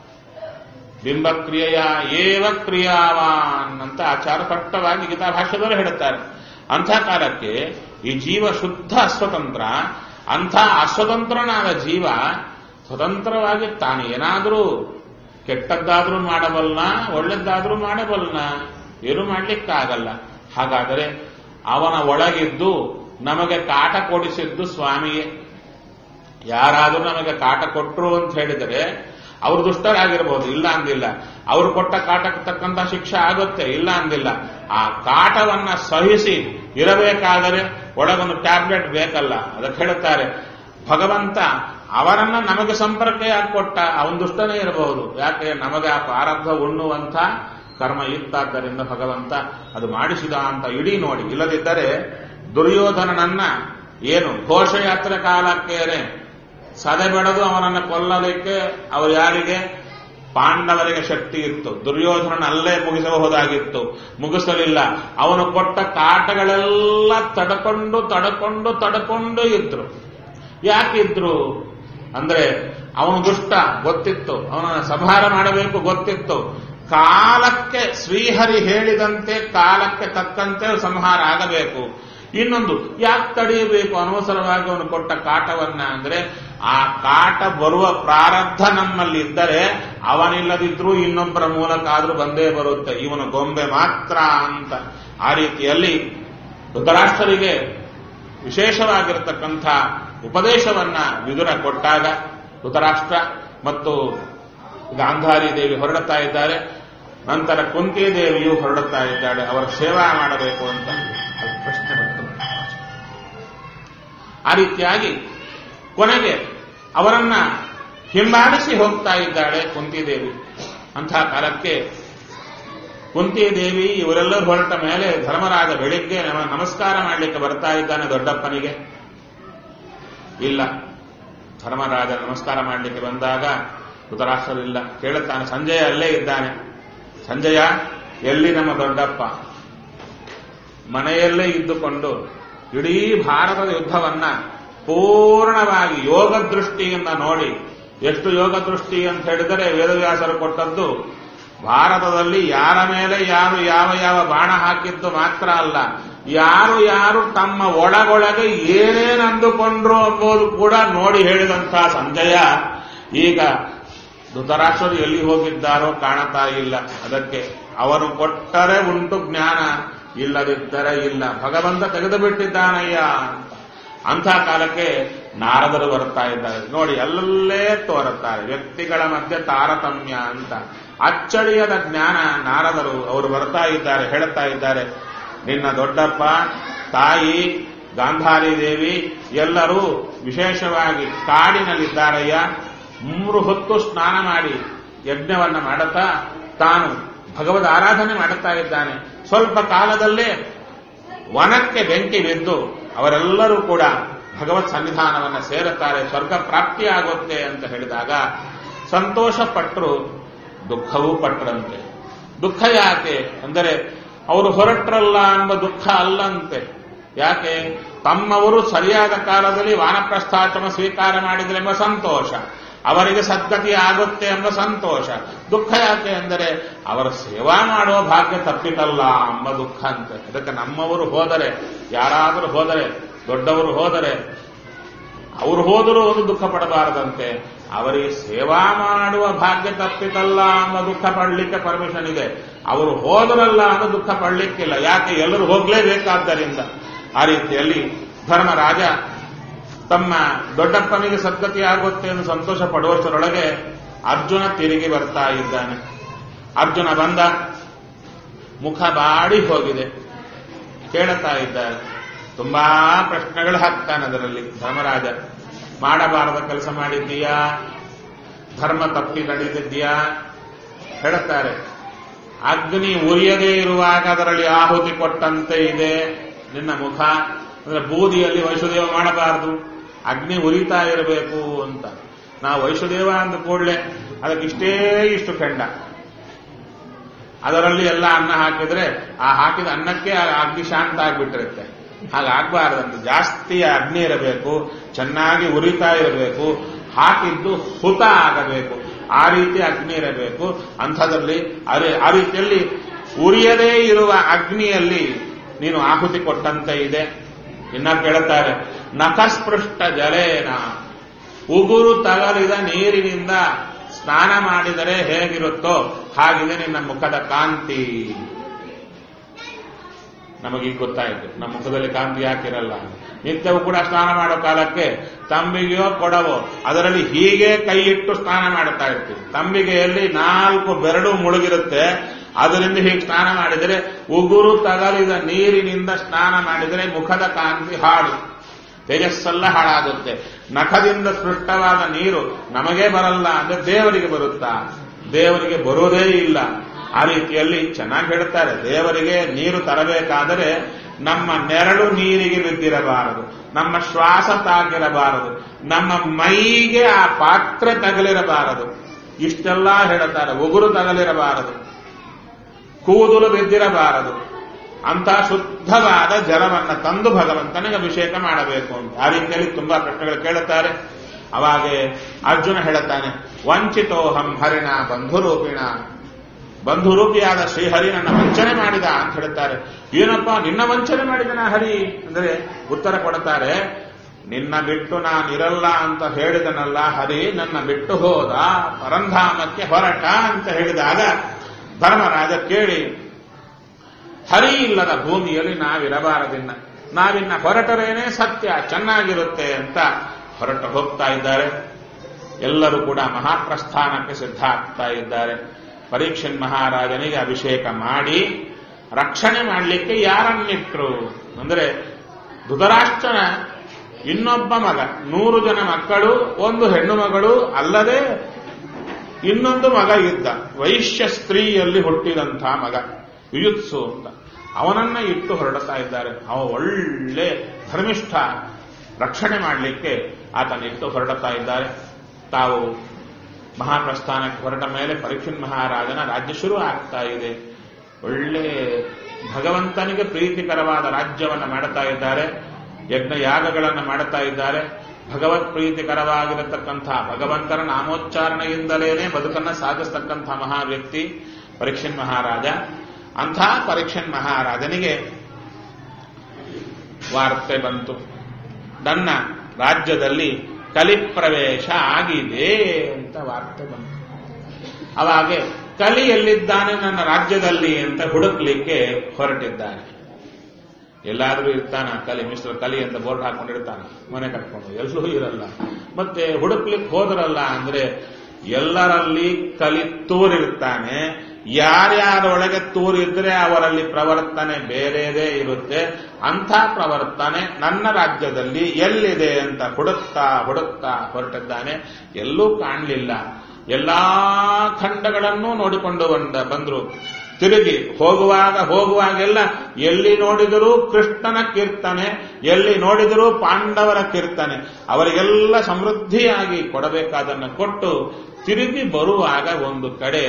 ಬಿಂಬ ಕ್ರಿಯೆಯ ಏವ ಕ್ರಿಯಾವಾನ್ ಅಂತ ಆಚಾರ ಸ್ಪಷ್ಟವಾಗಿ ಗೀತಾ ಭಾಷ್ಯದವರು ಹೇಳುತ್ತಾರೆ ಅಂಥ ಕಾಲಕ್ಕೆ ಈ ಜೀವ ಶುದ್ಧ ಅಸ್ವತಂತ್ರ ಅಂಥ ಅಸ್ವತಂತ್ರನಾದ ಜೀವ ಸ್ವತಂತ್ರವಾಗಿ ತಾನು ಏನಾದರೂ ಕೆಟ್ಟದ್ದಾದ್ರೂ ಮಾಡಬಲ್ನ ಒಳ್ಳೆದ್ದಾದ್ರೂ ಮಾಡಬಲ್ನ ಏನು ಮಾಡ್ಲಿಕ್ಕಾಗಲ್ಲ ಹಾಗಾದರೆ ಅವನ ಒಳಗಿದ್ದು ನಮಗೆ ಕಾಟ ಕೊಡಿಸಿದ್ದು ಸ್ವಾಮಿಯೇ ಯಾರಾದರೂ ನಮಗೆ ಕಾಟ ಕೊಟ್ಟರು ಅಂತ ಹೇಳಿದರೆ ಅವರು ದುಷ್ಟರಾಗಿರ್ಬೋದು ಇಲ್ಲ ಅಂದಿಲ್ಲ ಅವರು ಕೊಟ್ಟ ಕಾಟಕ್ಕೆ ತಕ್ಕಂತ ಶಿಕ್ಷೆ ಆಗುತ್ತೆ ಇಲ್ಲ ಅಂದಿಲ್ಲ ಆ ಕಾಟವನ್ನ ಸಹಿಸಿ ಇರಬೇಕಾದರೆ ಒಳಗೊಂದು ಟ್ಯಾಬ್ಲೆಟ್ ಬೇಕಲ್ಲ ಅದಕ್ಕೆ ಹೇಳುತ್ತಾರೆ ಭಗವಂತ ಅವರನ್ನ ನಮಗೆ ಸಂಪರ್ಕ ಯಾಕೆ ಕೊಟ್ಟ ಅವನ ದುಷ್ಟನೇ ಇರಬಹುದು ಯಾಕೆ ನಮಗೆ ಆ ಪ್ರಾರಬ್ಧ ಉಣ್ಣುವಂತ ಕರ್ಮ ಇತ್ತಾದ್ದರಿಂದ ಭಗವಂತ ಅದು ಮಾಡಿಸಿದ ಅಂತ ಇಡೀ ನೋಡಿ ಇಲ್ಲದಿದ್ದರೆ ದುರ್ಯೋಧನನನ್ನ ಏನು ಘೋಷಯಾತ್ರೆ ಕಾಲಕ್ಕೇನೆ ಸದೆ ಬೆಳೆದು ಅವನನ್ನು ಕೊಲ್ಲಲಿಕ್ಕೆ ಅವರು ಯಾರಿಗೆ ಪಾಂಡವರಿಗೆ ಶಕ್ತಿ ಇತ್ತು ದುರ್ಯೋಧನನ ಅಲ್ಲೇ ಮುಗಿಸಬಹುದಾಗಿತ್ತು ಮುಗಿಸಲಿಲ್ಲ ಅವನು ಕೊಟ್ಟ ಕಾಟಗಳೆಲ್ಲ ತಡ್ಕೊಂಡು ತಡ್ಕೊಂಡು ತಡ್ಕೊಂಡು ಇದ್ರು ಯಾಕಿದ್ರು ಅಂದ್ರೆ ಅವನು ದುಷ್ಟ ಗೊತ್ತಿತ್ತು ಅವನ ಸಂಹಾರ ಮಾಡಬೇಕು ಗೊತ್ತಿತ್ತು ಕಾಲಕ್ಕೆ ಶ್ರೀಹರಿ ಹೇಳಿದಂತೆ ಕಾಲಕ್ಕೆ ತಕ್ಕಂತೆ ಸಂಹಾರ ಆಗಬೇಕು ಇನ್ನೊಂದು ಯಾಕೆ ತಡೆಯಬೇಕು ಅನವಸರವಾಗಿ ಅವನು ಕೊಟ್ಟ ಕಾಟವನ್ನ ಅಂದ್ರೆ ಆ ಕಾಟ ಬರುವ ಪ್ರಾರಬ್ಧ ನಮ್ಮಲ್ಲಿ ಇದ್ದರೆ ಅವನಿಲ್ಲದಿದ್ರೂ ಇನ್ನೊಬ್ಬರ ಮೂಲಕ ಆದ್ರೂ ಬಂದೇ ಬರುತ್ತೆ ಇವನು ಗೊಂಬೆ ಮಾತ್ರ ಅಂತ ಆ ರೀತಿಯಲ್ಲಿ ಧೃತರಾಷ್ಟ್ರರಿಗೆ ವಿಶೇಷವಾಗಿರತಕ್ಕಂಥ ಉಪದೇಶವನ್ನ ವಿದುರ ಕೊಟ್ಟಾಗ ಧೃತರಾಷ್ಟ್ರ ಮತ್ತು ಗಾಂಧಾರಿ ದೇವಿ ಹೊರಡುತ್ತಾ ಇದ್ದಾರೆ ನಂತರ ಕುಂತಿ ದೇವಿಯು ಹೊರಡುತ್ತಾ ಇದ್ದಾಳೆ ಅವರ ಸೇವಾ ಮಾಡಬೇಕು ಅಂತ ಅದು ಪ್ರಶ್ನೆ ಬಂತು ಆ ರೀತಿಯಾಗಿ ಕೊನೆಗೆ ಅವರನ್ನ ಹಿಂಬಾಲಿಸಿ ಹೋಗ್ತಾ ಇದ್ದಾಳೆ ಕುಂತಿದೇವಿ ಅಂಥ ಕಾಲಕ್ಕೆ ಕುಂತಿದೇವಿ ಇವರೆಲ್ಲರೂ ಹೊರಟ ಮೇಲೆ ಧರ್ಮರಾಜ ಬೆಳಿಗ್ಗೆ ನಮ- ನಮಸ್ಕಾರ ಮಾಡಲಿಕ್ಕೆ ಬರ್ತಾ ಇದ್ದಾನೆ ದೊಡ್ಡಪ್ಪನಿಗೆ ಇಲ್ಲ ಧರ್ಮರಾಜ ನಮಸ್ಕಾರ ಮಾಡಲಿಕ್ಕೆ ಬಂದಾಗ ಧೃತರಾಷ್ಟ್ರರಿಲ್ಲ ಕೇಳುತ್ತಾನೆ ಸಂಜಯ ಅಲ್ಲೇ ಇದ್ದಾನೆ ಸಂಜಯ ಎಲ್ಲಿ ನಮ್ಮ ದೊಡ್ಡಪ್ಪ ಮನೆಯಲ್ಲೇ ಇದ್ದುಕೊಂಡು ಇಡೀ ಭಾರತದ ಯುದ್ಧವನ್ನ ಪೂರ್ಣವಾಗಿ ಯೋಗ ದೃಷ್ಟಿಯಿಂದ ನೋಡಿ ಎಷ್ಟು ಯೋಗ ದೃಷ್ಟಿ ಅಂತ ಹೇಳಿದರೆ ವೇದವ್ಯಾಸರು ಕೊಟ್ಟದ್ದು ಭಾರತದಲ್ಲಿ ಯಾರ ಮೇಲೆ ಯಾರು ಯಾವ ಯಾವ ಬಾಣ ಹಾಕಿದ್ದು ಮಾತ್ರ ಅಲ್ಲ ಯಾರು ಯಾರು ತಮ್ಮ ಒಳಗೊಳಗೆ ಏನೇನು ಅಂದುಕೊಂಡ್ರು ಎಂಬುದು ಕೂಡ ನೋಡಿ ಹೇಳಿದಂತಹ ಸಂಜಯ ಈಗ ಧೃತರಾಷ್ಟ್ರರು ಎಲ್ಲಿ ಹೋಗಿದ್ದಾರೋ ಕಾಣತಾ ಇಲ್ಲ ಅದಕ್ಕೆ ಅವರು ಕೊಟ್ಟರೆ ಉಂಟು ಜ್ಞಾನ ಇಲ್ಲದಿದ್ದರೆ ಇಲ್ಲ ಭಗವಂತ ತೆಗೆದು ಬಿಟ್ಟಿದ್ದಾನಯ್ಯ ಅಂತ ಅಂಥ ಕಾಲಕ್ಕೆ ನಾರದರು ಬರ್ತಾ ಇದ್ದಾರೆ ನೋಡಿ ಅಲ್ಲಲ್ಲೇ ತೋರುತ್ತಾರೆ ವ್ಯಕ್ತಿಗಳ ಮಧ್ಯೆ ತಾರತಮ್ಯ ಅಂತ ಅಚ್ಚಳಿಯದ ಜ್ಞಾನ ನಾರದರು ಅವರು ಬರ್ತಾ ಇದ್ದಾರೆ ಹೇಳುತ್ತಾ ಇದ್ದಾರೆ ನಿನ್ನ ದೊಡ್ಡಪ್ಪ ತಾಯಿ ಗಾಂಧಾರಿ ದೇವಿ ಎಲ್ಲರೂ ವಿಶೇಷವಾಗಿ ಕಾಡಿನಲ್ಲಿದ್ದಾರಯ್ಯ ಮೂರು ಹೊತ್ತು ಸ್ನಾನ ಮಾಡಿ ಯಜ್ಞವನ್ನ ಮಾಡುತ್ತಾ ತಾನು ಭಗವದ್ ಆರಾಧನೆ ಮಾಡುತ್ತಾ ಇದ್ದಾನೆ ಸ್ವಲ್ಪ ಕಾಲದಲ್ಲೇ ವನಕ್ಕೆ ಬೆಂಕಿ ಬಿದ್ದು ಅವರೆಲ್ಲರೂ ಕೂಡ ಭಗವತ್ ಸನ್ನಿಧಾನವನ್ನು ಸೇರುತ್ತಾರೆ ಸ್ವರ್ಗ ಪ್ರಾಪ್ತಿಯಾಗುತ್ತೆ ಅಂತ ಹೇಳಿದಾಗ ಸಂತೋಷ ಪಟ್ಟರು ದುಃಖವೂ ಪಟ್ಟರಂತೆ ದುಃಖ ಯಾಕೆ ಅಂದರೆ ಅವರು ಹೊರಟ್ರಲ್ಲ ಎಂಬ ದುಃಖ ಅಲ್ಲಂತೆ ಯಾಕೆ ತಮ್ಮವರು ಸರಿಯಾದ ಕಾಲದಲ್ಲಿ ವಾನಪ್ರಸ್ಥಾಶ್ರಮ ಸ್ವೀಕಾರ ಮಾಡಿದ್ರೆಂಬ ಸಂತೋಷ ಅವರಿಗೆ ಸದ್ಗತಿ ಆಗುತ್ತೆ ಎಂಬ ಸಂತೋಷ ದುಃಖ ಯಾಕೆ ಅಂದರೆ ಅವರ ಸೇವಾ ಮಾಡುವ ಭಾಗ್ಯ ತಪ್ಪಿತಲ್ಲ ಎಂಬ ದುಃಖ ಅಂತೆ ಅದಕ್ಕೆ ನಮ್ಮವರು ಹೋದರೆ ಯಾರಾದರೂ ಹೋದರೆ ದೊಡ್ಡವರು ಹೋದರೆ ಅವರು ಹೋದರೂ ಒಂದು ದುಃಖ ಪಡಬಾರದಂತೆ ಅವರಿಗೆ ಸೇವಾ ಮಾಡುವ ಭಾಗ್ಯ ತಪ್ಪಿತಲ್ಲ ಎಂಬ ದುಃಖ ಪಡಲಿಕ್ಕೆ ಪರ್ಮಿಷನ್ ಇದೆ ಅವರು ಹೋದರಲ್ಲ ಅನ್ನೋ ದುಃಖ ಪಡಲಿಕ್ಕಿಲ್ಲ ಯಾಕೆ ಎಲ್ಲರೂ ಹೋಗ್ಲೇಬೇಕಾದ್ದರಿಂದ ಆ ರೀತಿಯಲ್ಲಿ ಧರ್ಮರಾಜ ತಮ್ಮ ದೊಡ್ಡಪ್ಪನಿಗೆ ಸದ್ಗತಿ ಆಗುತ್ತೆ ಎಂದು ಸಂತೋಷ ಪಡುವಷ್ಟರೊಳಗೆ ಅರ್ಜುನ ತಿರುಗಿ ಬರ್ತಾ ಇದ್ದಾನೆ ಅರ್ಜುನ ಬಂದ ಮುಖ ಬಾಡಿ ಹೋಗಿದೆ ಕೇಳುತ್ತಾ ಇದ್ದಾರೆ ತುಂಬಾ ಪ್ರಶ್ನೆಗಳು ಹಾಕ್ತಾನೆ ಅದರಲ್ಲಿ ಧರ್ಮರಾಜ ಮಾಡಬಾರದ ಕೆಲಸ ಮಾಡಿದ್ದೀಯಾ ಧರ್ಮ ತಪ್ಪಿ ನಡೆದಿದ್ದೀಯಾ ಹೇಳುತ್ತಾರೆ ಅಗ್ನಿ ಉರಿಯದೇ ಇರುವಾಗ ಅದರಲ್ಲಿ ಆಹುತಿ ಕೊಟ್ಟಂತೆ ಇದೆ ನಿನ್ನ ಮುಖ ಅಂದ್ರೆ ಬೂದಿಯಲ್ಲಿ ವೈಷ್ಣುದೇವ ಮಾಡಬಾರದು ಅಗ್ನಿ ಉರಿತಾ ಇರಬೇಕು ಅಂತ ನಾವು ವೈಷ್ಣುದೇವ ಅಂದ ಕೂಡಲೇ ಅದಕ್ಕೆ ಇಷ್ಟೇ ಇಷ್ಟು ಕೆಂಡ ಅದರಲ್ಲಿ ಎಲ್ಲ ಅನ್ನ ಹಾಕಿದ್ರೆ ಆ ಹಾಕಿದ ಅನ್ನಕ್ಕೆ ಆ ಅಗ್ನಿ ಶಾಂತ ಆಗ್ಬಿಟ್ಟಿರುತ್ತೆ ಹಾಗಾಗಬಾರದಂತೆ ಜಾಸ್ತಿ ಅಗ್ನಿ ಇರಬೇಕು ಚೆನ್ನಾಗಿ ಉರಿತಾ ಇರಬೇಕು ಹಾಕಿದ್ದು ಹುತ ಆಗಬೇಕು ಆ ರೀತಿ ಅಗ್ನಿ ಇರಬೇಕು ಅಂಥದ್ರಲ್ಲಿ ಅರೆ ಆ ರೀತಿಯಲ್ಲಿ ಉರಿಯದೇ ಇರುವ ಅಗ್ನಿಯಲ್ಲಿ ನೀನು ಆಹುತಿ ಕೊಟ್ಟಂತೆ ಇದೆ ಇನ್ನ ಕೇಳುತ್ತಾರೆ ನಖಸ್ಪೃಷ್ಟ ಜಲೇನ ಉಗುರು ತಗಲಿದ ನೀರಿನಿಂದ ಸ್ನಾನ ಮಾಡಿದರೆ ಹೇಗಿರುತ್ತೋ ಹಾಗಿದೆ ನಿನ್ನ ಮುಖದ ಕಾಂತಿ ನಮಗೀಗ ಗೊತ್ತಾಯಿತು ನಮ್ಮ ಮುಖದಲ್ಲಿ ಕಾಂತಿ ಯಾಕಿರಲ್ಲ ನಿತ್ಯವೂ ಕೂಡ ಸ್ನಾನ ಮಾಡೋ ಕಾಲಕ್ಕೆ ತಂಬಿಗೆಯೋ ಕೊಡವೋ ಅದರಲ್ಲಿ ಹೀಗೆ ಕೈ ಇಟ್ಟು ಸ್ನಾನ ಮಾಡುತ್ತಾ ಇರ್ತೀವಿ ತಂಬಿಗೆಯಲ್ಲಿ ನಾಲ್ಕು ಬೆರಳು ಮುಳುಗಿರುತ್ತೆ ಅದರಿಂದ ಹೀಗೆ ಸ್ನಾನ ಮಾಡಿದರೆ ಉಗುರು ತಗಲಿದ ನೀರಿನಿಂದ ಸ್ನಾನ ಮಾಡಿದರೆ ಮುಖದ ಕಾಂತಿ ಹಾಡು ತೇಜಸ್ಸೆಲ್ಲ ಹಾಳಾಗುತ್ತೆ ನಖದಿಂದ ಸೃಷ್ಟವಾದ ನೀರು ನಮಗೆ ಬರಲ್ಲ ಅಂದ್ರೆ ದೇವರಿಗೆ ಬರುತ್ತಾ ದೇವರಿಗೆ ಬರೋದೇ ಇಲ್ಲ ಆ ರೀತಿಯಲ್ಲಿ ಚೆನ್ನಾಗಿ ಹೇಳ್ತಾರೆ ದೇವರಿಗೆ ನೀರು ತರಬೇಕಾದರೆ ನಮ್ಮ ನೆರಳು ನೀರಿಗೆ ಬಿದ್ದಿರಬಾರದು ನಮ್ಮ ಶ್ವಾಸ ತಾಗಿರಬಾರದು ನಮ್ಮ ಮೈಗೆ ಆ ಪಾತ್ರೆ ತಗಲಿರಬಾರದು ಇಷ್ಟೆಲ್ಲ ಹೇಳುತ್ತಾರೆ ಉಗುರು ತಗಲಿರಬಾರದು ಕೂದಲು ಬಿದ್ದಿರಬಾರದು ಅಂತ ಶುದ್ಧವಾದ ಜಲವನ್ನ ತಂದು ಭಗವಂತನಿಗೆ ಅಭಿಷೇಕ ಮಾಡಬೇಕು ಅಂತ ಆ ರೀತಿಯಲ್ಲಿ ತುಂಬಾ ಪ್ರಶ್ನೆಗಳು ಕೇಳುತ್ತಾರೆ ಅವಾಗೆ ಅರ್ಜುನ ಹೇಳುತ್ತಾನೆ ವಂಚಿತೋಹಂ ಹರಿಣ ಬಂಧುರೂಪಿಣ ಬಂಧುರೂಪಿಯಾದ ಶ್ರೀಹರಿ ನನ್ನ ವಂಚನೆ ಮಾಡಿದ ಅಂತ ಹೇಳುತ್ತಾರೆ ಏನಪ್ಪ ನಿನ್ನ ವಂಚನೆ ಮಾಡಿದನ ಹರಿ ಅಂದ್ರೆ ಉತ್ತರ ಕೊಡುತ್ತಾರೆ ನಿನ್ನ ಬಿಟ್ಟು ನಾನಿರಲ್ಲ ಅಂತ ಹೇಳಿದನಲ್ಲ ಹರಿ ನನ್ನ ಬಿಟ್ಟು ಹೋದ ಪರಂಧಾಮಕ್ಕೆ ಹೊರಟ ಅಂತ ಹೇಳಿದಾಗ ಧರ್ಮರಾಜ ಕೇಳಿ ಹರಿ ಇಲ್ಲದ ಭೂಮಿಯಲ್ಲಿ ನಾವಿರಬಾರದಿನ್ನ ನಾವಿನ್ನ ಹೊರಟರೇನೆ ಸತ್ಯ ಚೆನ್ನಾಗಿರುತ್ತೆ ಅಂತ ಹೊರಟು ಹೋಗ್ತಾ ಇದ್ದಾರೆ ಎಲ್ಲರೂ ಕೂಡ ಮಹಾಪ್ರಸ್ಥಾನಕ್ಕೆ ಸಿದ್ಧ ಆಗ್ತಾ ಇದ್ದಾರೆ ಪರೀಕ್ಷನ್ ಮಹಾರಾಜನಿಗೆ ಅಭಿಷೇಕ ಮಾಡಿ ರಕ್ಷಣೆ ಮಾಡಲಿಕ್ಕೆ ಯಾರನ್ನಿಟ್ರು ಅಂದ್ರೆ ಧೃತರಾಷ್ಟ್ರನ ಇನ್ನೊಬ್ಬ ಮಗ ನೂರು ಜನ ಮಕ್ಕಳು ಒಂದು ಹೆಣ್ಣು ಮಗಳು ಅಲ್ಲದೆ ಇನ್ನೊಂದು ಮಗ ಇದ್ದ ವೈಶ್ಯ ಸ್ತ್ರೀಯಲ್ಲಿ ಹುಟ್ಟಿದಂಥ ಮಗ ಯುಯುತ್ಸು ಅಂತ ಅವನನ್ನ ಇಟ್ಟು ಹೊರಡುತ್ತಾ ಇದ್ದಾರೆ ಅವ ಒಳ್ಳೆ ಧರ್ಮಿಷ್ಠ ರಕ್ಷಣೆ ಮಾಡಲಿಕ್ಕೆ ಆತನಿಟ್ಟು ಹೊರಡುತ್ತಾ ಇದ್ದಾರೆ ತಾವು ಮಹಾಪ್ರಸ್ಥಾನಕ್ಕೆ ಹೊರಟ ಮೇಲೆ ಪರೀಕ್ಷನ್ ಮಹಾರಾಜನ ರಾಜ್ಯ ಶುರು ಆಗ್ತಾ ಇದೆ ಒಳ್ಳೆ ಭಗವಂತನಿಗೆ ಪ್ರೀತಿಕರವಾದ ರಾಜ್ಯವನ್ನು ಮಾಡುತ್ತಾ ಇದ್ದಾರೆ ಯಜ್ಞ ಯಾಗಗಳನ್ನು ಮಾಡುತ್ತಾ ಇದ್ದಾರೆ ಭಗವತ್ ಪ್ರೀತಿಕರವಾಗಿರತಕ್ಕಂಥ ಭಗವಂತನ ನಾಮೋಚ್ಚಾರಣೆಯಿಂದಲೇನೆ ಬದುಕನ್ನು ಸಾಧಿಸ್ತಕ್ಕಂಥ ಮಹಾ ವ್ಯಕ್ತಿ ಪರೀಕ್ಷನ್ ಮಹಾರಾಜ ಅಂಥ ಪರೀಕ್ಷನ್ ಮಹಾರಾಜನಿಗೆ ವಾರ್ತೆ ಬಂತು ನನ್ನ ರಾಜ್ಯದಲ್ಲಿ ಕಲಿಪ್ರವೇಶ ಆಗಿದೆ ಅಂತ ವಾರ್ತೆ ಬಂತು ಅವಾಗೆ ಕಲಿ ಎಲ್ಲಿದ್ದಾನೆ ನನ್ನ ರಾಜ್ಯದಲ್ಲಿ ಅಂತ ಹುಡುಕ್ಲಿಕ್ಕೆ ಹೊರಟಿದ್ದಾನೆ ಎಲ್ಲಾದ್ರೂ ಇರ್ತಾನ ಕಲಿ ಮಿಸ್ಟರ್ ಕಲಿ ಅಂತ ಬೋರ್ಡ್ ಹಾಕೊಂಡಿರ್ತಾನ ಮನೆ ಕಟ್ಕೊಂಡು ಎಲ್ಲೂ ಇರಲ್ಲ ಮತ್ತೆ ಹುಡುಕ್ಲಿಕ್ಕೆ ಹೋದ್ರಲ್ಲ ಅಂದ್ರೆ ಎಲ್ಲರಲ್ಲಿ ಕಲಿ ತೂರಿರ್ತಾನೆ ಯಾರ್ಯಾರೊಳಗೆ ತೂರಿದ್ರೆ ಅವರಲ್ಲಿ ಪ್ರವರ್ತನೆ ಬೇರೆದೇ ಇರುತ್ತೆ ಅಂಥ ಪ್ರವರ್ತನೆ ನನ್ನ ರಾಜ್ಯದಲ್ಲಿ ಎಲ್ಲಿದೆ ಅಂತ ಹುಡುಕ್ತಾ ಹುಡುಕ್ತಾ ಹೊರಟಿದ್ದಾನೆ ಎಲ್ಲೂ ಕಾಣಲಿಲ್ಲ ಎಲ್ಲಾ ಖಂಡಗಳನ್ನೂ ನೋಡಿಕೊಂಡು ಬಂದ ಬಂದ್ರು ತಿರುಗಿ ಹೋಗುವಾಗ ಹೋಗುವಾಗೆಲ್ಲ ಎಲ್ಲಿ ನೋಡಿದರೂ ಕೃಷ್ಣನ ಕೀರ್ತನೆ ಎಲ್ಲಿ ನೋಡಿದರೂ ಪಾಂಡವರ ಕೀರ್ತನೆ ಅವರಿಗೆಲ್ಲ ಸಮೃದ್ಧಿಯಾಗಿ ಕೊಡಬೇಕಾದನ್ನು ಕೊಟ್ಟು ತಿರುಗಿ ಬರುವಾಗ ಒಂದು ಕಡೆ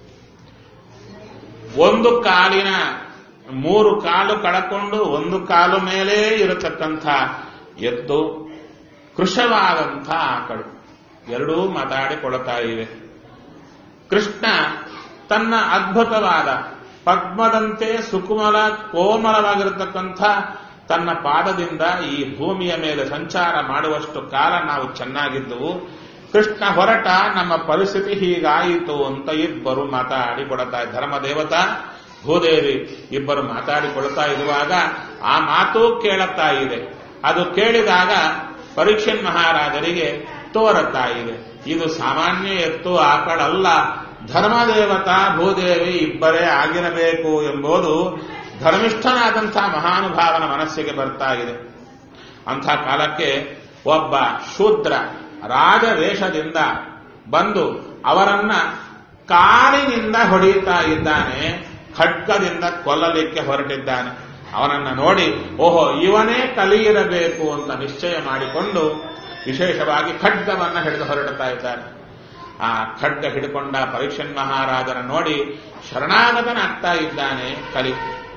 ಒಂದು ಕಾಲಿನ ಮೂರು ಕಾಲು ಕಳಕೊಂಡು ಒಂದು ಕಾಲು ಮೇಲೆ ಇರತಕ್ಕಂಥ ಎತ್ತು ಕೃಶವಾದಂಥ ಆಕಳು ಎರಡೂ ಮಾತಾಡಿಕೊಳ್ತಾ ಇವೆ ಕೃಷ್ಣ ತನ್ನ ಅದ್ಭುತವಾದ ಪದ್ಮದಂತೆ ಸುಕುಮಲ ಕೋಮಲವಾಗಿರತಕ್ಕಂಥ ತನ್ನ ಪಾದದಿಂದ ಈ ಭೂಮಿಯ ಮೇಲೆ ಸಂಚಾರ ಮಾಡುವಷ್ಟು ಕಾಲ ನಾವು ಚೆನ್ನಾಗಿದ್ದವು ಕೃಷ್ಣ ಹೊರಟ ನಮ್ಮ ಪರಿಸ್ಥಿತಿ ಹೀಗಾಯಿತು ಅಂತ ಇಬ್ಬರು ಮಾತಾಡಿಕೊಳ್ತಾ ಧರ್ಮದೇವತಾ ಭೂದೇವಿ ಇಬ್ಬರು ಮಾತಾಡಿಕೊಳ್ತಾ ಇರುವಾಗ ಆ ಮಾತು ಕೇಳುತ್ತಾ ಇದೆ ಅದು ಕೇಳಿದಾಗ ಪರೀಕ್ಷನ್ ಮಹಾರಾಜರಿಗೆ ತೋರುತ್ತಾ ಇದೆ ಇದು ಸಾಮಾನ್ಯ ಎತ್ತು ಆಕಳಲ್ಲ ಧರ್ಮದೇವತಾ ಭೂದೇವಿ ಇಬ್ಬರೇ ಆಗಿರಬೇಕು ಎಂಬುದು ಧರ್ಮಿಷ್ಠನಾದಂಥ ಮಹಾನುಭಾವನ ಮನಸ್ಸಿಗೆ ಬರ್ತಾ ಇದೆ ಅಂಥ ಕಾಲಕ್ಕೆ ಒಬ್ಬ ಶೂದ್ರ ರಾಜವೇಷದಿಂದ ಬಂದು ಅವರನ್ನ ಕಾಲಿನಿಂದ ಹೊಡೆಯುತ್ತಾ ಇದ್ದಾನೆ ಖಡ್ಗದಿಂದ ಕೊಲ್ಲಲಿಕ್ಕೆ ಹೊರಟಿದ್ದಾನೆ ಅವನನ್ನ ನೋಡಿ ಓಹೋ ಇವನೇ ಕಲಿಯಿರಬೇಕು ಅಂತ ನಿಶ್ಚಯ ಮಾಡಿಕೊಂಡು ವಿಶೇಷವಾಗಿ ಖಡ್ಗವನ್ನ ಹಿಡಿದು ಹೊರಡುತ್ತಾ ಇದ್ದಾನೆ ಆ ಖಡ್ಗ ಹಿಡ್ಕೊಂಡ ಪರೀಕ್ಷನ್ ಮಹಾರಾಜನ ನೋಡಿ ಶರಣಾಗತನಾಗ್ತಾ ಇದ್ದಾನೆ ಕಲಿ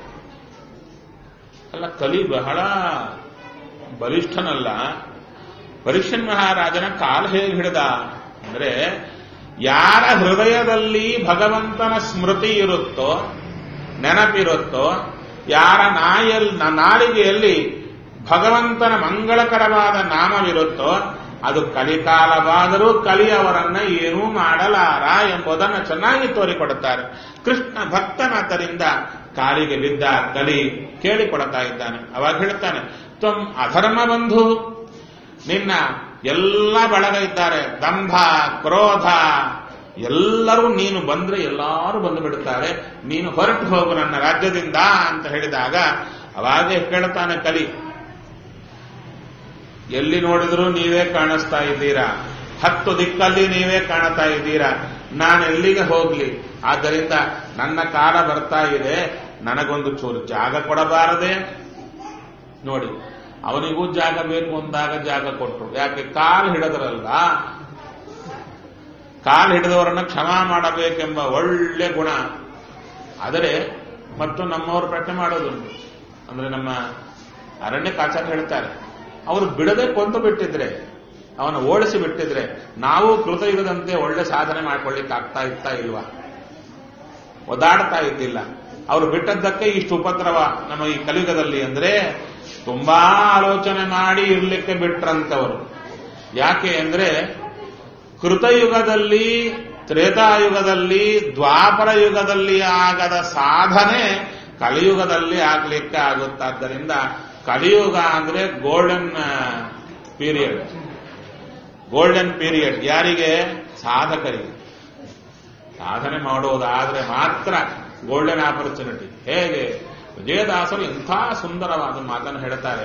ಅಲ್ಲ ಕಲಿ ಬಹಳ ಬಲಿಷ್ಠನಲ್ಲ ಪರೀಕ್ಷನ್ ಮಹಾರಾಜನ ಕಾಲು ಹೇಗೆ ಹಿಡಿದ ಅಂದ್ರೆ ಯಾರ ಹೃದಯದಲ್ಲಿ ಭಗವಂತನ ಸ್ಮೃತಿ ಇರುತ್ತೋ ನೆನಪಿರುತ್ತೋ ಯಾರ ನಾಯಲ್ ನಾಲಿಗೆಯಲ್ಲಿ ಭಗವಂತನ ಮಂಗಳಕರವಾದ ನಾಮವಿರುತ್ತೋ ಅದು ಕಲಿಕಾಲವಾದರೂ ಕಲಿ ಅವರನ್ನ ಏನೂ ಮಾಡಲಾರ ಎಂಬುದನ್ನು ಚೆನ್ನಾಗಿ ತೋರಿಕೊಡುತ್ತಾರೆ ಕೃಷ್ಣ ಭಕ್ತನಾಥರಿಂದ ಕಾಲಿಗೆ ಬಿದ್ದ ಕಲಿ ಕೇಳಿಕೊಡುತ್ತಾ ಇದ್ದಾನೆ ಅವಾಗ ಹೇಳ್ತಾನೆ ತ್ವಂ ಅಧರ್ಮ ಬಂಧು ನಿನ್ನ ಎಲ್ಲ ಬಳಗ ಇದ್ದಾರೆ ದಂಭ ಕ್ರೋಧ ಎಲ್ಲರೂ ನೀನು ಬಂದ್ರೆ ಎಲ್ಲರೂ ಬಂದು ಬಿಡುತ್ತಾರೆ ನೀನು ಹೊರಟು ಹೋಗು ನನ್ನ ರಾಜ್ಯದಿಂದ ಅಂತ ಹೇಳಿದಾಗ ಅವಾಗೇ ಕೇಳುತ್ತಾನೆ ಕಲಿ ಎಲ್ಲಿ ನೋಡಿದ್ರೂ ನೀವೇ ಕಾಣಿಸ್ತಾ ಇದ್ದೀರಾ ಹತ್ತು ದಿಕ್ಕಲ್ಲಿ ನೀವೇ ಕಾಣ್ತಾ ಇದ್ದೀರಾ ನಾನು ಎಲ್ಲಿಗೆ ಹೋಗ್ಲಿ ಆದ್ದರಿಂದ ನನ್ನ ಕಾಲ ಬರ್ತಾ ಇದೆ ನನಗೊಂದು ಚೂರು ಜಾಗ ಕೊಡಬಾರದೆ ನೋಡಿ ಅವನಿಗೂ ಜಾಗ ಬೇಕು ಅಂದಾಗ ಜಾಗ ಕೊಟ್ಟರು ಯಾಕೆ ಕಾಲು ಹಿಡಿದ್ರಲ್ಲ ಕಾಲು ಹಿಡಿದವರನ್ನ ಕ್ಷಮಾ ಮಾಡಬೇಕೆಂಬ ಒಳ್ಳೆ ಗುಣ ಆದರೆ ಮತ್ತು ನಮ್ಮವರು ಪ್ರಶ್ನೆ ಮಾಡೋದುಂಟು ಅಂದ್ರೆ ನಮ್ಮ ಅರಣ್ಯ ಕಾಚಾರ ಹೇಳ್ತಾರೆ ಅವರು ಬಿಡದೆ ಕೊಂದು ಬಿಟ್ಟಿದ್ರೆ ಅವನ ಓಡಿಸಿ ಬಿಟ್ಟಿದ್ರೆ ನಾವು ಕೃತಯುಗದಂತೆ ಒಳ್ಳೆ ಸಾಧನೆ ಮಾಡ್ಕೊಳ್ಳಿಕ್ಕೆ ಆಗ್ತಾ ಇತ್ತಾ ಇಲ್ವಾ ಒದಾಡ್ತಾ ಇದ್ದಿಲ್ಲ ಅವರು ಬಿಟ್ಟದ್ದಕ್ಕೆ ಇಷ್ಟು ಉಪದ್ರವ ನಮ್ಮ ಈ ಕಲಿಯುಗದಲ್ಲಿ ಅಂದ್ರೆ ತುಂಬಾ ಆಲೋಚನೆ ಮಾಡಿ ಇರ್ಲಿಕ್ಕೆ ಬಿಟ್ರಂತವರು ಯಾಕೆ ಅಂದ್ರೆ ಕೃತಯುಗದಲ್ಲಿ ತ್ರೇತಾಯುಗದಲ್ಲಿ ದ್ವಾಪರ ಯುಗದಲ್ಲಿ ಆಗದ ಸಾಧನೆ ಕಲಿಯುಗದಲ್ಲಿ ಆಗ್ಲಿಕ್ಕೆ ಆಗುತ್ತಾದ್ದರಿಂದ ಕಲಿಯುಗ ಅಂದ್ರೆ ಗೋಲ್ಡನ್ ಪೀರಿಯಡ್ ಗೋಲ್ಡನ್ ಪೀರಿಯಡ್ ಯಾರಿಗೆ ಸಾಧಕರಿಗೆ ಸಾಧನೆ ಮಾಡೋದಾದ್ರೆ ಮಾತ್ರ ಗೋಲ್ಡನ್ ಆಪರ್ಚುನಿಟಿ ಹೇಗೆ ವಿಜಯದಾಸರು ಇಂಥ ಸುಂದರವಾದ ಮಾತನ್ನು ಹೇಳ್ತಾರೆ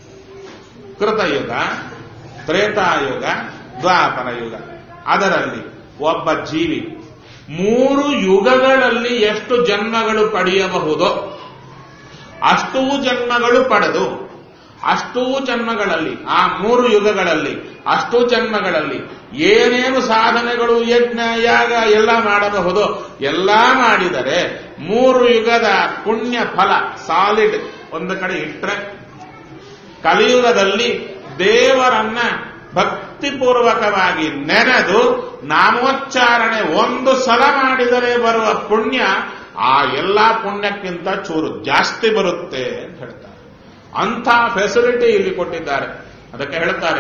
ಕೃತಯುಗ ತ್ರೇತಾಯುಗ ದ್ವಾಪರ ಯುಗ ಅದರಲ್ಲಿ ಒಬ್ಬ ಜೀವಿ ಮೂರು ಯುಗಗಳಲ್ಲಿ ಎಷ್ಟು ಜನ್ಮಗಳು ಪಡೆಯಬಹುದೋ ಅಷ್ಟೂ ಜನ್ಮಗಳು ಪಡೆದು ಅಷ್ಟೂ ಜನ್ಮಗಳಲ್ಲಿ ಆ ಮೂರು ಯುಗಗಳಲ್ಲಿ ಅಷ್ಟೂ ಜನ್ಮಗಳಲ್ಲಿ ಏನೇನು ಸಾಧನೆಗಳು ಯಜ್ಞ ಯಾಗ ಎಲ್ಲ ಮಾಡಬಹುದೋ ಎಲ್ಲ ಮಾಡಿದರೆ ಮೂರು ಯುಗದ ಪುಣ್ಯ ಫಲ ಸಾಲಿಡ್ ಒಂದು ಕಡೆ ಇಟ್ಟರೆ ಕಲಿಯುಗದಲ್ಲಿ ದೇವರನ್ನ ಭಕ್ತಿಪೂರ್ವಕವಾಗಿ ನೆನೆದು ನಾಮೋಚ್ಚಾರಣೆ ಒಂದು ಸಲ ಮಾಡಿದರೆ ಬರುವ ಪುಣ್ಯ ಆ ಎಲ್ಲಾ ಪುಣ್ಯಕ್ಕಿಂತ ಚೂರು ಜಾಸ್ತಿ ಬರುತ್ತೆ ಅಂತ ಹೇಳ್ತಾರೆ ಅಂಥ ಫೆಸಿಲಿಟಿ ಇಲ್ಲಿ ಕೊಟ್ಟಿದ್ದಾರೆ ಅದಕ್ಕೆ ಹೇಳ್ತಾರೆ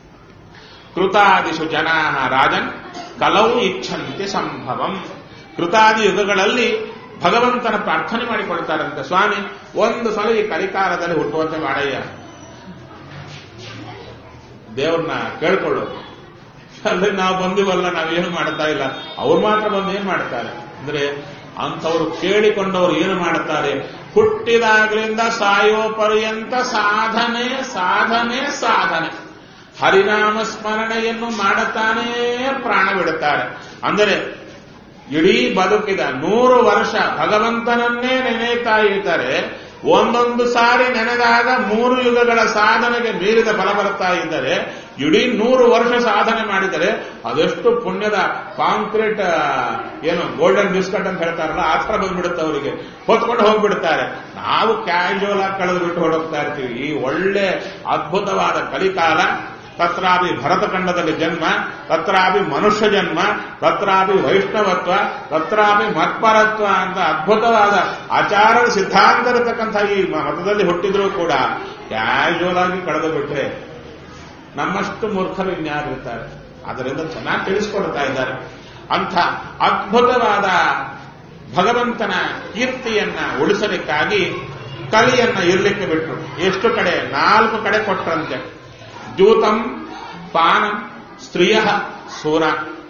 ಕೃತಾದಿಶು ಜನಾ ರಾಜನ್ ಕಲವು ಇಚ್ಛಂತಿ ಸಂಭವಂ ಕೃತಾದಿ ಯುಗಗಳಲ್ಲಿ ಭಗವಂತನ ಪ್ರಾರ್ಥನೆ ಮಾಡಿಕೊಳ್ತಾರಂತೆ ಸ್ವಾಮಿ ಒಂದು ಸಲ ಈ ಕಲಿಕಾಲದಲ್ಲಿ ಹುಟ್ಟುವಂತೆ ಮಾಡಯ್ಯ ದೇವ್ರನ್ನ ಕೇಳ್ಕೊಳ್ಳೋದು ಅಲ್ಲಿ ನಾವು ಬಂದಿವಲ್ಲ ನಾವೇನು ಮಾಡ್ತಾ ಇಲ್ಲ ಅವ್ರು ಮಾತ್ರ ಬಂದು ಏನ್ ಮಾಡ್ತಾರೆ ಅಂದ್ರೆ ಅಂಥವ್ರು ಕೇಳಿಕೊಂಡವ್ರು ಏನು ಮಾಡ್ತಾರೆ ಹುಟ್ಟಿದಾಗ್ಲಿಂದ ಸಾಯೋ ಪರ್ಯಂತ ಸಾಧನೆ ಸಾಧನೆ ಸಾಧನೆ ಹರಿನಾಮ ಸ್ಮರಣೆಯನ್ನು ಮಾಡುತ್ತಾನೇ ಪ್ರಾಣ ಬಿಡುತ್ತಾರೆ ಅಂದರೆ ಇಡೀ ಬದುಕಿದ ನೂರು ವರ್ಷ ಭಗವಂತನನ್ನೇ ನೆನೆಯುತ್ತಾ ಇರ್ತಾರೆ ಒಂದೊಂದು ಸಾರಿ ನೆನೆದಾಗ ಮೂರು ಯುಗಗಳ ಸಾಧನೆಗೆ ಮೀರಿದ ಫಲ ಬರ್ತಾ ಇದ್ದರೆ ಇಡೀ ನೂರು ವರ್ಷ ಸಾಧನೆ ಮಾಡಿದರೆ ಅದೆಷ್ಟು ಪುಣ್ಯದ ಕಾಂಕ್ರೀಟ್ ಏನು ಗೋಲ್ಡನ್ ಬಿಸ್ಕಟ್ ಅಂತ ಹೇಳ್ತಾರಲ್ಲ ಆ ಥರ ಬಂದ್ಬಿಡುತ್ತೆ ಅವರಿಗೆ ಹೊತ್ಕೊಂಡು ಹೋಗ್ಬಿಡ್ತಾರೆ ನಾವು ಕ್ಯಾಶುವಲ್ ಆಗಿ ಕಳೆದು ಬಿಟ್ಟು ಹೊರಡ್ತಾ ಇರ್ತೀವಿ ಈ ಒಳ್ಳೆ ಅದ್ಭುತವಾದ ಕಲಿಕಾಲ ತತ್ರಾಪಿ ಭರತಖಂಡದಲ್ಲಿ ಜನ್ಮ ತತ್ರಾಪಿ ಮನುಷ್ಯ ಜನ್ಮ ತತ್ರಾಪಿ ವೈಷ್ಣವತ್ವ ತತ್ರಾಪಿ ಮತ್ಪರತ್ವ ಅಂತ ಅದ್ಭುತವಾದ ಆಚಾರ ಸಿದ್ಧಾಂತ ಇರತಕ್ಕಂಥ ಈ ಮತದಲ್ಲಿ ಹುಟ್ಟಿದ್ರೂ ಕೂಡ ಕ್ಯಾಶುವಲ್ ಆಗಿ ಕಳೆದು ಬಿಟ್ರೆ ನಮ್ಮಷ್ಟು ಮೂರ್ಖರು ಇನ್ಯಾರಿರ್ತಾರೆ ಅದರಿಂದ ಚೆನ್ನಾಗಿ ತಿಳಿಸ್ಕೊಡ್ತಾ ಇದ್ದಾರೆ ಅಂಥ ಅದ್ಭುತವಾದ ಭಗವಂತನ ಕೀರ್ತಿಯನ್ನ ಉಳಿಸಲಿಕ್ಕಾಗಿ ಕಲಿಯನ್ನ ಇರ್ಲಿಕ್ಕೆ ಬಿಟ್ರು ಎಷ್ಟು ಕಡೆ ನಾಲ್ಕು ಕಡೆ ಕೊಟ್ರಂತೆ ದ್ಯೂತಂ ಪಾನಂ ಸ್ತ್ರೀಯ ಸೂರ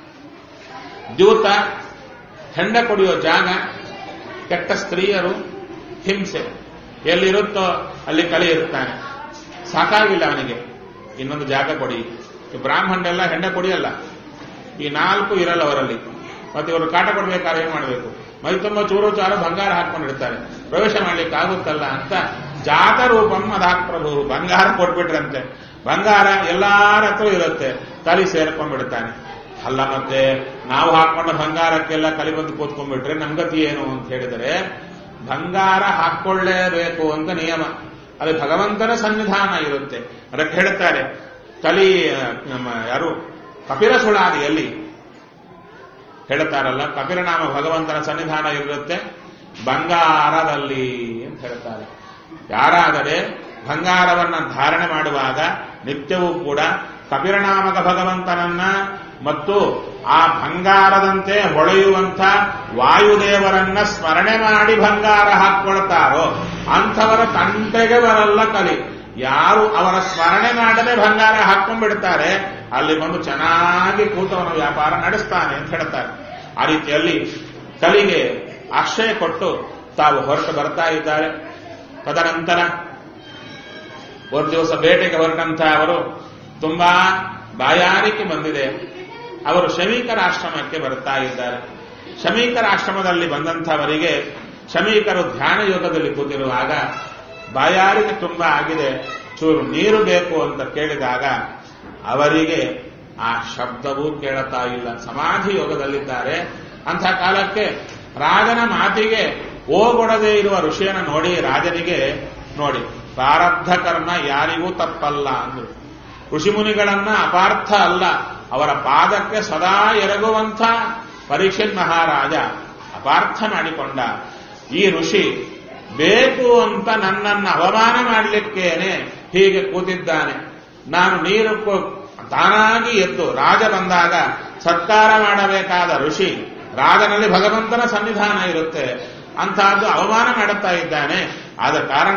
ದ್ಯೂತ ಹೆಂಡ ಕುಡಿಯೋ ಜಾಗ ಕೆಟ್ಟ ಸ್ತ್ರೀಯರು ಹಿಂಸೆ ಎಲ್ಲಿರುತ್ತೋ ಅಲ್ಲಿ ಕಲಿ ಇರ್ತಾನೆ ಸಾಕಾಗಿಲ್ಲ ಅವನಿಗೆ ಇನ್ನೊಂದು ಜಾಗ ಕೊಡಿ ಈ ಬ್ರಾಹ್ಮಣರೆಲ್ಲ ಹೆಂಡ ಕುಡಿಯಲ್ಲ ಈ ನಾಲ್ಕು ಇರಲ್ಲ ಅವರಲ್ಲಿ ಮತ್ತೆ ಇವರು ಕಾಟ ಕೊಡ್ಬೇಕಾದ್ರೆ ಏನ್ ಮಾಡಬೇಕು ಮೈ ತುಂಬ ಚೂರು ಚಾರು ಬಂಗಾರ ಹಾಕೊಂಡಿರ್ತಾರೆ ಪ್ರವೇಶ ಮಾಡ್ಲಿಕ್ಕೆ ಆಗುತ್ತಲ್ಲ ಅಂತ ಜಾತ ರೂಪಂ ಅದಾಕ್ ಪ್ರಭು ಬಂಗಾರ ಕೊಟ್ಬಿಟ್ರಂತೆ ಬಂಗಾರ ಎಲ್ಲಾರ ಹತ್ರ ಇರುತ್ತೆ ಕಲಿ ಸೇರ್ಕೊಂಡ್ಬಿಡ್ತಾನೆ ಅಲ್ಲ ಮತ್ತೆ ನಾವು ಹಾಕೊಂಡ ಬಂಗಾರಕ್ಕೆಲ್ಲ ಕಲಿ ಬಂದು ಕೂತ್ಕೊಂಡ್ಬಿಟ್ರೆ ನಮ್ಗತಿ ಏನು ಅಂತ ಹೇಳಿದರೆ ಬಂಗಾರ ಹಾಕೊಳ್ಳೇಬೇಕು ಅಂತ ನಿಯಮ ಅದು ಭಗವಂತನ ಸನ್ನಿಧಾನ ಇರುತ್ತೆ ಅದಕ್ಕೆ ಹೇಳ್ತಾರೆ ಕಲಿ ನಮ್ಮ ಯಾರು ಕಪಿಲ ಸುಳಾದಿಯಲ್ಲಿ ಹೇಳ್ತಾರಲ್ಲ ಕಪಿಲನಾಮ ಭಗವಂತನ ಸನ್ನಿಧಾನ ಇರುತ್ತೆ ಬಂಗಾರದಲ್ಲಿ ಅಂತ ಹೇಳ್ತಾರೆ ಯಾರಾದರೆ ಬಂಗಾರವನ್ನ ಧಾರಣೆ ಮಾಡುವಾಗ ನಿತ್ಯವೂ ಕೂಡ ಕಪಿರನಾಮಕ ಭಗವಂತನನ್ನ ಮತ್ತು ಆ ಬಂಗಾರದಂತೆ ಹೊಳೆಯುವಂಥ ವಾಯುದೇವರನ್ನ ಸ್ಮರಣೆ ಮಾಡಿ ಬಂಗಾರ ಹಾಕೊಳ್ತಾರೋ ಅಂಥವರ ತಂಟೆಗೆ ಬರಲ್ಲ ಕಲಿ ಯಾರು ಅವರ ಸ್ಮರಣೆ ಮಾಡದೆ ಬಂಗಾರ ಹಾಕೊಂಡ್ಬಿಡ್ತಾರೆ ಅಲ್ಲಿ ಬಂದು ಚೆನ್ನಾಗಿ ಕೂತವನ ವ್ಯಾಪಾರ ನಡೆಸ್ತಾನೆ ಅಂತ ಹೇಳ್ತಾರೆ ಆ ರೀತಿಯಲ್ಲಿ ಕಲಿಗೆ ಆಶ್ರಯ ಕೊಟ್ಟು ತಾವು ಹೊರಟು ಬರ್ತಾ ಇದ್ದಾರೆ ತದನಂತರ ಒಂದು ದಿವಸ ಬೇಟೆಗೆ ಹೊರಟಂತ ಅವರು ತುಂಬಾ ಬಾಯಾರಿಕೆ ಬಂದಿದೆ ಅವರು ಶಮೀಕರ ಆಶ್ರಮಕ್ಕೆ ಬರ್ತಾ ಇದ್ದಾರೆ ಶಮೀಕರ ಆಶ್ರಮದಲ್ಲಿ ಬಂದಂಥವರಿಗೆ ಶಮೀಕರು ಧ್ಯಾನ ಯೋಗದಲ್ಲಿ ಕೂತಿರುವಾಗ ಬಾಯಾರಿಕೆ ತುಂಬಾ ಆಗಿದೆ ಚೂರು ನೀರು ಬೇಕು ಅಂತ ಕೇಳಿದಾಗ ಅವರಿಗೆ ಆ ಶಬ್ದವೂ ಕೇಳುತ್ತಾ ಇಲ್ಲ ಸಮಾಧಿ ಯೋಗದಲ್ಲಿದ್ದಾರೆ ಅಂಥ ಕಾಲಕ್ಕೆ ರಾಜನ ಮಾತಿಗೆ ಓಗೊಡದೆ ಇರುವ ಋಷಿಯನ್ನು ನೋಡಿ ರಾಜನಿಗೆ ನೋಡಿ ಪ್ರಾರಬ್ಧ ಕರ್ಮ ಯಾರಿಗೂ ತಪ್ಪಲ್ಲ ಅಂದ್ರು ಋಷಿಮುನಿಗಳನ್ನ ಅಪಾರ್ಥ ಅಲ್ಲ ಅವರ ಪಾದಕ್ಕೆ ಸದಾ ಎರಗುವಂಥ ಪರೀಕ್ಷಿತ್ ಮಹಾರಾಜ ಅಪಾರ್ಥ ಮಾಡಿಕೊಂಡ ಈ ಋಷಿ ಬೇಕು ಅಂತ ನನ್ನನ್ನು ಅವಮಾನ ಮಾಡಲಿಕ್ಕೇನೆ ಹೀಗೆ ಕೂತಿದ್ದಾನೆ ನಾನು ನೀರು ಕೊ- ತಾನಾಗಿ ಎದ್ದು ರಾಜ ಬಂದಾಗ ಸತ್ಕಾರ ಮಾಡಬೇಕಾದ ಋಷಿ ರಾಜನಲ್ಲಿ ಭಗವಂತನ ಸನ್ನಿಧಾನ ಇರುತ್ತೆ ಅಂತಹದ್ದು ಅವಮಾನ ಮಾಡುತ್ತಾ ಇದ್ದಾನೆ ಆದ ಕಾರಣ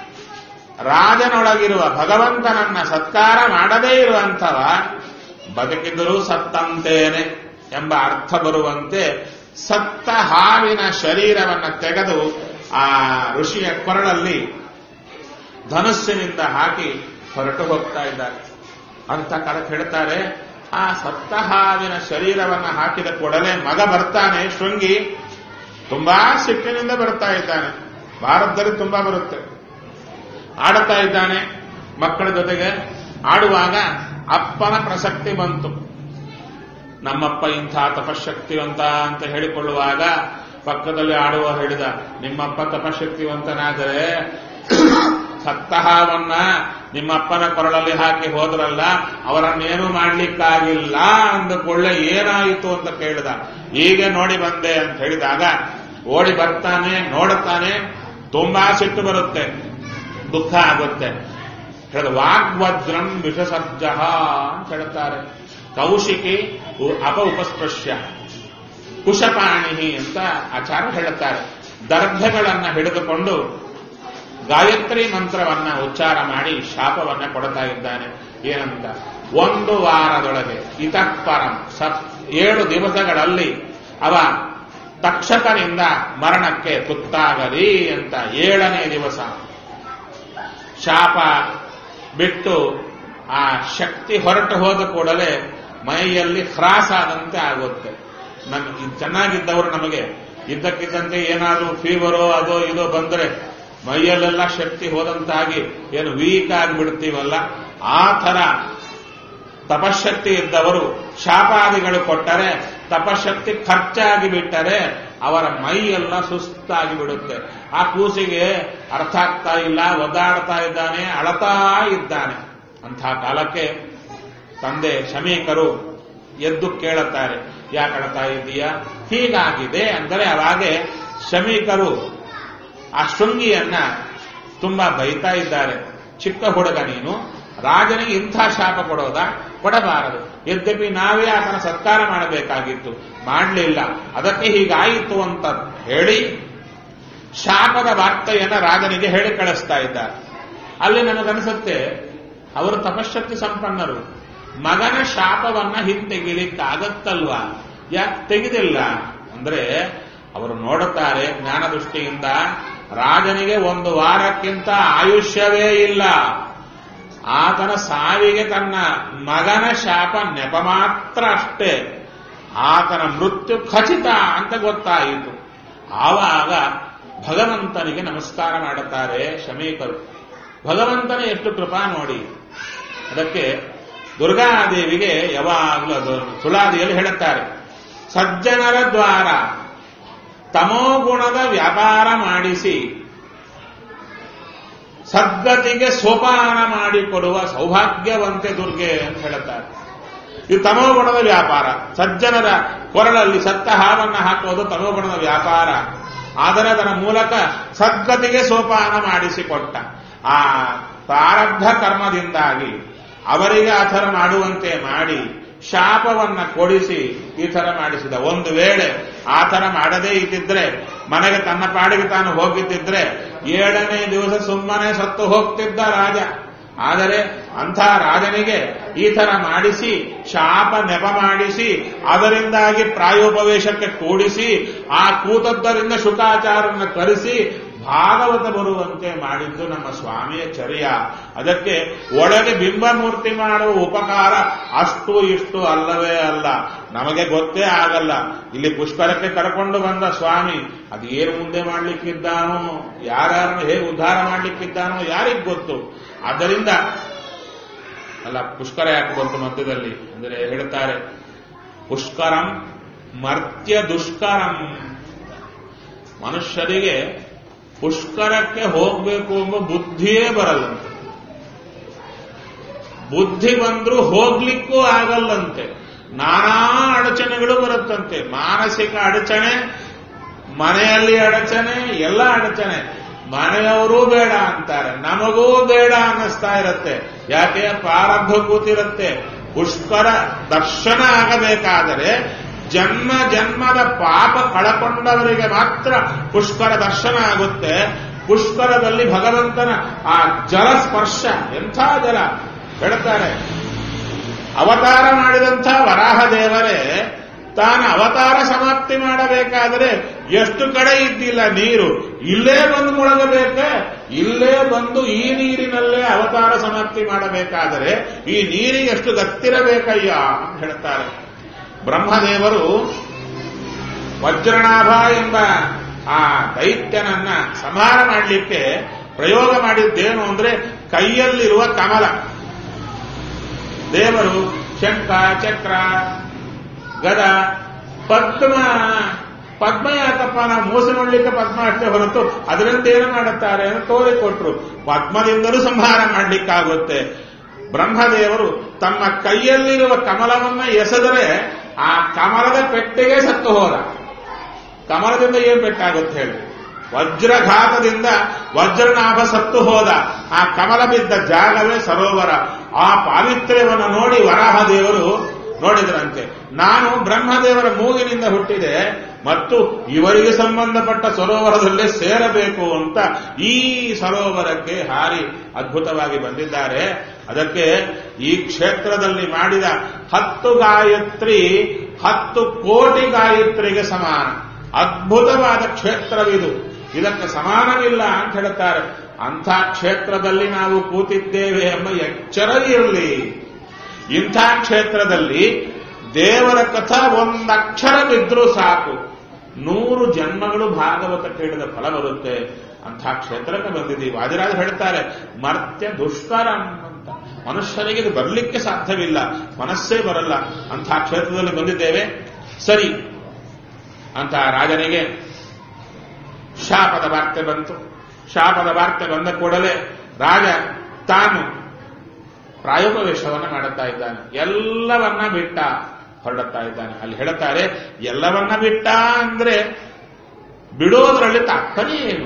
ರಾಜನೊಳಗಿರುವ ಭಗವಂತನನ್ನ ಸತ್ಕಾರ ಮಾಡದೇ ಇರುವಂಥವ ಬದುಕಿದರೂ ಸತ್ತಂತೇನೆ ಎಂಬ ಅರ್ಥ ಬರುವಂತೆ ಸತ್ತ ಹಾವಿನ ಶರೀರವನ್ನ ತೆಗೆದು ಆ ಋಷಿಯ ಕೊರಳಲ್ಲಿ ಧನುಸ್ಸಿನಿಂದ ಹಾಕಿ ಹೊರಟು ಹೋಗ್ತಾ ಇದ್ದಾರೆ ಅಂತ ಕಾಲಕ್ಕೆ ಹೇಳ್ತಾರೆ ಆ ಸತ್ತ ಹಾವಿನ ಶರೀರವನ್ನ ಹಾಕಿದ ಕೂಡಲೇ ಮಗ ಬರ್ತಾನೆ ಶೃಂಗಿ ತುಂಬಾ ಸಿಟ್ಟಿನಿಂದ ಬರ್ತಾ ಇದ್ದಾನೆ ಭಾರತದಲ್ಲಿ ತುಂಬಾ ಬರುತ್ತೆ ಆಡುತ್ತಾ ಇದ್ದಾನೆ ಮಕ್ಕಳ ಜೊತೆಗೆ ಆಡುವಾಗ ಅಪ್ಪನ ಪ್ರಸಕ್ತಿ ಬಂತು ನಮ್ಮಪ್ಪ ಇಂಥ ತಪಶಕ್ತಿವಂತ ಅಂತ ಹೇಳಿಕೊಳ್ಳುವಾಗ ಪಕ್ಕದಲ್ಲಿ ಆಡುವ ಹೇಳಿದ ನಿಮ್ಮಪ್ಪ ತಪಶಕ್ತಿವಂತನಾದರೆ ಸತ್ತ ಹಾವನ್ನ ನಿಮ್ಮಪ್ಪನ ಕೊರಳಲ್ಲಿ ಹಾಕಿ ಹೋದ್ರಲ್ಲ ಅವರನ್ನೇನು ಮಾಡ್ಲಿಕ್ಕಾಗಿಲ್ಲ ಅಂದುಕೊಳ್ಳೆ ಏನಾಯಿತು ಅಂತ ಕೇಳಿದ ಹೀಗೆ ನೋಡಿ ಬಂದೆ ಅಂತ ಹೇಳಿದಾಗ ಓಡಿ ಬರ್ತಾನೆ ನೋಡುತ್ತಾನೆ ತುಂಬಾ ಸಿಟ್ಟು ಬರುತ್ತೆ ದುಃಖ ಆಗುತ್ತೆ ಹೇಳಿದ ವಾಗ್ವಜ್ರಂ ವಿಷಸರ್ಜ ಅಂತ ಹೇಳ್ತಾರೆ ಕೌಶಿಕಿ ಉ- ಅಪ ಉಪಸ್ಪೃಶ್ಯ ಕುಶಪಾಣಿ ಅಂತ ಆಚಾರ ಹೇಳುತ್ತಾರೆ ದರ್ಭೆಗಳನ್ನ ಹಿಡಿದುಕೊಂಡು ಗಾಯತ್ರಿ ಮಂತ್ರವನ್ನ ಉಚ್ಚಾರ ಮಾಡಿ ಶಾಪವನ್ನ ಕೊಡ್ತಾ ಇದ್ದಾನೆ ಏನಂತ ಒಂದು ವಾರದೊಳಗೆ ಇತಃಪರಂ ಸತ್ ಏಳು ದಿವಸಗಳಲ್ಲಿ ಅವ ತಕ್ಷಕನಿಂದ ಮರಣಕ್ಕೆ ತುತ್ತಾಗಲಿ ಅಂತ ಏಳನೇ ದಿವಸ ಶಾಪ ಬಿಟ್ಟು ಆ ಶಕ್ತಿ ಹೊರಟು ಹೋದ ಕೂಡಲೇ ಮೈಯಲ್ಲಿ ಹ್ರಾಸ ಆದಂತೆ ಆಗುತ್ತೆ ನಮ್ ಇದ್ ಚೆನ್ನಾಗಿದ್ದವರು ನಮಗೆ ಇದ್ದಕ್ಕಿದ್ದಂತೆ ಏನಾದರೂ ಫೀವರೋ ಅದೋ ಇದೋ ಬಂದರೆ ಮೈಯಲ್ಲೆಲ್ಲ ಶಕ್ತಿ ಹೋದಂತಾಗಿ ಏನು ವೀಕ್ ಆಗಿಬಿಡ್ತೀವಲ್ಲ ಆ ಥರ ತಪಶಕ್ತಿ ಇದ್ದವರು ಶಾಪಾದಿಗಳು ಕೊಟ್ಟರೆ ತಪಶಕ್ತಿ ಖರ್ಚಾಗಿ ಬಿಟ್ಟರೆ ಅವರ ಮೈಯೆಲ್ಲ ಸುಸ್ತಾಗಿ ಬಿಡುತ್ತೆ ಆ ಕೂಸಿಗೆ ಅರ್ಥ ಆಗ್ತಾ ಇಲ್ಲ ಒದ್ದಾಡ್ತಾ ಇದ್ದಾನೆ ಅಳತಾ ಇದ್ದಾನೆ ಅಂಥ ಕಾಲಕ್ಕೆ ತಂದೆ ಶಮೀಕರು ಎದ್ದು ಕೇಳುತ್ತಾರೆ ಯಾಕೆ ಅಳತಾ ಇದ್ದೀಯಾ ಹೀಗಾಗಿದೆ ಅಂದರೆ ಅವಾಗೆ ಶಮೀಕರು ಆ ಶೃಂಗಿಯನ್ನ ತುಂಬಾ ಬೈತಾ ಇದ್ದಾರೆ ಚಿಕ್ಕ ಹುಡುಗ ನೀನು ರಾಜನಿಗೆ ಇಂಥ ಶಾಪ ಕೊಡೋದಾ ಕೊಡಬಾರದು ಯದ್ಯಪಿ ನಾವೇ ಆತನ ಸತ್ಕಾರ ಮಾಡಬೇಕಾಗಿತ್ತು ಮಾಡಲಿಲ್ಲ ಅದಕ್ಕೆ ಹೀಗಾಯಿತು ಅಂತ ಹೇಳಿ ಶಾಪದ ವಾರ್ತೆಯನ್ನ ರಾಜನಿಗೆ ಹೇಳಿ ಕಳಿಸ್ತಾ ಇದ್ದಾರೆ ಅಲ್ಲಿ ನನಗನ್ಸುತ್ತೆ ಅವರು ತಪಶಕ್ತಿ ಸಂಪನ್ನರು ಮಗನ ಶಾಪವನ್ನ ಹಿಂತೆಗಿಲಿಕ್ಕಾಗತ್ತಲ್ವಾ ಯಾಕೆ ತೆಗೆದಿಲ್ಲ ಅಂದ್ರೆ ಅವರು ನೋಡುತ್ತಾರೆ ಜ್ಞಾನ ದೃಷ್ಟಿಯಿಂದ ರಾಜನಿಗೆ ಒಂದು ವಾರಕ್ಕಿಂತ ಆಯುಷ್ಯವೇ ಇಲ್ಲ ಆತನ ಸಾವಿಗೆ ತನ್ನ ಮಗನ ಶಾಪ ನೆಪ ಮಾತ್ರ ಅಷ್ಟೇ ಆತನ ಮೃತ್ಯು ಖಚಿತ ಅಂತ ಗೊತ್ತಾಯಿತು ಆವಾಗ ಭಗವಂತನಿಗೆ ನಮಸ್ಕಾರ ಮಾಡುತ್ತಾರೆ ಶಮೀಕರು ಭಗವಂತನ ಎಷ್ಟು ಕೃಪಾ ನೋಡಿ ಅದಕ್ಕೆ ದುರ್ಗಾದೇವಿಗೆ ಯಾವಾಗಲೂ ಅದು ತುಲಾದಿಯಲ್ಲಿ ಹೇಳುತ್ತಾರೆ ಸಜ್ಜನರ ದ್ವಾರ ತಮೋಗುಣದ ವ್ಯಾಪಾರ ಮಾಡಿಸಿ ಸದ್ಗತಿಗೆ ಸೋಪಾನ ಮಾಡಿಕೊಡುವ ಸೌಭಾಗ್ಯವಂತೆ ದುರ್ಗೆ ಅಂತ ಹೇಳುತ್ತಾರೆ ಇದು ತಮೋಗುಣದ ವ್ಯಾಪಾರ ಸಜ್ಜನರ ಕೊರಳಲ್ಲಿ ಸತ್ತ ಹಾವನ್ನ ಹಾಕೋದು ತಮೋಗುಣದ ವ್ಯಾಪಾರ ಆದರೆ ಅದರ ಮೂಲಕ ಸದ್ಗತಿಗೆ ಸೋಪಾನ ಮಾಡಿಸಿಕೊಟ್ಟ ಆ ಪ್ರಾರಬ್ಧ ಕರ್ಮದಿಂದಾಗಿ ಅವರಿಗೆ ಆ ಥರ ಮಾಡುವಂತೆ ಮಾಡಿ ಶಾಪವನ್ನ ಕೊಡಿಸಿ ಈ ಥರ ಮಾಡಿಸಿದ ಒಂದು ವೇಳೆ ಆ ಥರ ಮಾಡದೇ ಇದ್ದಿದ್ರೆ ಮನೆಗೆ ತನ್ನ ಪಾಡಿಗೆ ತಾನು ಹೋಗಿದ್ದಿದ್ರೆ ಏಳನೇ ದಿವಸ ಸುಮ್ಮನೆ ಸತ್ತು ಹೋಗ್ತಿದ್ದ ರಾಜ ಆದರೆ ಅಂಥ ರಾಜನಿಗೆ ಈ ತರ ಮಾಡಿಸಿ ಶಾಪ ನೆಪ ಮಾಡಿಸಿ ಅದರಿಂದಾಗಿ ಪ್ರಾಯೋಪವೇಶಕ್ಕೆ ಕೂಡಿಸಿ ಆ ಕೂತದ್ದರಿಂದ ಶುಕಾಚಾರವನ್ನು ಕರೆಸಿ ಭಾಗವತ ಬರುವಂತೆ ಮಾಡಿದ್ದು ನಮ್ಮ ಸ್ವಾಮಿಯ ಚರ್ಯ ಅದಕ್ಕೆ ಒಳಗೆ ಬಿಂಬಮೂರ್ತಿ ಮಾಡುವ ಉಪಕಾರ ಅಷ್ಟು ಇಷ್ಟು ಅಲ್ಲವೇ ಅಲ್ಲ ನಮಗೆ ಗೊತ್ತೇ ಆಗಲ್ಲ ಇಲ್ಲಿ ಪುಷ್ಕರಕ್ಕೆ ಕರ್ಕೊಂಡು ಬಂದ ಸ್ವಾಮಿ ಅದು ಏನು ಮುಂದೆ ಮಾಡ್ಲಿಕ್ಕಿದ್ದಾನೋ ಯಾರ್ಯಾರನ್ನು ಹೇಗೆ ಉದ್ಧಾರ ಮಾಡ್ಲಿಕ್ಕಿದ್ದಾನೋ ಯಾರಿಗ್ ಗೊತ್ತು ಆದ್ದರಿಂದ ಅಲ್ಲ ಪುಷ್ಕರ ಯಾಕೆ ಬಂತು ಮಧ್ಯದಲ್ಲಿ ಅಂದರೆ ಹೇಳ್ತಾರೆ ಪುಷ್ಕರಂ ಮರ್ತ್ಯ ದುಷ್ಕರಂ ಮನುಷ್ಯರಿಗೆ ಪುಷ್ಕರಕ್ಕೆ ಹೋಗ್ಬೇಕು ಎಂಬ ಬುದ್ಧಿಯೇ ಬರಲ್ಲಂತೆ ಬುದ್ಧಿ ಬಂದ್ರೂ ಹೋಗ್ಲಿಕ್ಕೂ ಆಗಲ್ಲಂತೆ ನಾನಾ ಅಡಚಣೆಗಳು ಬರುತ್ತಂತೆ ಮಾನಸಿಕ ಅಡಚಣೆ ಮನೆಯಲ್ಲಿ ಅಡಚಣೆ ಎಲ್ಲ ಅಡಚಣೆ ಮನೆಯವರೂ ಬೇಡ ಅಂತಾರೆ ನಮಗೂ ಬೇಡ ಅನ್ನಿಸ್ತಾ ಇರುತ್ತೆ ಯಾಕೆ ಪ್ರಾರಬ್ಧ ಕೂತಿರುತ್ತೆ ಪುಷ್ಕರ ದರ್ಶನ ಆಗಬೇಕಾದರೆ ಜನ್ಮ ಜನ್ಮದ ಪಾಪ ಕಳಕೊಂಡವರಿಗೆ ಮಾತ್ರ ಪುಷ್ಕರ ದರ್ಶನ ಆಗುತ್ತೆ ಪುಷ್ಕರದಲ್ಲಿ ಭಗವಂತನ ಆ ಜಲ ಸ್ಪರ್ಶ ಎಂಥ ಜಲ ಹೇಳ್ತಾರೆ ಅವತಾರ ಮಾಡಿದಂಥ ವರಾಹ ದೇವರೇ ತಾನು ಅವತಾರ ಸಮಾಪ್ತಿ ಮಾಡಬೇಕಾದರೆ ಎಷ್ಟು ಕಡೆ ಇದ್ದಿಲ್ಲ ನೀರು ಇಲ್ಲೇ ಬಂದು ಮುಳಗಬೇಕೆ ಇಲ್ಲೇ ಬಂದು ಈ ನೀರಿನಲ್ಲೇ ಅವತಾರ ಸಮಾಪ್ತಿ ಮಾಡಬೇಕಾದರೆ ಈ ನೀರಿಗೆ ಎಷ್ಟು ಗತ್ತಿರಬೇಕಯ್ಯ ಅಂತ ಹೇಳ್ತಾರೆ ಬ್ರಹ್ಮದೇವರು ವಜ್ರನಾಭ ಎಂಬ ಆ ದೈತ್ಯನನ್ನ ಸಂಹಾರ ಮಾಡಲಿಕ್ಕೆ ಪ್ರಯೋಗ ಮಾಡಿದ್ದೇನು ಅಂದ್ರೆ ಕೈಯಲ್ಲಿರುವ ಕಮಲ ದೇವರು ಶಂಖ ಚಕ್ರ ಗದ ಪದ್ಮ ಪದ್ಮ ಯಾಕಪ್ಪ ನಾವು ಮೋಸ ನೋಡ್ಲಿಕ್ಕೆ ಪದ್ಮ ಅಷ್ಟೇ ಹೊರತು ಅದರಿಂದ ಏನು ಮಾಡುತ್ತಾರೆ ಅಂತ ತೋರಿಕೊಟ್ರು ಪದ್ಮದಿಂದಲೂ ಸಂಹಾರ ಮಾಡ್ಲಿಕ್ಕಾಗುತ್ತೆ ಬ್ರಹ್ಮದೇವರು ತಮ್ಮ ಕೈಯಲ್ಲಿರುವ ಕಮಲವನ್ನ ಎಸೆದರೆ ಆ ಕಮಲದ ಪೆಟ್ಟಿಗೆ ಸತ್ತು ಹೋದ ಕಮಲದಿಂದ ಏನ್ ಪೆಟ್ಟಾಗುತ್ತೆ ಹೇಳಿ ವಜ್ರಘಾತದಿಂದ ವಜ್ರನಾಭ ಸತ್ತು ಹೋದ ಆ ಕಮಲ ಬಿದ್ದ ಜಾಗವೇ ಸರೋವರ ಆ ಪಾವಿತ್ರ್ಯವನ್ನು ನೋಡಿ ವರಾಹ ದೇವರು ನೋಡಿದ್ರಂತೆ ನಾನು ಬ್ರಹ್ಮದೇವರ ಮೂಗಿನಿಂದ ಹುಟ್ಟಿದೆ ಮತ್ತು ಇವರಿಗೆ ಸಂಬಂಧಪಟ್ಟ ಸರೋವರದಲ್ಲೇ ಸೇರಬೇಕು ಅಂತ ಈ ಸರೋವರಕ್ಕೆ ಹಾರಿ ಅದ್ಭುತವಾಗಿ ಬಂದಿದ್ದಾರೆ ಅದಕ್ಕೆ ಈ ಕ್ಷೇತ್ರದಲ್ಲಿ ಮಾಡಿದ ಹತ್ತು ಗಾಯತ್ರಿ ಹತ್ತು ಕೋಟಿ ಗಾಯತ್ರಿಗೆ ಸಮಾನ ಅದ್ಭುತವಾದ ಕ್ಷೇತ್ರವಿದು ಇದಕ್ಕೆ ಸಮಾನವಿಲ್ಲ ಅಂತ ಹೇಳುತ್ತಾರೆ ಅಂಥ ಕ್ಷೇತ್ರದಲ್ಲಿ ನಾವು ಕೂತಿದ್ದೇವೆ ಎಂಬ ಎಚ್ಚರ ಇರಲಿ ಇಂಥ ಕ್ಷೇತ್ರದಲ್ಲಿ ದೇವರ ಕಥಾ ಒಂದಕ್ಷರವಿದ್ರೂ ಸಾಕು ನೂರು ಜನ್ಮಗಳು ಭಾಗವತ ಕೇಳಿದ ಫಲ ಬರುತ್ತೆ ಅಂಥ ಕ್ಷೇತ್ರಕ್ಕೆ ಬಂದಿದ್ದೀವಿ ವಾದಿರಾಜ ಹೇಳ್ತಾರೆ ಮರ್ತ್ಯ ದುಷ್ಕರಂ ಅಂತ ಮನುಷ್ಯನಿಗೆ ಇದು ಬರಲಿಕ್ಕೆ ಸಾಧ್ಯವಿಲ್ಲ ಮನಸ್ಸೇ ಬರಲ್ಲ ಅಂಥ ಕ್ಷೇತ್ರದಲ್ಲಿ ಬಂದಿದ್ದೇವೆ ಸರಿ ಅಂತ ರಾಜನಿಗೆ ಶಾಪದ ವಾರ್ತೆ ಬಂತು ಶಾಪದ ವಾರ್ತೆ ಬಂದ ಕೂಡಲೇ ರಾಜ ತಾನು ಪ್ರಾಯೋಪವೇಶವನ್ನು ಮಾಡುತ್ತಾ ಇದ್ದಾನೆ ಎಲ್ಲವನ್ನ ಬಿಟ್ಟ ಹೊರಡುತ್ತಾ ಇದ್ದಾನೆ ಅಲ್ಲಿ ಹೇಳುತ್ತಾರೆ ಎಲ್ಲವನ್ನ ಬಿಟ್ಟ ಅಂದ್ರೆ ಬಿಡೋದ್ರಲ್ಲಿ ತಾತ್ಪರ್ಯ ಏನು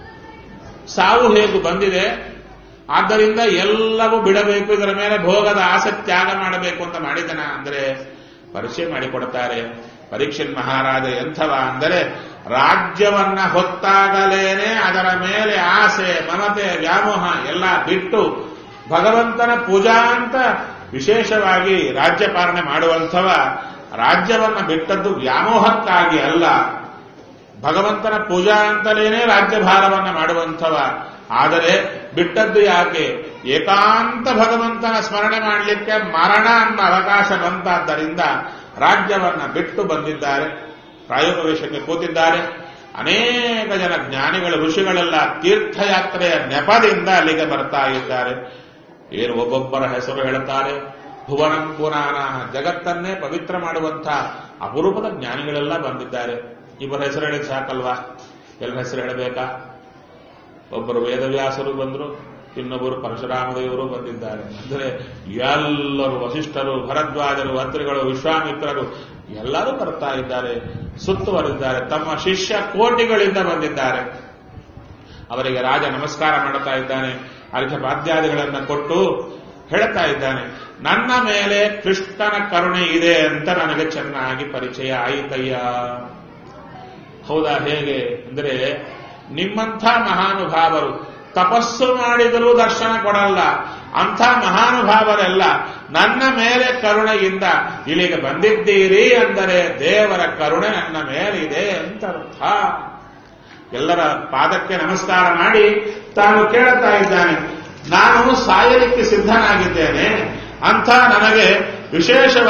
ಸಾವು ಹೇಗೂ ಬಂದಿದೆ ಆದ್ದರಿಂದ ಎಲ್ಲವೂ ಬಿಡಬೇಕು ಇದರ ಮೇಲೆ ಭೋಗದ ಆಸೆ ತ್ಯಾಗ ಮಾಡಬೇಕು ಅಂತ ಮಾಡಿದನ ಅಂದ್ರೆ ಪರಿಚಯ ಮಾಡಿಕೊಡುತ್ತಾರೆ ಪರೀಕ್ಷನ್ ಮಹಾರಾಜ ಎಂಥವ ಅಂದರೆ ರಾಜ್ಯವನ್ನ ಹೊತ್ತಾಗಲೇನೆ ಅದರ ಮೇಲೆ ಆಸೆ ಮಮತೆ ವ್ಯಾಮೋಹ ಎಲ್ಲ ಬಿಟ್ಟು ಭಗವಂತನ ಪೂಜಾ ಅಂತ ವಿಶೇಷವಾಗಿ ರಾಜ್ಯಪಾಲನೆ ಮಾಡುವಂಥವ ರಾಜ್ಯವನ್ನ ಬಿಟ್ಟದ್ದು ವ್ಯಾಮೋಹಕ್ಕಾಗಿ ಅಲ್ಲ ಭಗವಂತನ ಪೂಜಾ ಅಂತಲೇನೆ ರಾಜ್ಯಭಾರವನ್ನ ಮಾಡುವಂಥವ ಆದರೆ ಬಿಟ್ಟದ್ದು ಯಾಕೆ ಏಕಾಂತ ಭಗವಂತನ ಸ್ಮರಣೆ ಮಾಡಲಿಕ್ಕೆ ಮರಣ ಅನ್ನೋ ಅವಕಾಶ ಬಂತಾದ್ದರಿಂದ ರಾಜ್ಯವನ್ನ ಬಿಟ್ಟು ಬಂದಿದ್ದಾರೆ ಪ್ರಾಯೋಪವೇಶಕ್ಕೆ ಕೂತಿದ್ದಾರೆ ಅನೇಕ ಜನ ಜ್ಞಾನಿಗಳು ಋಷಿಗಳೆಲ್ಲ ತೀರ್ಥಯಾತ್ರೆಯ ನೆಪದಿಂದ ಅಲ್ಲಿಗೆ ಬರ್ತಾ ಇದ್ದಾರೆ ಏನು ಒಬ್ಬೊಬ್ಬರ ಹೆಸರು ಹೇಳುತ್ತಾರೆ ಭುವನಂ ಪುರಾಣ ಜಗತ್ತನ್ನೇ ಪವಿತ್ರ ಮಾಡುವಂಥ ಅಪರೂಪದ ಜ್ಞಾನಿಗಳೆಲ್ಲ ಬಂದಿದ್ದಾರೆ ಇಬ್ಬರ ಹೆಸರು ಹೇಳಿದ್ ಸಾಕಲ್ವಾ ಎಲ್ಲರ ಹೆಸರು ಹೇಳಬೇಕಾ ಒಬ್ಬರು ವೇದವ್ಯಾಸರು ಬಂದರು ಇನ್ನೊಬ್ಬರು ಪರಶುರಾಮ ದೇವರು ಬಂದಿದ್ದಾರೆ ಅಂದರೆ ಎಲ್ಲರೂ ವಸಿಷ್ಠರು ಭರದ್ವಾಜರು ಅತ್ರಿಗಳು ವಿಶ್ವಾಮಿತ್ರರು ಎಲ್ಲರೂ ಬರ್ತಾ ಇದ್ದಾರೆ ಸುತ್ತುವರಿದ್ದಾರೆ ತಮ್ಮ ಶಿಷ್ಯ ಕೋಟಿಗಳಿಂದ ಬಂದಿದ್ದಾರೆ ಅವರಿಗೆ ರಾಜ ನಮಸ್ಕಾರ ಮಾಡುತ್ತಾ ಇದ್ದಾನೆ ಅರ್ಘ್ಯ ಪಾದ್ಯಾದಿಗಳನ್ನು ಕೊಟ್ಟು ಹೇಳ್ತಾ ಇದ್ದಾನೆ ನನ್ನ ಮೇಲೆ ಕೃಷ್ಣನ ಕರುಣೆ ಇದೆ ಅಂತ ನನಗೆ ಚೆನ್ನಾಗಿ ಪರಿಚಯ ಆಯಿತಯ್ಯ ಹೌದಾ ಹೇಗೆ ಅಂದರೆ ನಿಮ್ಮಂಥ ಮಹಾನುಭಾವರು ತಪಸ್ಸು ಮಾಡಿದರೂ ದರ್ಶನ ಕೊಡಲ್ಲ ಅಂಥ ಮಹಾನುಭಾವರೆಲ್ಲ ನನ್ನ ಮೇಲೆ ಕರುಣೆಯಿಂದ ಇಲ್ಲಿಗೆ ಬಂದಿದ್ದೀರಿ ಅಂದರೆ ದೇವರ ಕರುಣೆ ನನ್ನ ಮೇಲಿದೆ ಅಂತ ಅರ್ಥ ಎಲ್ಲರ ಪಾದಕ್ಕೆ ನಮಸ್ಕಾರ ಮಾಡಿ ತಾನು ಕೇಳುತ್ತಾ ಇದ್ದಾನೆ ನಾನು ಸಾಯಲಿಕ್ಕೆ ಸಿದ್ಧನಾಗಿದ್ದೇನೆ ಅಂಥ ನನಗೆ ವಿಶೇಷವಾಗಿ